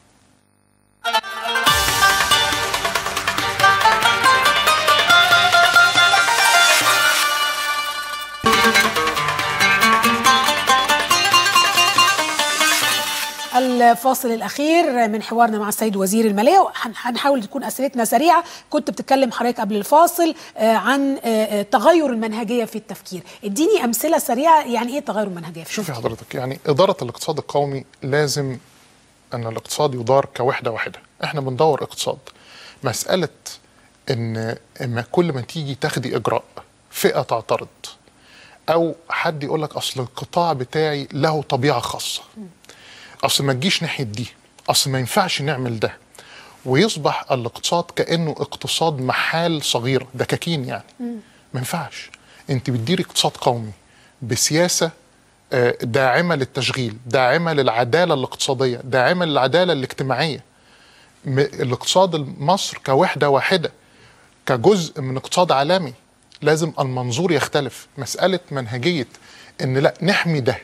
الفاصل الاخير من حوارنا مع السيد وزير الماليه وهن- هنحاول تكون اسئلتنا سريعه كنت بتتكلم حضرتك قبل الفاصل آه، عن آه، آه، تغير المنهجيه في التفكير اديني امثله سريعه يعني ايه تغير المنهجيه في شوفي حضرتك يعني إدارة الاقتصاد القومي لازم أن الاقتصاد يدار كوحدة واحدة إحنا بندور اقتصاد مسألة إن إما كل ما تيجي تاخدي إجراء فئة تعترض أو حد يقول لك أصل القطاع بتاعي له طبيعة خاصة أصل ما تجيش ناحية دي أصل ما ينفعش نعمل ده ويصبح الاقتصاد كأنه اقتصاد محال صغيرة دكاكين يعني ما ينفعش انت بتديري اقتصاد قومي بسياسه آه، داعمه للتشغيل داعمه للعداله الاقتصاديه داعمه للعداله الاجتماعيه م- الاقتصاد مصر كوحده واحده كجزء من اقتصاد عالمي لازم المنظور يختلف مساله منهجيه ان لا نحمي ده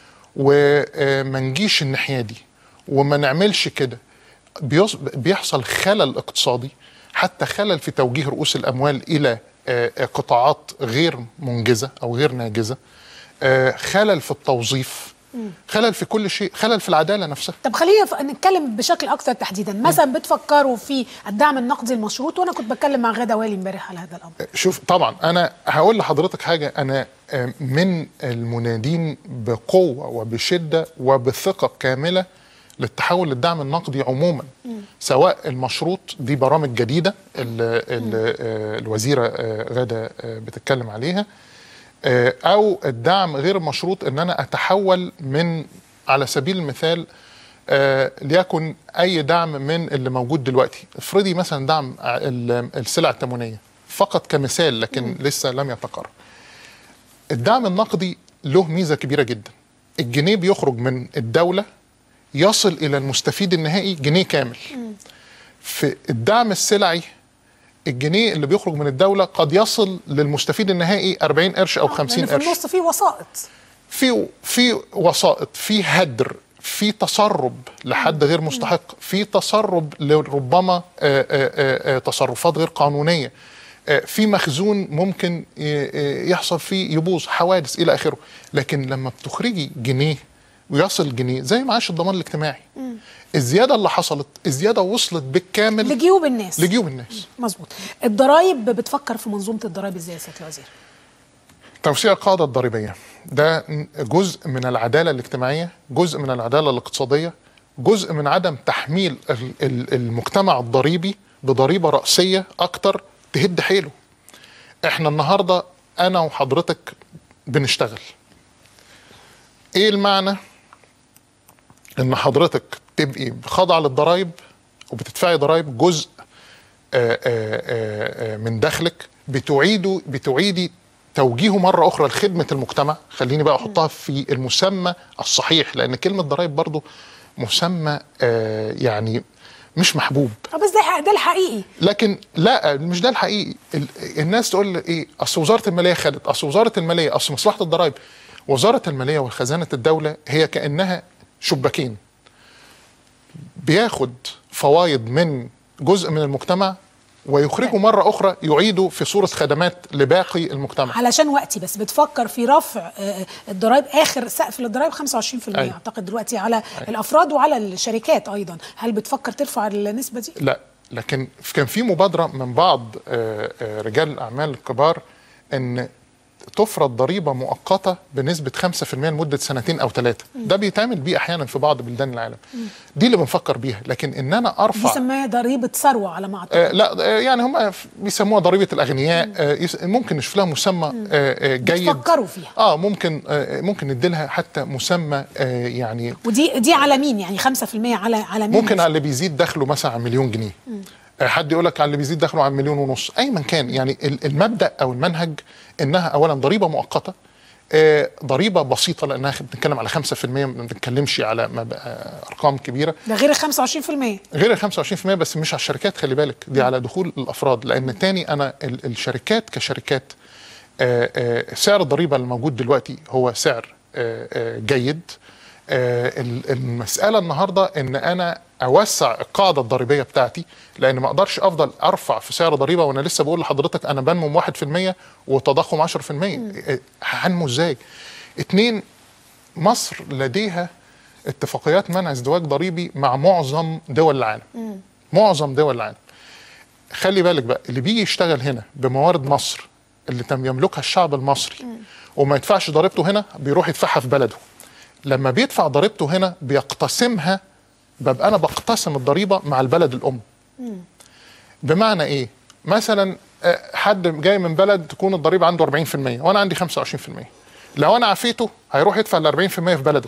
وما نجيش الناحيه دي وما نعملش كده بيص- بيحصل خلل اقتصادي حتى خلل في توجيه رؤوس الاموال الى آه، آه، قطاعات غير منجزه او غير ناجزه آه، خلل في التوظيف خلل في كل شيء خلل في العداله نفسها طب خلينا ف- نتكلم بشكل اكثر تحديدا مثلا بتفكروا في الدعم النقدي المشروط وانا كنت بتكلم مع غاده والي امبارح على هذا الامر شوف طبعا انا هقول لحضرتك حاجه انا آه، من المنادين بقوه وبشده وبثقه كامله للتحول للدعم النقدي عموما سواء المشروط دي برامج جديده اللي اللي، آه، الوزيره آه، غاده آه، بتتكلم عليها آه، او الدعم غير المشروط ان انا اتحول من على سبيل المثال آه، ليكن اي دعم من اللي موجود دلوقتي افرضي مثلا دعم ع- ال- السلع التموينيه فقط كمثال لكن لسه لم يتقرر الدعم النقدي له ميزه كبيره جدا الجنيه بيخرج من الدوله يصل الى المستفيد النهائي جنيه كامل في الدعم السلعي الجنيه اللي بيخرج من الدوله قد يصل للمستفيد النهائي 40 قرش او 50 لان في قرش النص في وسائط في في وسائط في هدر في تسرب لحد غير مستحق في تسرب لربما آه، آه، آه، آه، تصرفات غير قانونيه آه، في مخزون ممكن ي- آه، يحصل فيه يبوظ حوادث الى اخره لكن لما بتخرجي جنيه ويصل جنيه زي معاش الضمان الاجتماعي الزياده اللي حصلت الزياده وصلت بالكامل لجيوب الناس لجيوب الناس مظبوط الضرايب بتفكر في منظومه الضرايب ازاي يا سياده الوزير توسيع القاعدة الضريبية ده جزء من العدالة الاجتماعية جزء من العدالة الاقتصادية جزء من عدم تحميل ال- ال- المجتمع الضريبي بضريبة رأسية أكتر تهد حيله احنا النهاردة أنا وحضرتك بنشتغل ايه المعنى ان حضرتك تبقي خاضعة للضرائب وبتدفعي ضرائب جزء آه، آه، آه، آه، من دخلك بتعيدوا بتعيدي توجيهه مره اخرى لخدمه المجتمع خليني بقى احطها في المسمى الصحيح لان كلمه ضرائب برضو مسمى آه، يعني مش محبوب اه بس ده ده الحقيقي لكن لا مش ده الحقيقي ال- الناس تقول لي ايه اصل وزاره الماليه خدت اصل وزاره الماليه اصل مصلحه الضرائب وزاره الماليه وخزانه الدوله هي كانها شباكين بياخد فوايد من جزء من المجتمع ويخرجه مره اخرى يعيده في صوره خدمات لباقي المجتمع علشان وقتي بس بتفكر في رفع آه، الضرايب اخر سقف للضرايب 25% أيوة. اعتقد دلوقتي على الافراد وعلى الشركات ايضا هل بتفكر ترفع النسبه دي لا لكن كان في مبادره من بعض آه، آه، رجال الاعمال الكبار ان تفرض ضريبه مؤقته بنسبه 5% لمده سنتين او ثلاثه ده بيتعمل بيه احيانا في بعض بلدان العالم دي اللي بنفكر بيها لكن ان انا دي ارفع سماها ضريبه ثروه على ما اعتقد آه لا آه يعني هم بيسموها ضريبه الاغنياء آه يس- ممكن نشوف لها مسمى آه آه جيد بتفكروا فيها اه ممكن آه ممكن ندي لها حتى مسمى آه يعني ودي دي على مين يعني 5% على على مين ممكن على اللي بيزيد دخله مثلا عن مليون جنيه آه، حد يقول لك على اللي بيزيد دخله عن مليون ونص اي من كان يعني ال- المبدا او المنهج انها اولا ضريبه مؤقته آه، ضريبه بسيطه لانها بنتكلم على 5% ما بنتكلمش على مب- آه، ارقام كبيره ده غير ال 25% غير ال 25% بس مش على الشركات خلي بالك دي على دخول الافراد لان تاني انا ال- الشركات كشركات آه، آه، سعر الضريبه الموجود دلوقتي هو سعر آه، آه، جيد آه، ال- المساله النهارده ان انا اوسع القاعده الضريبيه بتاعتي لان ما اقدرش افضل ارفع في سعر ضريبه وانا لسه بقول لحضرتك انا بنمو 1% وتضخم 10% آه، هنمو ازاي؟ اتنين مصر لديها اتفاقيات منع ازدواج ضريبي مع معظم دول العالم معظم دول العالم خلي بالك بقى اللي بيجي يشتغل هنا بموارد مصر اللي تم يملكها الشعب المصري وما يدفعش ضريبته هنا بيروح يدفعها في بلده لما بيدفع ضريبته هنا بيقتسمها ببقى انا بقتسم الضريبه مع البلد الام بمعنى ايه مثلا آه، حد جاي من بلد تكون الضريبه عنده 40% وانا عندي 25% لو انا عفيته هيروح يدفع ال 40% في بلده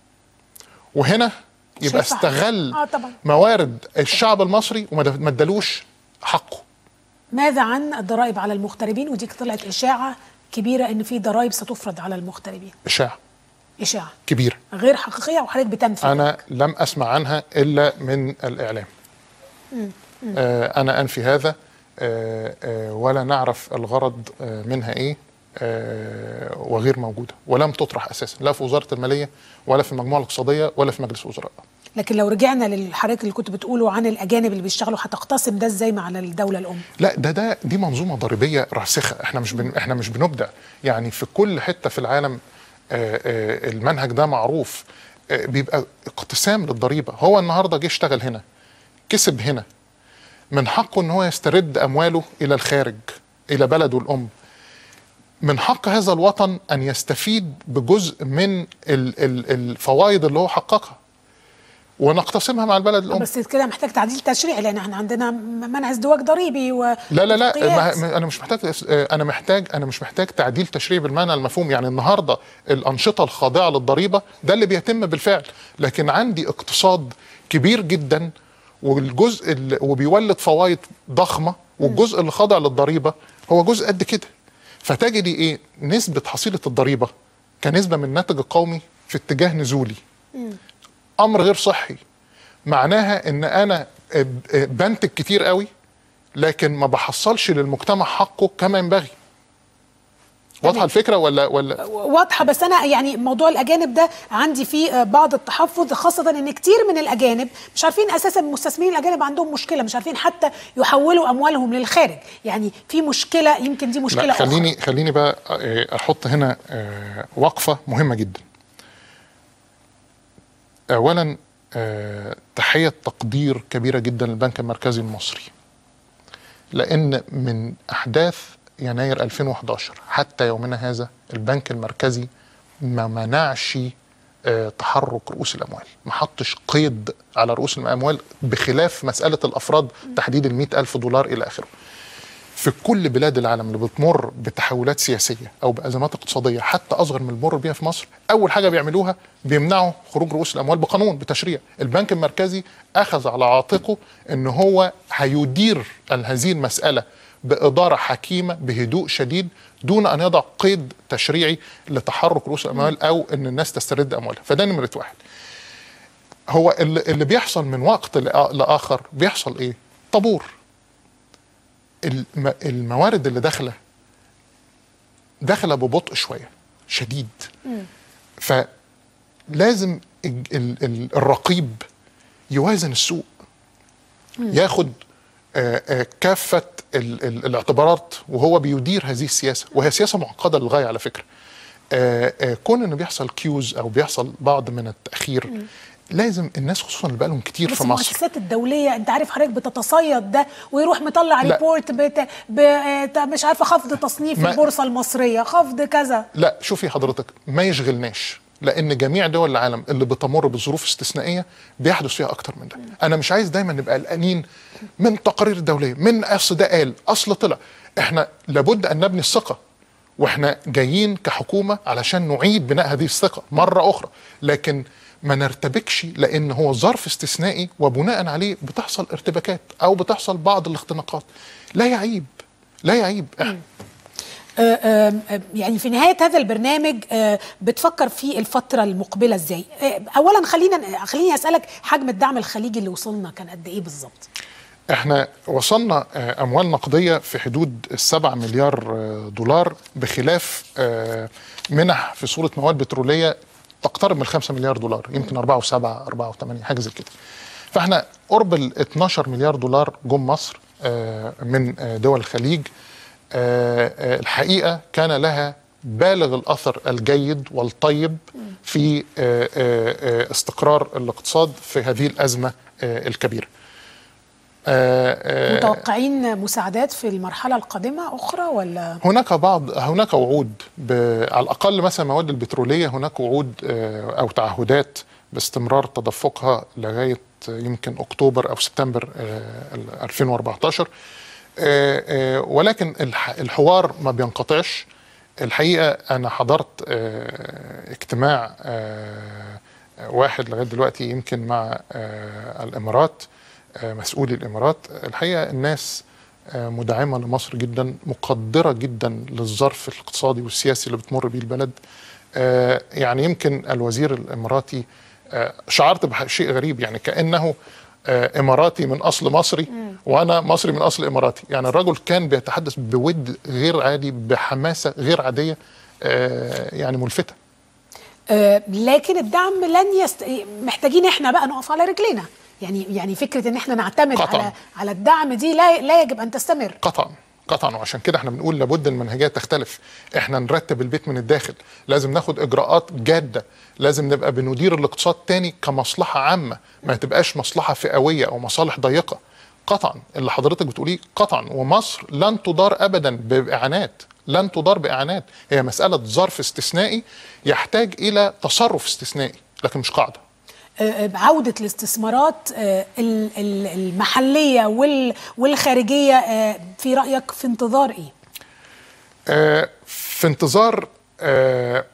وهنا يبقى شايفة. استغل اه طبعا موارد الشعب المصري وما د- ما ادالوش حقه ماذا عن الضرائب على المغتربين ودي طلعت اشاعه كبيره ان في ضرائب ستفرض على المغتربين اشاعه اشاعه كبيره غير حقيقيه وحضرتك بتنفي انا لم اسمع عنها الا من الاعلام آه انا انفي هذا آه آه ولا نعرف الغرض آه منها ايه آه وغير موجوده ولم تطرح اساسا لا في وزاره الماليه ولا في المجموعه الاقتصاديه ولا في مجلس الوزراء لكن لو رجعنا للحضرتك اللي كنت بتقوله عن الاجانب اللي بيشتغلوا هتقتسم ده ازاي مع الدوله الام لا ده ده دي منظومه ضريبيه راسخه احنا مش بن احنا مش بنبدع يعني في كل حته في العالم آه، آه، المنهج ده معروف آه، بيبقى اقتسام للضريبه هو النهارده جه اشتغل هنا كسب هنا من حقه ان هو يسترد امواله الى الخارج الى بلده الام من حق هذا الوطن ان يستفيد بجزء من ال- ال- الفوائد اللي هو حققها ونقتسمها مع البلد الام بس كده محتاج تعديل تشريعي لان احنا عندنا منع ازدواج ضريبي و لا لا لا اتفاقيات. ما ما- انا مش محتاج انا محتاج انا مش محتاج تعديل تشريعي بالمعنى المفهوم يعني النهارده الانشطه الخاضعه للضريبه ده اللي بيتم بالفعل لكن عندي اقتصاد كبير جدا والجزء اللي وبيولد فوائد ضخمه والجزء اللي خاضع للضريبه هو جزء قد كده فتجدي ايه نسبه حصيله الضريبه كنسبه من الناتج القومي في اتجاه نزولي امر غير صحي معناها ان انا بنتج كتير قوي لكن ما بحصلش للمجتمع حقه كما ينبغي واضحه الفكره ولا ولا واضحه بس انا يعني موضوع الاجانب ده عندي فيه آه، بعض التحفظ خاصه ان كتير من الاجانب مش عارفين اساسا المستثمرين الاجانب عندهم مشكله مش عارفين حتى يحولوا اموالهم للخارج يعني في مشكله يمكن دي مشكله لا اخرى خليني خليني بقى آه، احط هنا آه، وقفه مهمه جدا اولا آه، تحيه تقدير كبيره جدا للبنك المركزي المصري لان من احداث يناير 2011 حتى يومنا هذا البنك المركزي ما منعش آه، تحرك رؤوس الاموال ما حطش قيد على رؤوس الاموال بخلاف مساله الافراد تحديد ال ألف دولار الى اخره في كل بلاد العالم اللي بتمر بتحولات سياسيه او بازمات اقتصاديه حتى اصغر من اللي بنمر بيها في مصر اول حاجه بيعملوها بيمنعوا خروج رؤوس الاموال بقانون بتشريع البنك المركزي اخذ على عاتقه ان هو هيدير هذه المساله باداره حكيمه بهدوء شديد دون ان يضع قيد تشريعي لتحرك رؤوس الاموال او ان الناس تسترد اموالها فده نمره واحد هو اللي اللي بيحصل من وقت لآ- لاخر بيحصل ايه طابور الم- الموارد اللي داخله داخله ببطء شويه شديد فلازم الج- ال- ال- الرقيب يوازن السوق ياخد آه، آه، كافه ال- ال- الاعتبارات وهو بيدير هذه السياسه وهي سياسه معقده للغايه على فكره آه، آه، كون انه بيحصل كيوز او بيحصل بعض من التاخير لازم الناس خصوصا اللي بقالهم كتير بس في مصر المؤسسات الدوليه انت عارف حضرتك بتتصيد ده ويروح مطلع لا. ريبورت بت... ب... آه، مش عارفه خفض تصنيف ما- البورصه المصريه خفض كذا لا شوفي حضرتك ما يشغلناش لان جميع دول العالم اللي بتمر بظروف استثنائيه بيحدث فيها اكتر من ده انا مش عايز دايما نبقى قلقانين من تقارير دوليه من اصل ده قال اصل طلع احنا لابد ان نبني الثقه واحنا جايين كحكومه علشان نعيد بناء هذه الثقه مره اخرى لكن ما نرتبكش لان هو ظرف استثنائي وبناء عليه بتحصل ارتباكات او بتحصل بعض الاختناقات لا يعيب لا يعيب احنا آه، آه، آه، يعني في نهايه هذا البرنامج آه، بتفكر في الفتره المقبله ازاي آه، اولا خلينا خليني اسالك حجم الدعم الخليجي اللي وصلنا كان قد ايه بالظبط احنا وصلنا آه، اموال نقديه في حدود السبع مليار آه، دولار بخلاف آه، منح في صوره مواد بتروليه تقترب من 5 مليار دولار يمكن 4 و7 4 و8 حاجه زي كده فاحنا قرب ال 12 مليار دولار جم مصر آه، من آه، دول الخليج آه، آه، الحقيقه كان لها بالغ الاثر الجيد والطيب في آه، آه، آه، استقرار الاقتصاد في هذه الازمه آه، الكبيره آه، آه، متوقعين مساعدات في المرحله القادمه اخرى ولا هناك بعض هناك وعود ب... على الاقل مثلا المواد البتروليه هناك وعود آه، او تعهدات باستمرار تدفقها لغايه يمكن اكتوبر او سبتمبر آه، ال- 2014 آه، آه، ولكن الح- الحوار ما بينقطعش الحقيقه انا حضرت آه، اجتماع آه، واحد لغايه دلوقتي يمكن مع آه، الامارات آه، مسؤولي الامارات الحقيقه الناس آه، مدعمه لمصر جدا مقدره جدا للظرف الاقتصادي والسياسي اللي بتمر بيه البلد آه، يعني يمكن الوزير الاماراتي آه، شعرت بشيء غريب يعني كانه آه، اماراتي من اصل مصري وانا مصري من اصل اماراتي يعني الرجل كان بيتحدث بود غير عادي بحماسه غير عاديه آه، يعني ملفته آه، لكن الدعم لن يست... محتاجين احنا بقى نقف على رجلينا يعني يعني فكره ان احنا نعتمد قطعاً. على على الدعم دي لا لا يجب ان تستمر قطعا قطعا وعشان كده احنا بنقول لابد المنهجيه تختلف احنا نرتب البيت من الداخل لازم ناخد اجراءات جاده لازم نبقى بندير الاقتصاد تاني كمصلحه عامه ما تبقاش مصلحه فئويه او مصالح ضيقه قطعا اللي حضرتك بتقوليه قطعا ومصر لن تدار ابدا باعانات لن تدار باعانات هي مساله ظرف استثنائي يحتاج الى تصرف استثنائي لكن مش قاعده آه، آه، عودة الاستثمارات آه، ال- ال- المحلية وال- والخارجية آه، في رأيك في انتظار ايه؟ آه، في انتظار آه،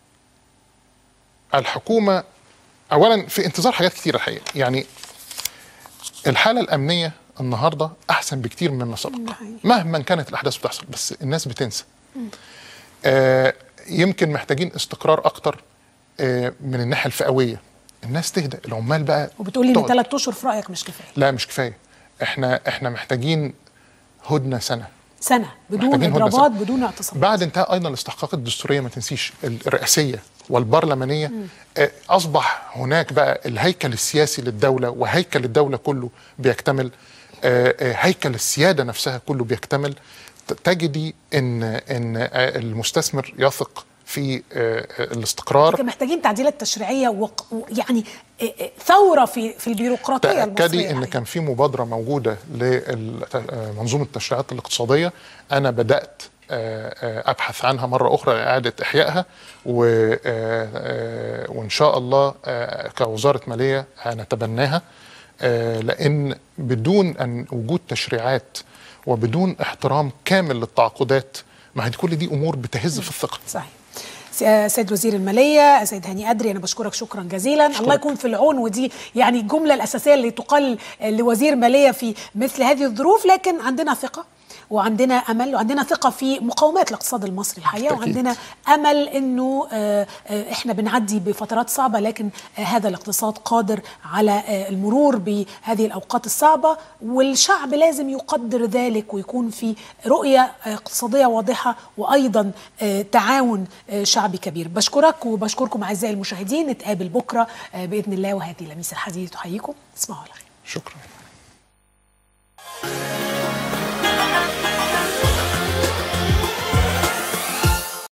الحكومة أولا في انتظار حاجات كتيرة الحقيقة يعني الحالة الأمنية النهاردة أحسن بكتير مما سبق مهما كانت الأحداث بتحصل بس الناس بتنسى آه، يمكن محتاجين استقرار أكتر آه، من الناحية الفئوية الناس تهدى العمال بقى وبتقولي ان تقعد. ثلاث اشهر في رأيك مش كفاية لا مش كفايه احنا احنا محتاجين هدنه سنه سنه بدون محتاجين هدنة اضرابات سنة. بدون اعتصامات بعد انتهاء ايضا الاستحقاقات الدستوريه ما تنسيش الرئاسيه والبرلمانيه آه، اصبح هناك بقى الهيكل السياسي للدوله وهيكل الدوله كله بيكتمل آه، آه، هيكل السياده نفسها كله بيكتمل ت- تجدي ان ان آه، المستثمر يثق في آه، آه، الاستقرار لكن محتاجين تعديلات تشريعيه وق... يعني آه، آه، ثوره في في البيروقراطيه المصريه تأكدي ان كان في مبادره موجوده لمنظومه التشريعات الاقتصاديه انا بدات آه، آه، ابحث عنها مره اخرى لاعاده احيائها و- آه، آه، وان شاء الله آه، كوزاره ماليه هنتبناها آه، لان بدون ان وجود تشريعات وبدون احترام كامل للتعاقدات ما هي كل دي امور بتهز في الثقه صحيح س- سيد وزير الماليه سيد هاني ادري انا بشكرك شكرا جزيلا الله يكون في العون ودي يعني الجمله الاساسيه اللي تقال لوزير ماليه في مثل هذه الظروف لكن عندنا ثقه وعندنا امل وعندنا ثقه في مقاومات الاقتصاد المصري الحقيقه بالتأكيد. وعندنا امل انه آه، آه، احنا بنعدي بفترات صعبه لكن آه، هذا الاقتصاد قادر على آه، المرور بهذه الاوقات الصعبه والشعب لازم يقدر ذلك ويكون في رؤيه آه، اقتصاديه واضحه وايضا آه، تعاون آه، شعبي كبير بشكرك وبشكركم اعزائي المشاهدين نتقابل بكره آه، باذن الله وهذه لميس الحديث تحييكم تصبحوا على خير شكرا